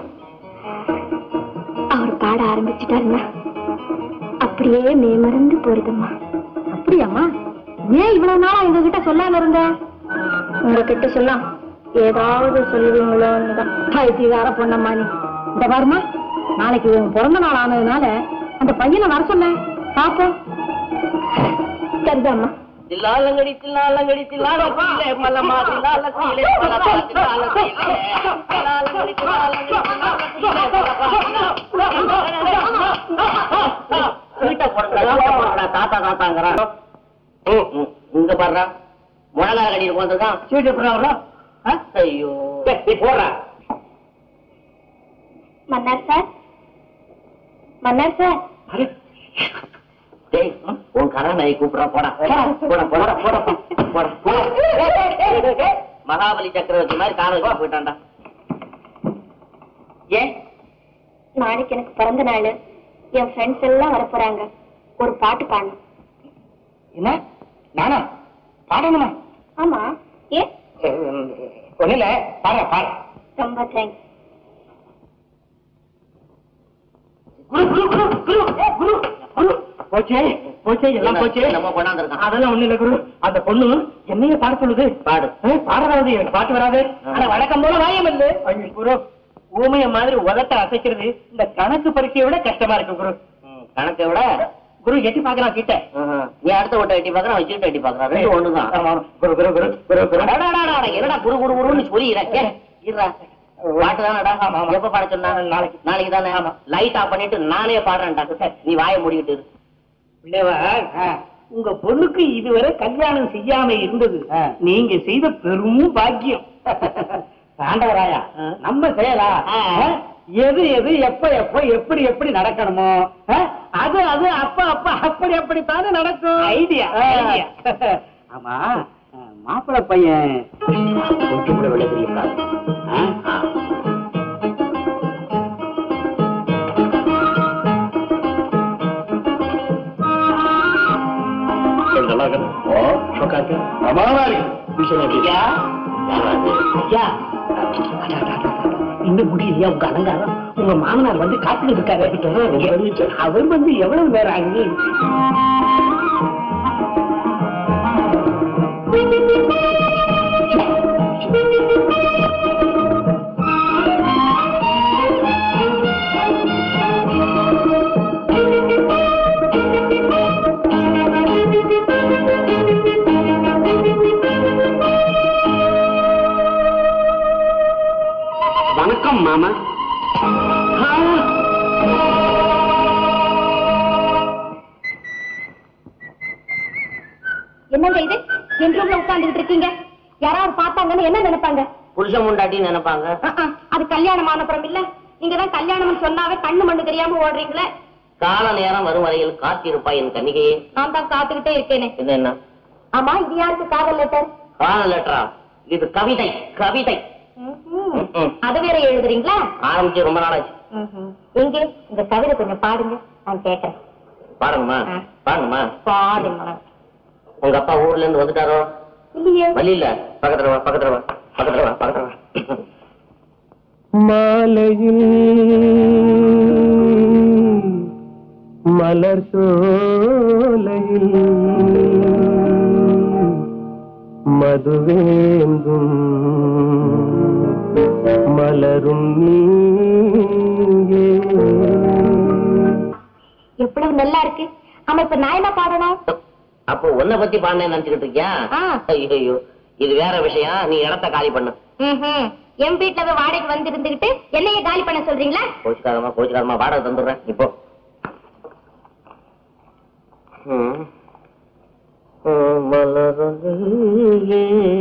அவர் பாட ஆரம்பிச்சிட்டாருன்னா அப்படியே மேமறந்து போறதம்மா அப்படியாம்மா ஏன் இவ்வளவு நாளா எங்க கிட்ட சொல்லாம இருந்த உங்ககிட்ட சொன்னா ஏதாவது சொல்லுவீங்களோன்னு தான் பைத்தியக்கார பொண்ணம்மா நீ இந்த பாருமா நாளைக்கு உன் பிறந்த நாள் ஆனதுனால அந்த பையனை வர சொன்ன பாப்போம் சரிதாம்மா தில்லாலங்கடி தில்லாலங்கடி தில்லாலங்கடியிலே மலமா தில்லாலங்கடியிலே மலமா தில்லாலங்கடியிலே தில்லாலங்கடி தில்லாலங்கடி தில்லாலங்கடியிலே வீட்டை போடுறா போடுறா தாத்தா தாத்தாங்கிறான் ம், ம், இங்க பாடுறா முழங்கால கடியில் போனதுதான் சீட்டு போடுறா ஐயோ நீ போடுறா மன்னார் சார் மன்னார் சார் டேய் உன் கராநாயை கூப்பிடா போடா போடா போடா போடா போடா போடா மகாபலி சக்கரவர்த்தி மாதிரி காலேஜ் போயிட்டான்டா ஏன் நாளைக்கு எனக்கு பிறந்த நாள் என் ஃப்ரெண்ட்ஸ் எல்லாம் வர போறாங்க ஒரு பாட்டு பாடணும் என்ன நானா பாடணுமா ஆமா ஏ ஒண்ணு இல்ல பாரு பாரு ரொம்ப தேங்க்ஸ் குரு குரு குரு குரு குரு குரு போச்சே போச்சே எல்லாம் போச்சே நம்ம கொண்டாந்துருக்கான் அதெல்லாம் ஒண்ணு இல்ல குரு அந்த பொண்ணு என்னைய பாட சொல்லுது பாடு ஏய், பாடறாது எனக்கு பாட்டு வராது ஆனா வழக்கம் போல வாயம் இல்ல ஐயோ குரு ஊமைய மாதிரி உதட்ட அசைக்கிறது இந்த கணக்கு பரீட்சையை விட கஷ்டமா இருக்கு குரு ம், கணக்கை விட குரு எட்டி பாக்கலாம் கிட்ட ஆஹா. நீ அடுத்த ஓட்ட எட்டி பாக்குறான் வச்சுட்டு எட்டி பாக்குறான் ரெண்டு ஒண்ணுதான் ஆமா, ஆமா. குரு குரு குரு குரு குரு அடா, அடா, அடா, அடா, என்னடா குரு குரு குருன்னு சொல்லிடுறேன் இருடா பாட்டு தானடா ஆமா, ஆமா. எப்ப பாட சொன்னா நாளைக்கு. நாளைக்கு தானே ஆமா லைட் ஆஃப் பண்ணிட்டு நானே பாடுறேன்டா நீ வாயை மூடிக்கிட்டு இரு. பிள்ளைவா உங்க பொண்ணுக்கு இதுவரை கல்யாணம் செய்யாம இருந்தது ஆ. நீங்க செய்த பெரும் பாக்கியம் ஆண்டவராயா ஆ. நம்ம செய்யலா ஆ. ஆ? எது எது எப்ப எப்ப எப்படி எப்படி நடக்கணுமோ ஆ? அது அது அப்ப அப்ப அப்படி அப்படித்தானே நடக்கும் ஐடியா, ஆ. ஐடியா. ஆமா மாப்பிள்ளை பையன் கொஞ்சம் கூட விலை தெரியுங்களா ஆ? ஐயா ஐயா இன்னும் முடியலையா உங்க அலங்காரம் உங்க மாமனார் வந்து காத்துக்கிட்டு இருக்காரு அவர் வந்து எவ்வளவு நேரம் ஆகுது வணக்கம் மாமா என்னங்க இது என் ரூம்ல உட்கார்ந்துட்டு இருக்கீங்க யாராவது பார்த்தாங்கன்னு என்ன நினைப்பாங்க புருஷன் முண்டாட்டி நினைப்பாங்க அஹ், அஹ், அது கல்யாணம் ஆனப்புறம் இல்ல நீங்க தான் கல்யாணம்னு சொன்னாவே கண்ணு மண்ணு தெரியாம ஓடுறீங்களே கால நேரம் வரும் வரையில் காத்திருப்பாய் என் கன்னிகையே நான் தான் காத்துக்கிட்டே இருக்கேனே இது என்ன ஆமா இது யாருக்கு காதல் லெட்டர் கால லெட்டரா இது கவிதை கவிதை ம்ம். அது வேற எழுதுறீங்களா ஆரம்பிச்சு ரொம்ப நாளாச்சு எங்க இந்த கவிதை கொஞ்சம் பாடுங்க நான் கேட்கறேன் பாருங்கம்மா ஆ. பாருங்கம்மா பாடுங்க உங்க அப்பா ஊர்ல இருந்து வந்துட்டாரோ இல்லையே வழி இல்ல பக்கத்துல வா பக்கத்துல வா பக்கத்துல வா பக்கத்துல வா மாலையில் மலர் சோலையில் மதுவேந்தும் மலரும் நீயே எவ்வளவு நல்லா இருக்கு ஆமா இப்ப நான் என்ன பாடணும் அப்போ உன்னை பத்தி பாடினேன் நினைச்சுக்கிட்டு இருக்கியா ஆ. ஐயோ இது வேற விஷயம் நீ இடத்த காலி பண்ணு ம்ஹும். என் வீட்டுல போய் வாடகைக்கு வந்து இருந்துகிட்டு என்னைய காலி பண்ண சொல்றீங்களா கோச்சுக்காரமா கோச்சுக்காரமா வாடகை தந்துடுறேன் இப்போ ம். ம், மலரொலியே.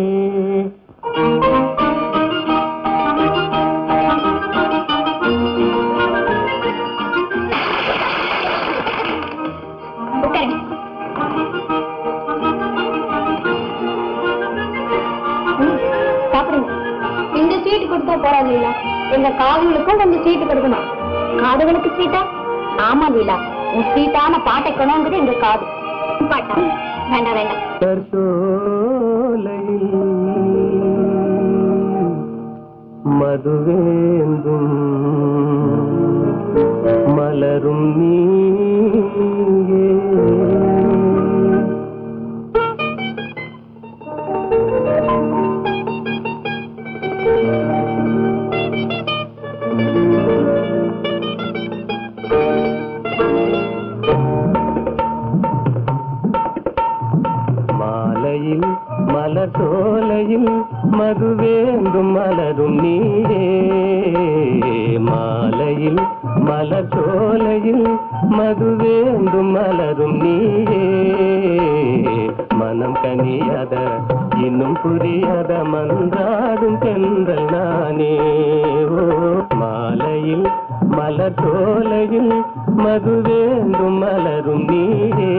உட்காருங்க ம், சாப்பிடுங்க இந்த சீட்டு கொடுத்தா போறாது லீலா எங்க காதுகளுக்கும் கொஞ்சம் சீட்டு கொடுக்கணும் காதுகளுக்கு சீட்டா ஆமா லீலா உன் சீட்டான பாட்டை கொண்டாங்குது எங்க காது பாட்டா வேண்டாம் வேண்டாம் கர்சோலையில் மதுவேந்தும் மலரும் நீயே மாலையில் மலர் சோலையில் மதுவேந்தும் மலரும் நீயே மாலையில் மலர் சோலையில் மதுவேந்தும் மலரும் நீயே மனம் கனியாத இன்னும் புரியாத மன்றாடும் தென்றல் நானே ஓ மாலையில் மலர் சோலையில் மதுவேந்தும் மலரும் நீயே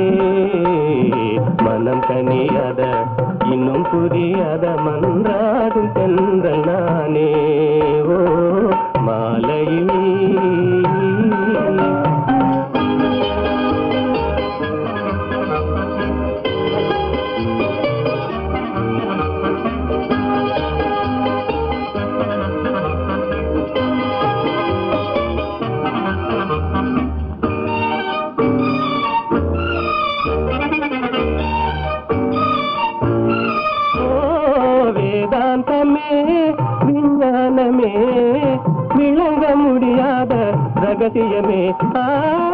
மனம் கனியாத இன்னும் புரியாத மன்றாடும் தென்றல் நானே ஓ மாலையில் ஓ வேதாந்தமே விஞ்ஞானமே விளங்க முடியாத ரகசியமே ஆ.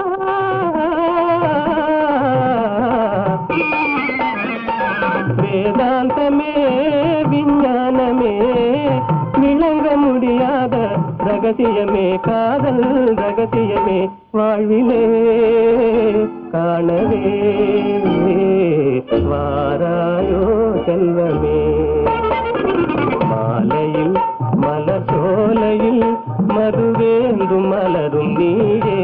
வேதாந்தமே விஞ்ஞானமே விளங்க முடியாத ரகசியமே காதல் ரகசியமே வாழ்விலே காணவே வாராயோ செல்வமே மாலையில் மலர் சோலையில் மதுவேந்தும் மலரும் நீயே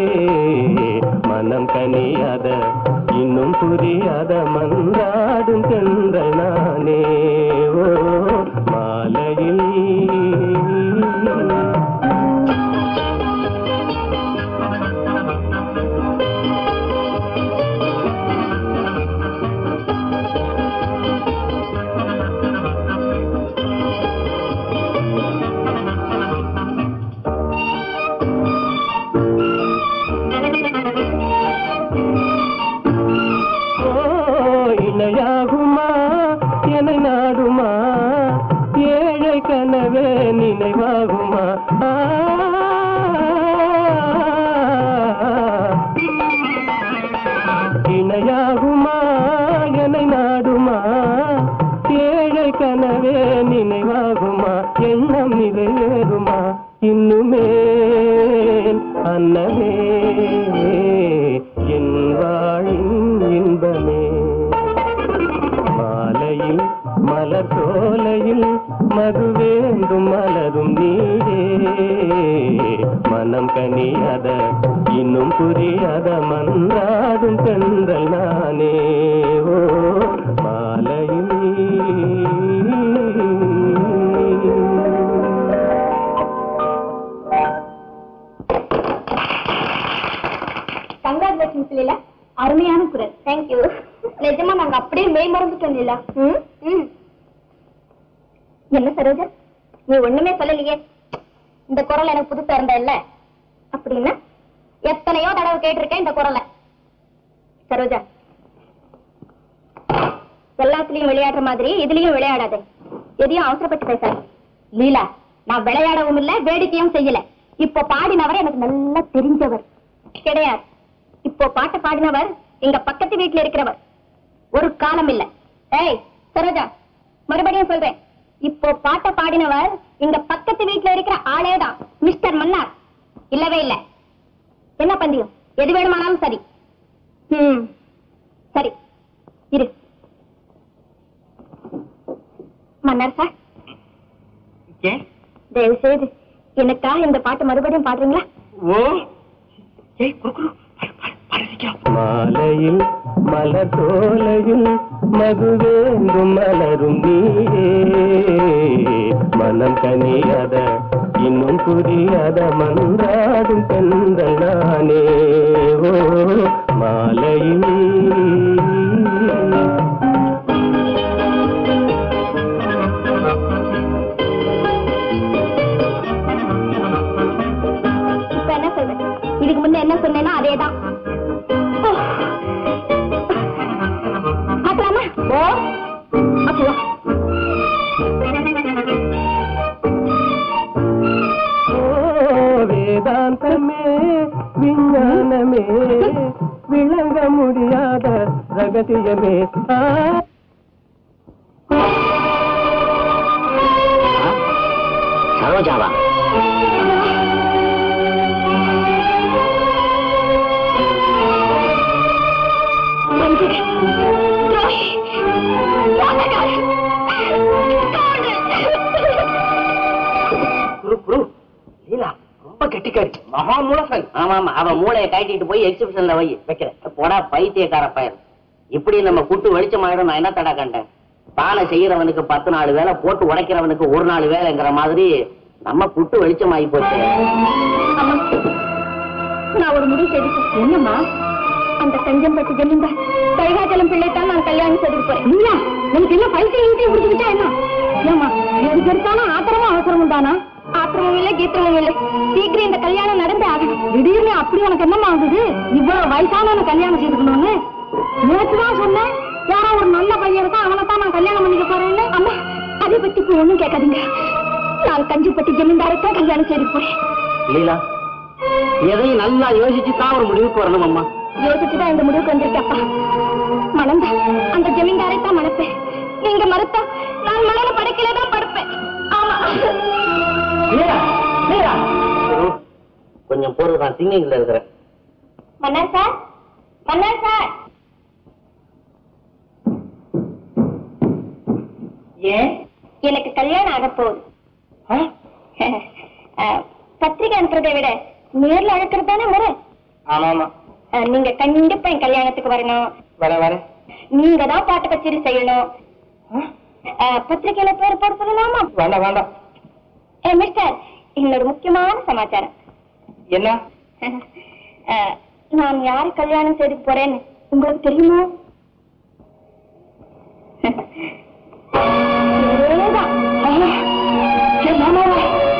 மனம் கனியாத இன்னும் புரியாத மன்றாடும் சென்றல் நானே ஓ மாலையில் ஓ இணையாகுமா என்னை நாடுமா ஏழை கனவே நினைவாகுமா ஆ. இணையாகுமா என்னை நாடுமா ஏழை கனவே நினைவாகுமா எண்ணம் நிறைவேறுமா இன்னுமே அன்னமே என் வாழின் இன்பமே மாலையில் மலர் சோலையில் மது வேண்டும் மலரும் நீரே மனம் கனியாத இன்னும் புரியாத மன்றாடும் பெண்கள் நானே ஓ மாலையில் கங்க்ராச்சுலேஷன்ஸ் லீலா அருமையான குரல் தேங்க்யூ நிஜமா நாங்க அப்படியே மெய் மறந்துட்டோம் லீலா ம் ம் என்ன சரோஜா நீ ஒண்ணுமே சொல்லலையே இந்த குரல் எனக்கு புதுசா இருந்தா இல்ல அப்படின்னா எத்தனையோ தடவை கேட்டிருக்கேன் இந்த குரலை சரோஜா எல்லாத்துலயும் விளையாடுற மாதிரி இதுலயும் விளையாடாதே எதையும் அவசரப்பட்டு பேசாத லீலா நான் விளையாடவும் இல்ல வேடிக்கையும் செய்யல இப்போ பாடினவர் எனக்கு நல்லா தெரிஞ்சவர் கிடையாது இப்போ பாட்டு பாடினவர் எங்க பக்கத்து வீட்டுல இருக்கிறவர் ஒரு காலம் இல்ல ஏய் சரோஜா மறுபடியும் சொல்றேன் இப்போ பாட்ட பாடினவர் எங்க பக்கத்து வீட்டுல இருக்கிற ஆளே தான் மிஸ்டர் மன்னார் இல்லவே இல்ல என்ன பந்தயம் எது வேணுமானாலும் சரி ம் சரி இரு மன்னர் சார் தயவு செய்து எனக்காக இந்த பாட்டு மறுபடியும் பாடுறீங்களா மாலையில் மலர் சோலையில் மது வேண்டும் மலரும் நீரே மனம் கனியாத இன்னும் புரியாத மன்றாடும் பெண்கள் நானே ஓ மாலையில் இப்ப என்ன சொல்றேன் இதுக்கு முன்ன என்ன சொன்னேனோ அதேதான் ஓ. பார்க்கலாமா ஓ அப்போ வா. ஓ வேதாந்தமே விஞ்ஞானமே விளங்க முடியாத ரகசியமே ஆ சரோஜாவா வஞ்சக, துரோகி, மோசக்காரன், காதல். குரு குரு லீலா ரொம்ப கெட்டிக்காரி மகா மூலசன் ஆமா ஆமா அவன் மூளையை கட்டிட்டு போய் எக்ஸிபிஷன்ல வை வைக்கிறேன் போடா பைத்தியக்கார பையன் இப்படி நம்ம குட்டு வெளிச்சமாயிடும் நான் என்ன தடா கண்டேன் பானை செய்யறவனுக்கு பத்து நாலு வேலை போட்டு உடைக்கிறவனுக்கு ஒரு நாலு வேலைங்கிற மாதிரி நம்ம குட்டு வெளிச்சமாயி போச்சு அம்மா, நான் ஒரு முடிவு செய்துட்டேன் என்னம்மா அந்த கஞ்சம்பட்டி ஜமீன்தார் கைகாச்சலம் பிள்ளைத்தான் நான் கல்யாணம் செய்துட்டு போறேன் இல்லையா எனக்கு என்ன பைத்தியம் ஈட்டியும் பிடிச்சிக்கிட்டா என்ன ஏமா எது பெருத்தாலும் ஆத்திரமும் அவசரமும் தானா ஆத்திரமும் இல்ல கீத்திரமும் இல்ல சீக்கிரம் இந்த கல்யாணம் நடந்தே ஆகணும் திடீர்னு அப்படி உனக்கு என்னமா ஆகுது இவ்வளவு வயசானவன கல்யாணம் செய்துக்கணும்னு நேற்று தான் சொன்னேன் யாரோ ஒரு நல்ல பையன் இருக்கா அவனை தான் நான் கல்யாணம் பண்ணிக்க போறேன்னு அம்மா அதை பத்தி இப்ப ஒண்ணும் கேட்காதீங்க நான் கஞ்சிப்பட்டி ஜமீன்தாரைத்தான் கல்யாணம் செய்து போறேன் லீலா எதையும் நல்லா யோசிச்சு தான் ஒரு முடிவுக்கு வரணும் அம்மா யோசிச்சுதான் இந்த முடிவுக்கு வந்திருக்கப்பா மணந்தா அந்த ஜமீன்தாரை தான் மணப்பேன் நீங்க மறுத்தா நான் மணல படுக்கையில தான் படுப்பேன் ஆமா லீலா லீலா கொஞ்சம் பொருள் நான் திங்கிங்ல இருக்கிறேன் மன்னர் சார் மன்னர் சார் ஏன் எனக்கு கல்யாணம் ஆக போகுது அஹ், பத்திரிகை அனுப்புறதை விட நேர்ல அழைக்கிறது தானே முறை ஆமா ஆமா அஹ், நீங்க கண்டிப்பா என் கல்யாணத்துக்கு வரணும் வர வர நீங்க தான் பாட்டு கச்சேரி செய்யணும் அஹ், பத்திரிகையில பேர் போட சொல்லலாமா வேண்டாம் வேண்டாம் ஏ மிஸ்டர் இன்னொரு முக்கியமான சமாச்சாரம் என்ன அஹ், நான் யாரை கல்யாணம் செய்து போறேன்னு உங்களுக்கு தெரியுமா இவரேதான். ஐயா, என் மாமாவா?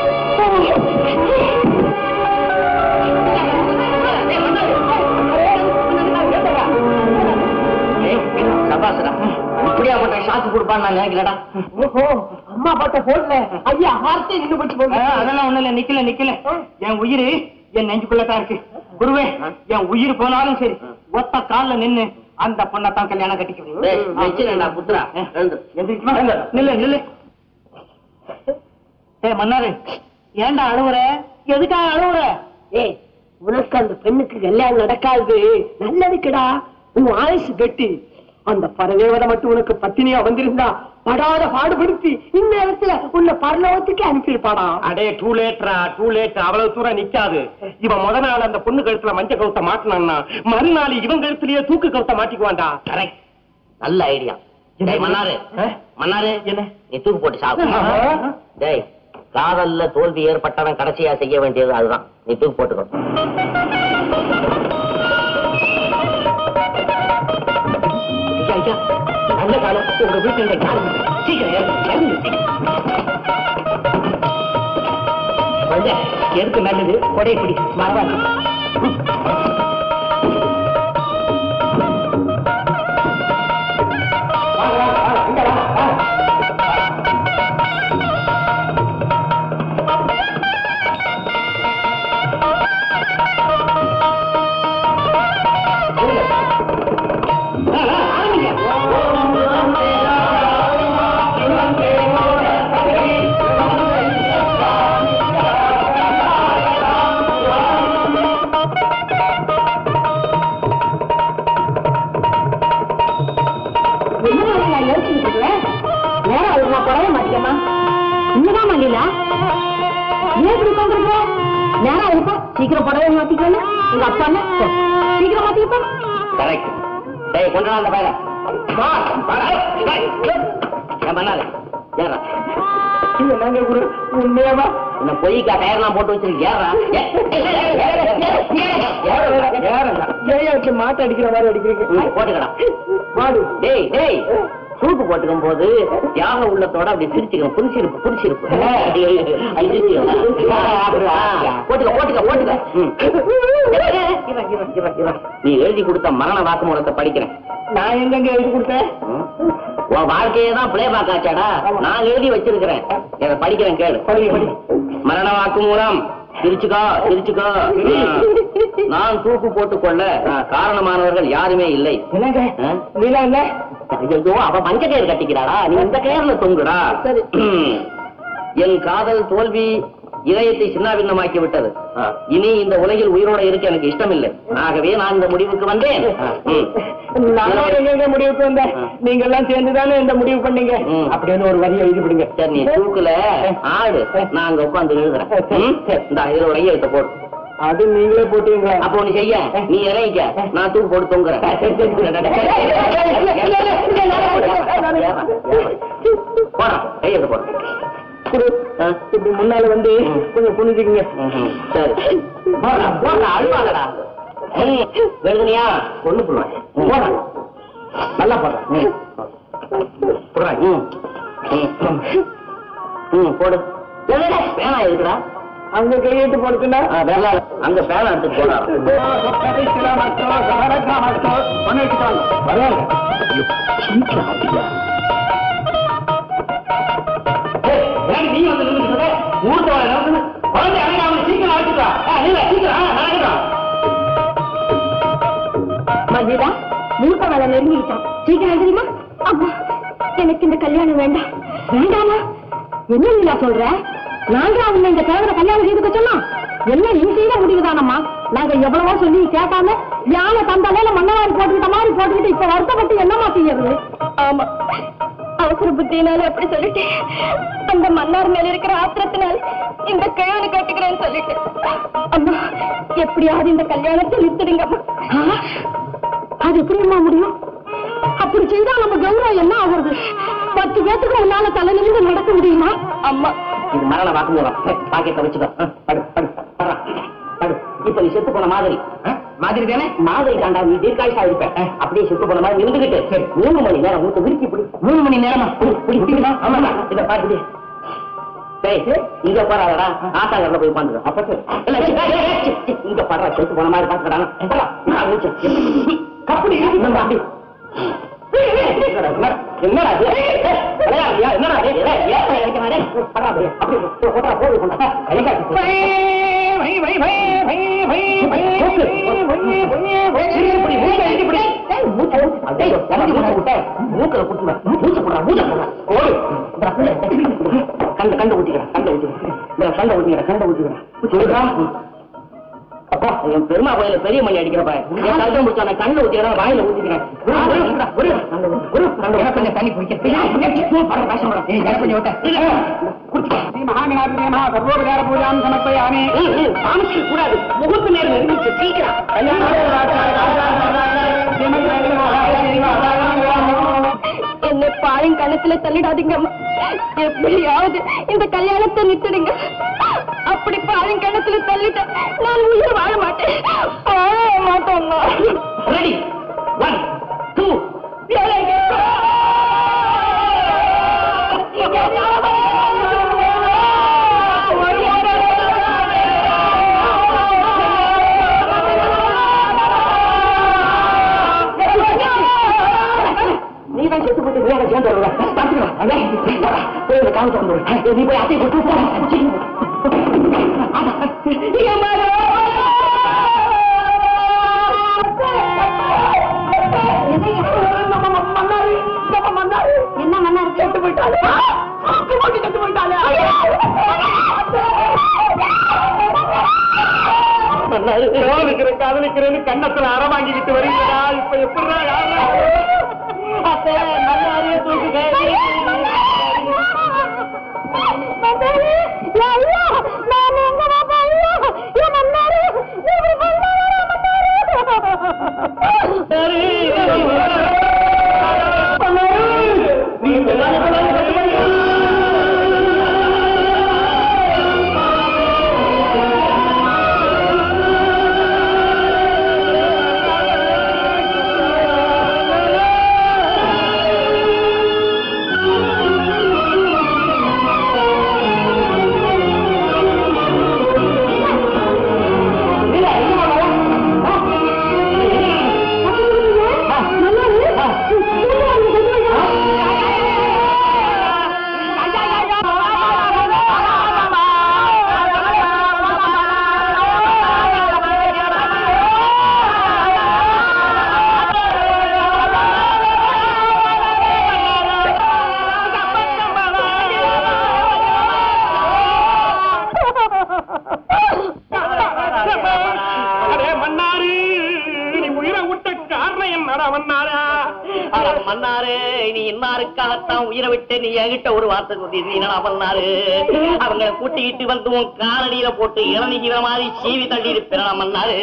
சபாசரா இப்படியாப்பட்ட ஷாக்கு கொடுப்பான்னு நான் நினைக்கலடா ஓஹோ அம்மா பாட்ட போடல ஐயா ஹார்ட்டே நின்னு போச்சு போல அதெல்லாம் ஒண்ணு இல்ல நிக்கல நிக்கல என் உயிர் என் நெஞ்சுக்குள்ளதான் இருக்கு குருவே என் உயிர் போனாலும் சரி ஒத்த கால்ல நின்னு அந்த பொண்ணத்தான் கல்யாணம் டேய், வச்சிருடா, புத்ரா. எழுந்து. கட்டிக்கிறேன் நில்லு நில்லு ஏ மன்னாரு ஏன்டா அழுவுற எதுக்காக அழுவுற ஏய் உனக்கு அந்த பெண்ணுக்கு கல்யாணம் நடக்காது நல்லதுக்குடா உன் ஆயுசு கெட்டி அந்த பரதேவதை மட்டும் உனக்கு பத்தினியா வந்திருந்தா படாத பாடுபடுத்தி இந்த இடத்துல உன்னை பரலோகத்துக்கு அனுப்பியிருப்பாடா அடே டூ லேட்ரா டூ லேட் அவ்வளவு தூரம் நிக்காது இவன் முத நாள் அந்த பொண்ணு கழுத்துல மஞ்சள் கவுத்த மாட்டினான்னா மறுநாள் இவன் கழுத்துலயே தூக்கு கவுத்த மாட்டிக்குவான்டா கரெக்ட் நல்ல ஐடியா டேய் மன்னாரு மன்னாரு என்ன? நீ தூக்கு போட்டு சாப்பிடு ஆஹா. டேய் காதல்ல தோல்வி ஏற்பட்டவன் கடைசியா செய்ய வேண்டியது அதுதான் நீ தூக்கு போட்டுக்கோ ஐயா, ஐயா, நல்ல காலம் உங்க வீட்டுல இந்த காலம் சீக்கிரம் ஏறு, இறங்கு, சீக்கிரம். குழந்தை, எதுக்கு நல்லது கொடை பிடி மரவாக்கு என்ன நான் யோசிச்சுட்டு இருக்கேன் நேரம் அதுமா குறைய மாட்டேமா இன்னதான் மல்லிலா ஏன் இப்படி உட்காந்துருக்க நேரம் அதுப்பா சீக்கிரம் புடவை மாத்திக்கணும் உங்க அப்பா என்ன சீக்கிரம் மாத்திக்கப்பா கரெக்ட் டேய் கொண்டு வா அந்த பையனை வா, வாடா, டேய், ஏன் பண்ணாத ஏறா நாங்க குரு உண்மையாவா இந்த பொய்க்கா டயர்லாம் போட்டு வச்சிருக்கு ஏறா ஏன் மாட்டு அடிக்கிற மாதிரி அடிக்கிறீங்க போட்டுக்கடா மாடு டேய் டேய் சூப்பு போட்டுக்கும் போது தியாக உள்ளத்தோட அப்படி சிரிச்சுக்கணும் புரிச்சிருப்பு புரிச்சிருப்பு போட்டுக்க போட்டுக்க போட்டுக்க ம். நீ எழுதி கொடுத்த மரண வாக்குமூலத்தை படிக்கிறேன் நான் எங்கெங்க எழுதி கொடுத்தேன் ம். உன் வாழ்க்கையை தான் பிளே பாக்காச்சாடா நான் எழுதி வச்சிருக்கிறேன் இதை படிக்கிறேன் கேளு படி படி மரண வாக்குமூலம் சிரிச்சுக்கோ சிரிச்சுக்கோ ம். நான் தூக்கு போட்டுக்கொள்ள காரணமானவர்கள் யாருமே இல்லை என்னங்க ஆ? நீலா இல்ல ஐயோ அவ மஞ்ச கயிறு கட்டிக்கிறாடா நீ இந்த கயிறுல தொங்குடா சரி. என் காதல் தோல்வி இதயத்தை சின்னாபின்னமாக்கி விட்டது இனி இந்த உலகில் உயிரோட இருக்க எனக்கு இஷ்டமில்லை ஆகவே நான் இந்த முடிவுக்கு வந்தேன் ம். நான் எங்க முடிவுக்கு வந்தேன் நீங்க எல்லாம் சேர்ந்துதானே இந்த முடிவு பண்ணீங்க ம். அப்படின்னு ஒரு வரியை எழுதி விடுங்க சரி நீ தூக்குல ஆடு நான் அங்க உட்காந்து எழுதுறேன் ம்? இந்த இதுல ஒரு கையெழுத்த போடு அது நீங்களே போட்டீங்களா அப்போ ஒண்ணு செய்ய நீ இறங்கிக்க நான் தூக்கு போட்டு தொங்குறேன் போடா கையெழுத்த போடு குரு ஆ? இப்படி முன்னால வந்து கொஞ்சம் புரிஞ்சுக்கங்க ம்ஹும். சரி போடா போடா அழுவாதடா ம், எழுதுனியா ஒண்ணு போடுவேன் போடா நல்லா போடுற ம். போடுறா ம் ம். ம் போடு டேய், டேய், டேய், பேனா இருக்குடா அங்க கையெழுத்து போடுச்சுன்னா வேலை அங்க பேனா எடுத்து போடா நீ வந்து நின்னுட்டு ஊர்த்தவரை நடந்து குழந்தை அழகாம சீக்கிரம் அழைச்சுட்டா இல்ல சீக்கிரம் நடக்கிறான் மல்லிதா மூத்த வேலை நெருங்கிட்டான் சீக்கிரம் தெரியுமா அம்மா எனக்கு இந்த கல்யாணம் வேண்டாம் வேண்டாமா என்ன நீலா சொல்ற நாங்க அவங்க இந்த கிழவரை கல்யாணம் செய்துக்க சொன்னோம் எல்லாம் நீ செய்த முடிவுதானம்மா நாங்க எவ்வளவோ சொல்லி கேட்காம யானை தந்தாலே மண்ணவாரி போட்டுக்கிட்ட மாதிரி போட்டுக்கிட்டு இப்ப வருத்தப்பட்டு என்னமா செய்யறது ஆமா அவசர புத்தியினால அப்படி சொல்லிட்டு அந்த மன்னார் மேல இருக்கிற ஆத்திரத்தினால இந்த கிழவனை கட்டுக்கிறேன்னு சொல்லிட்டு அம்மா எப்படியாவது இந்த கல்யாணத்தை நிறுத்திடுங்கம்மா அது எப்படிம்மா முடியும் அப்படி செய்தா நம்ம கௌரவம் என்ன ஆகுறது பத்து பேத்துக்கு உன்னால தலை நிமிர்ந்து நடக்க முடியுமா அம்மா இது மரண வாக்குமூலம் பாக்கெட்டை வச்சுக்கோ ஆ, படு படு படுறா, படு இப்ப நீ செத்து போன மாதிரி ஆ, மாதிரி தானே மாதிரி தாண்டா நீ தீர்க்காயுஷா இருப்ப ஆ, அப்படியே செத்து போன மாதிரி இருந்துகிட்டு சரி மூணு மணி நேரம் மூத்த விரிக்கி பிடி மூணு மணி நேரமா பிடி, பிடி, பிடிக்குதா? ஆமாடா இத பாரு பிடி. டேய் இங்க போறாடா ஆட்டாங்கல்ல போய் உட்காந்துரு அப்ப சரி. இல்ல, ஏய், ஏய், ஏய், சி, சி, இங்க பாடுறா செத்து போன மாதிரி பாத்துக்கடா கப்படி அப்படி என்னடா இது? விளையாடுறியா? என்னடா இது? ஏய், ஏன் இறக்கினா டேய்? பரா, அப்படியே, அப்படியே, போ, போடா, போடு, கொண்டா. கை காட்டு. இப்படி, மூச்சை இழுத்து இப்படி. ஏய், மூச்சை இழுத்து. டேய், இறங்கி மூச்சை விட்ட. மூக்குல குத்துவேன். மூச்சை போடுறா, மூச்சை போடுறா. ஓடு. இந்தா, கை கண்டு கண்டு ஊத்திக்கிறேன் கண்டு ஊத்திக்கிறேன் இந்த கண்டை ஊத்திக்கிறேன் கண்டை ஊத்திக்கிறேன் ஊத்திக்கிறா அப்பா என் பெருமா கோயில பெரிய மணி அடிக்கிறப்ப என் கழுத்தை முடிச்சா நான் கண்ணை ஊத்திக்கிறேன் வாயில ஊத்திக்கிறேன் ஒரு கண்டு ஒரு கண்டு கொஞ்சம் தண்ணி குடிக்க கூடாது முகத்து நேரம் இருந்துச்சு என்னை பாழும் கணத்துல தள்ளிடாதீங்க அம்மா. எப்படியாவது இந்த கல்யாணத்தை நிறுத்திடுங்க அப்படி பாழும் கணத்துல தள்ளிட்ட நான் உயிர் வாழ மாட்டேன் வாழ மாட்டேன் ரெடி ஒன் டூ நீ தான் செத்து போட்டு வேற சேர்ந்து வருவ பார்த்துக்கலாம் போய் இந்த காலத்தை வந்து நீ போய் அத்தை கொடுத்து என்ன மன்னா இருக்கு போயிட்டாலே காதலிக்கிறேன் காதலிக்கிறேன்னு கண்ணத்துல அற வாங்கிக்கிட்டு வரீங்களா இப்ப எப்படிடா யாரா அத்தை நல்லாவே தூக்குங்க அடே மன்னாரு நீ உயிரை விட்ட காரணம் என்னடா மன்னாரா அட மன்னாரு நீ இன்னாருக்காகத்தான் உயிரை விட்டு நீ என்கிட்ட ஒரு வார்த்தை சொல்லி நீ என்னடா பண்ணாரு அவங்க கூட்டிக்கிட்டு வந்து உன் காலடியில போட்டு இளநீக்கிற மாதிரி சீவி தள்ளி இருப்பிடா மன்னாரு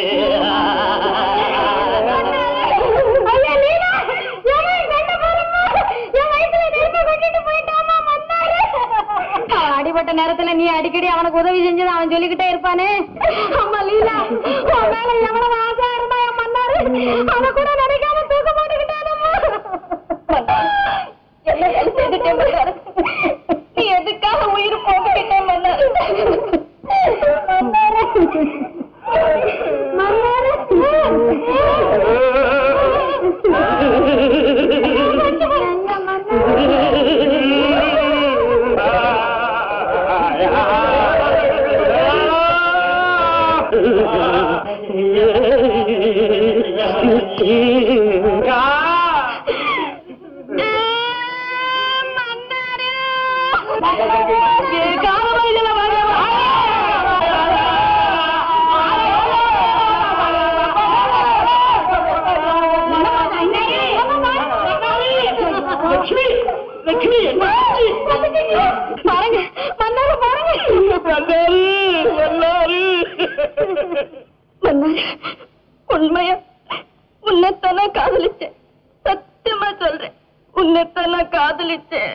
அடிபட்ட நேரத்துல நீ அடிக்கடி அவனுக்கு உதவி செஞ்சது அவன் சொல்லிக்கிட்டே இருப்பானே அம்மா லீலா உன் மேல எவ்வளவு ஆசை இருந்தா என் மன்னாரு அத கூட நினைக்காம தூக்க போட்டுக்கிட்டானம்மா என்ன help செய்துட்டேன் மன்னாரு. நீ எதுக்காக உயிர் போட்டுக்கிட்டேன் மன்னாரு மன்னாரு லட்சுமி லட்சுமி என்ன பாருங்க மன்னாரு பாருங்க மன்னாரு மன்னாரு மன்னாரு உண்மையா உன்னைத்தானே காதலிச்சேன் சத்தியமா சொல்றேன் உன்னைத்தானே காதலிச்சேன்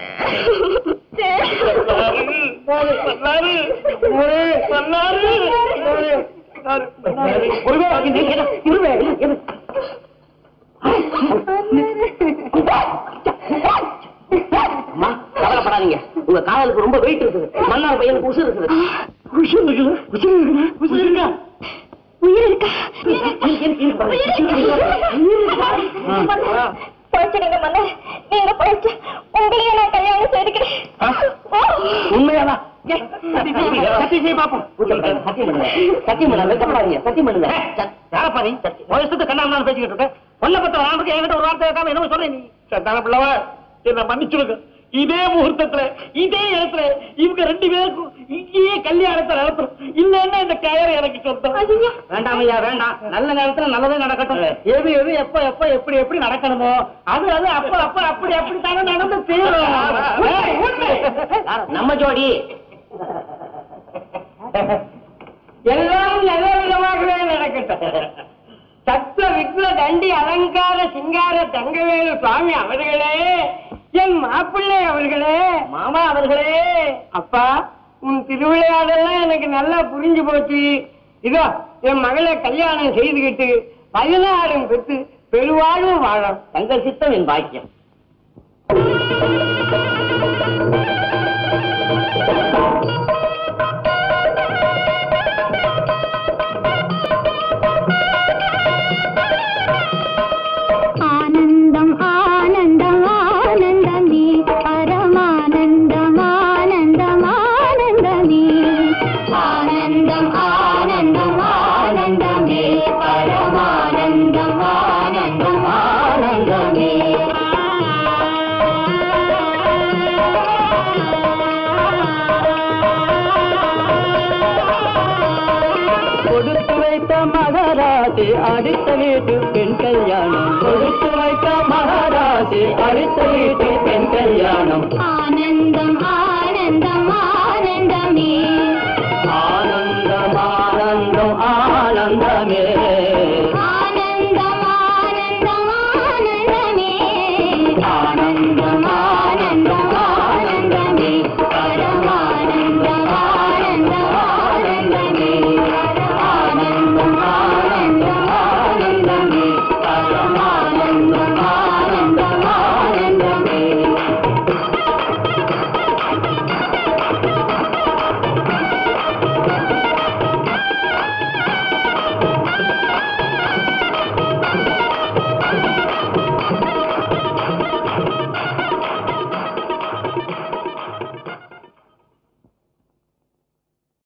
மன்னாரு மன்னாரு அம்மா கவலைப்படாதீங்க உங்க காதலுக்கு ரொம்ப வெயிட் இருக்குது மன்னார் பையனுக்கு உசுறு இருக்குது உயிர் இருக்கா போச்சுடுங்க மன்னர் நீங்க போயிடுச்சு உங்களையே நான் கல்யாணம் செய்துக்கிறேன் ஓ. உண்மையாதா சத்தி செய்ய பாப்போம் சத்தியம் பண்ணுங்க சத்தியம் பண்ணுங்க வெக்கப்படாதீங்க சத்தியம் பண்ணுங்க யாரப்பா நீ வயசுக்கு கண்ணா பேசிக்கிட்டு இருக்க பொண்ணை பத்த வாங்க என்கிட்ட ஒரு வார்த்தை கேட்காம என்ன சொல்றேன் நீ சத்தான பிள்ளவ என்ன மன்னிச்சுடுங்க இதே முகூர்த்தத்துல இதே இடத்துல இவங்க ரெண்டு பேருக்கும் இங்கேயே கல்யாணத்தை நடத்தும் இல்லன்னா இந்த கயர் எனக்கு சொந்தம் வேண்டாம் ஐயா வேண்டாம் நல்ல நேரத்துல நல்லதே நடக்கட்டும் எது எது எப்ப எப்ப எப்படி எப்படி நடக்கணுமோ அது அது அப்ப அப்ப அப்படி அப்படி தானே நடந்து தீரும் நம்ம ஜோடி எல்லாம் நல்ல விதமாகவே நடக்கட்டும் சத்த விக்ன தண்டி அலங்கார சிங்கார தங்கவேலு சுவாமி அவர்களே என் மாப்பிள்ளை அவர்களே மாமா அவர்களே அப்பா உன் திருவிளையாடெல்லாம் எனக்கு நல்லா புரிஞ்சு போச்சு இதோ என் மகளை கல்யாணம் செய்துகிட்டு பதினாறும் பெற்று பெருவாழ்வு வாழம் தங்கள் சித்தம் என் பாக்கியம் ஆனந்தம் ஆனந்தம் ஆனந்தமே பரமானந்தம் ஆனந்தம் ஆனந்தமே ஆனந்தம் ஆனந்தம் ஆனந்தமே பரமானந்தம் ஆனந்தம் ஆனந்தமே கொடுத்து வைத்த மகாராஜி அடுத்த வீட்டு பெண் கல்யாணம் கொடுத்து வைத்த மகாராஜி அடுத்த வீட்டு பெண் கல்யாணம் ஆனந்தம் ஆனந்தம் ஆனந்தமே ஆனந்தம் ஆனந்தம் ஆனந்தமே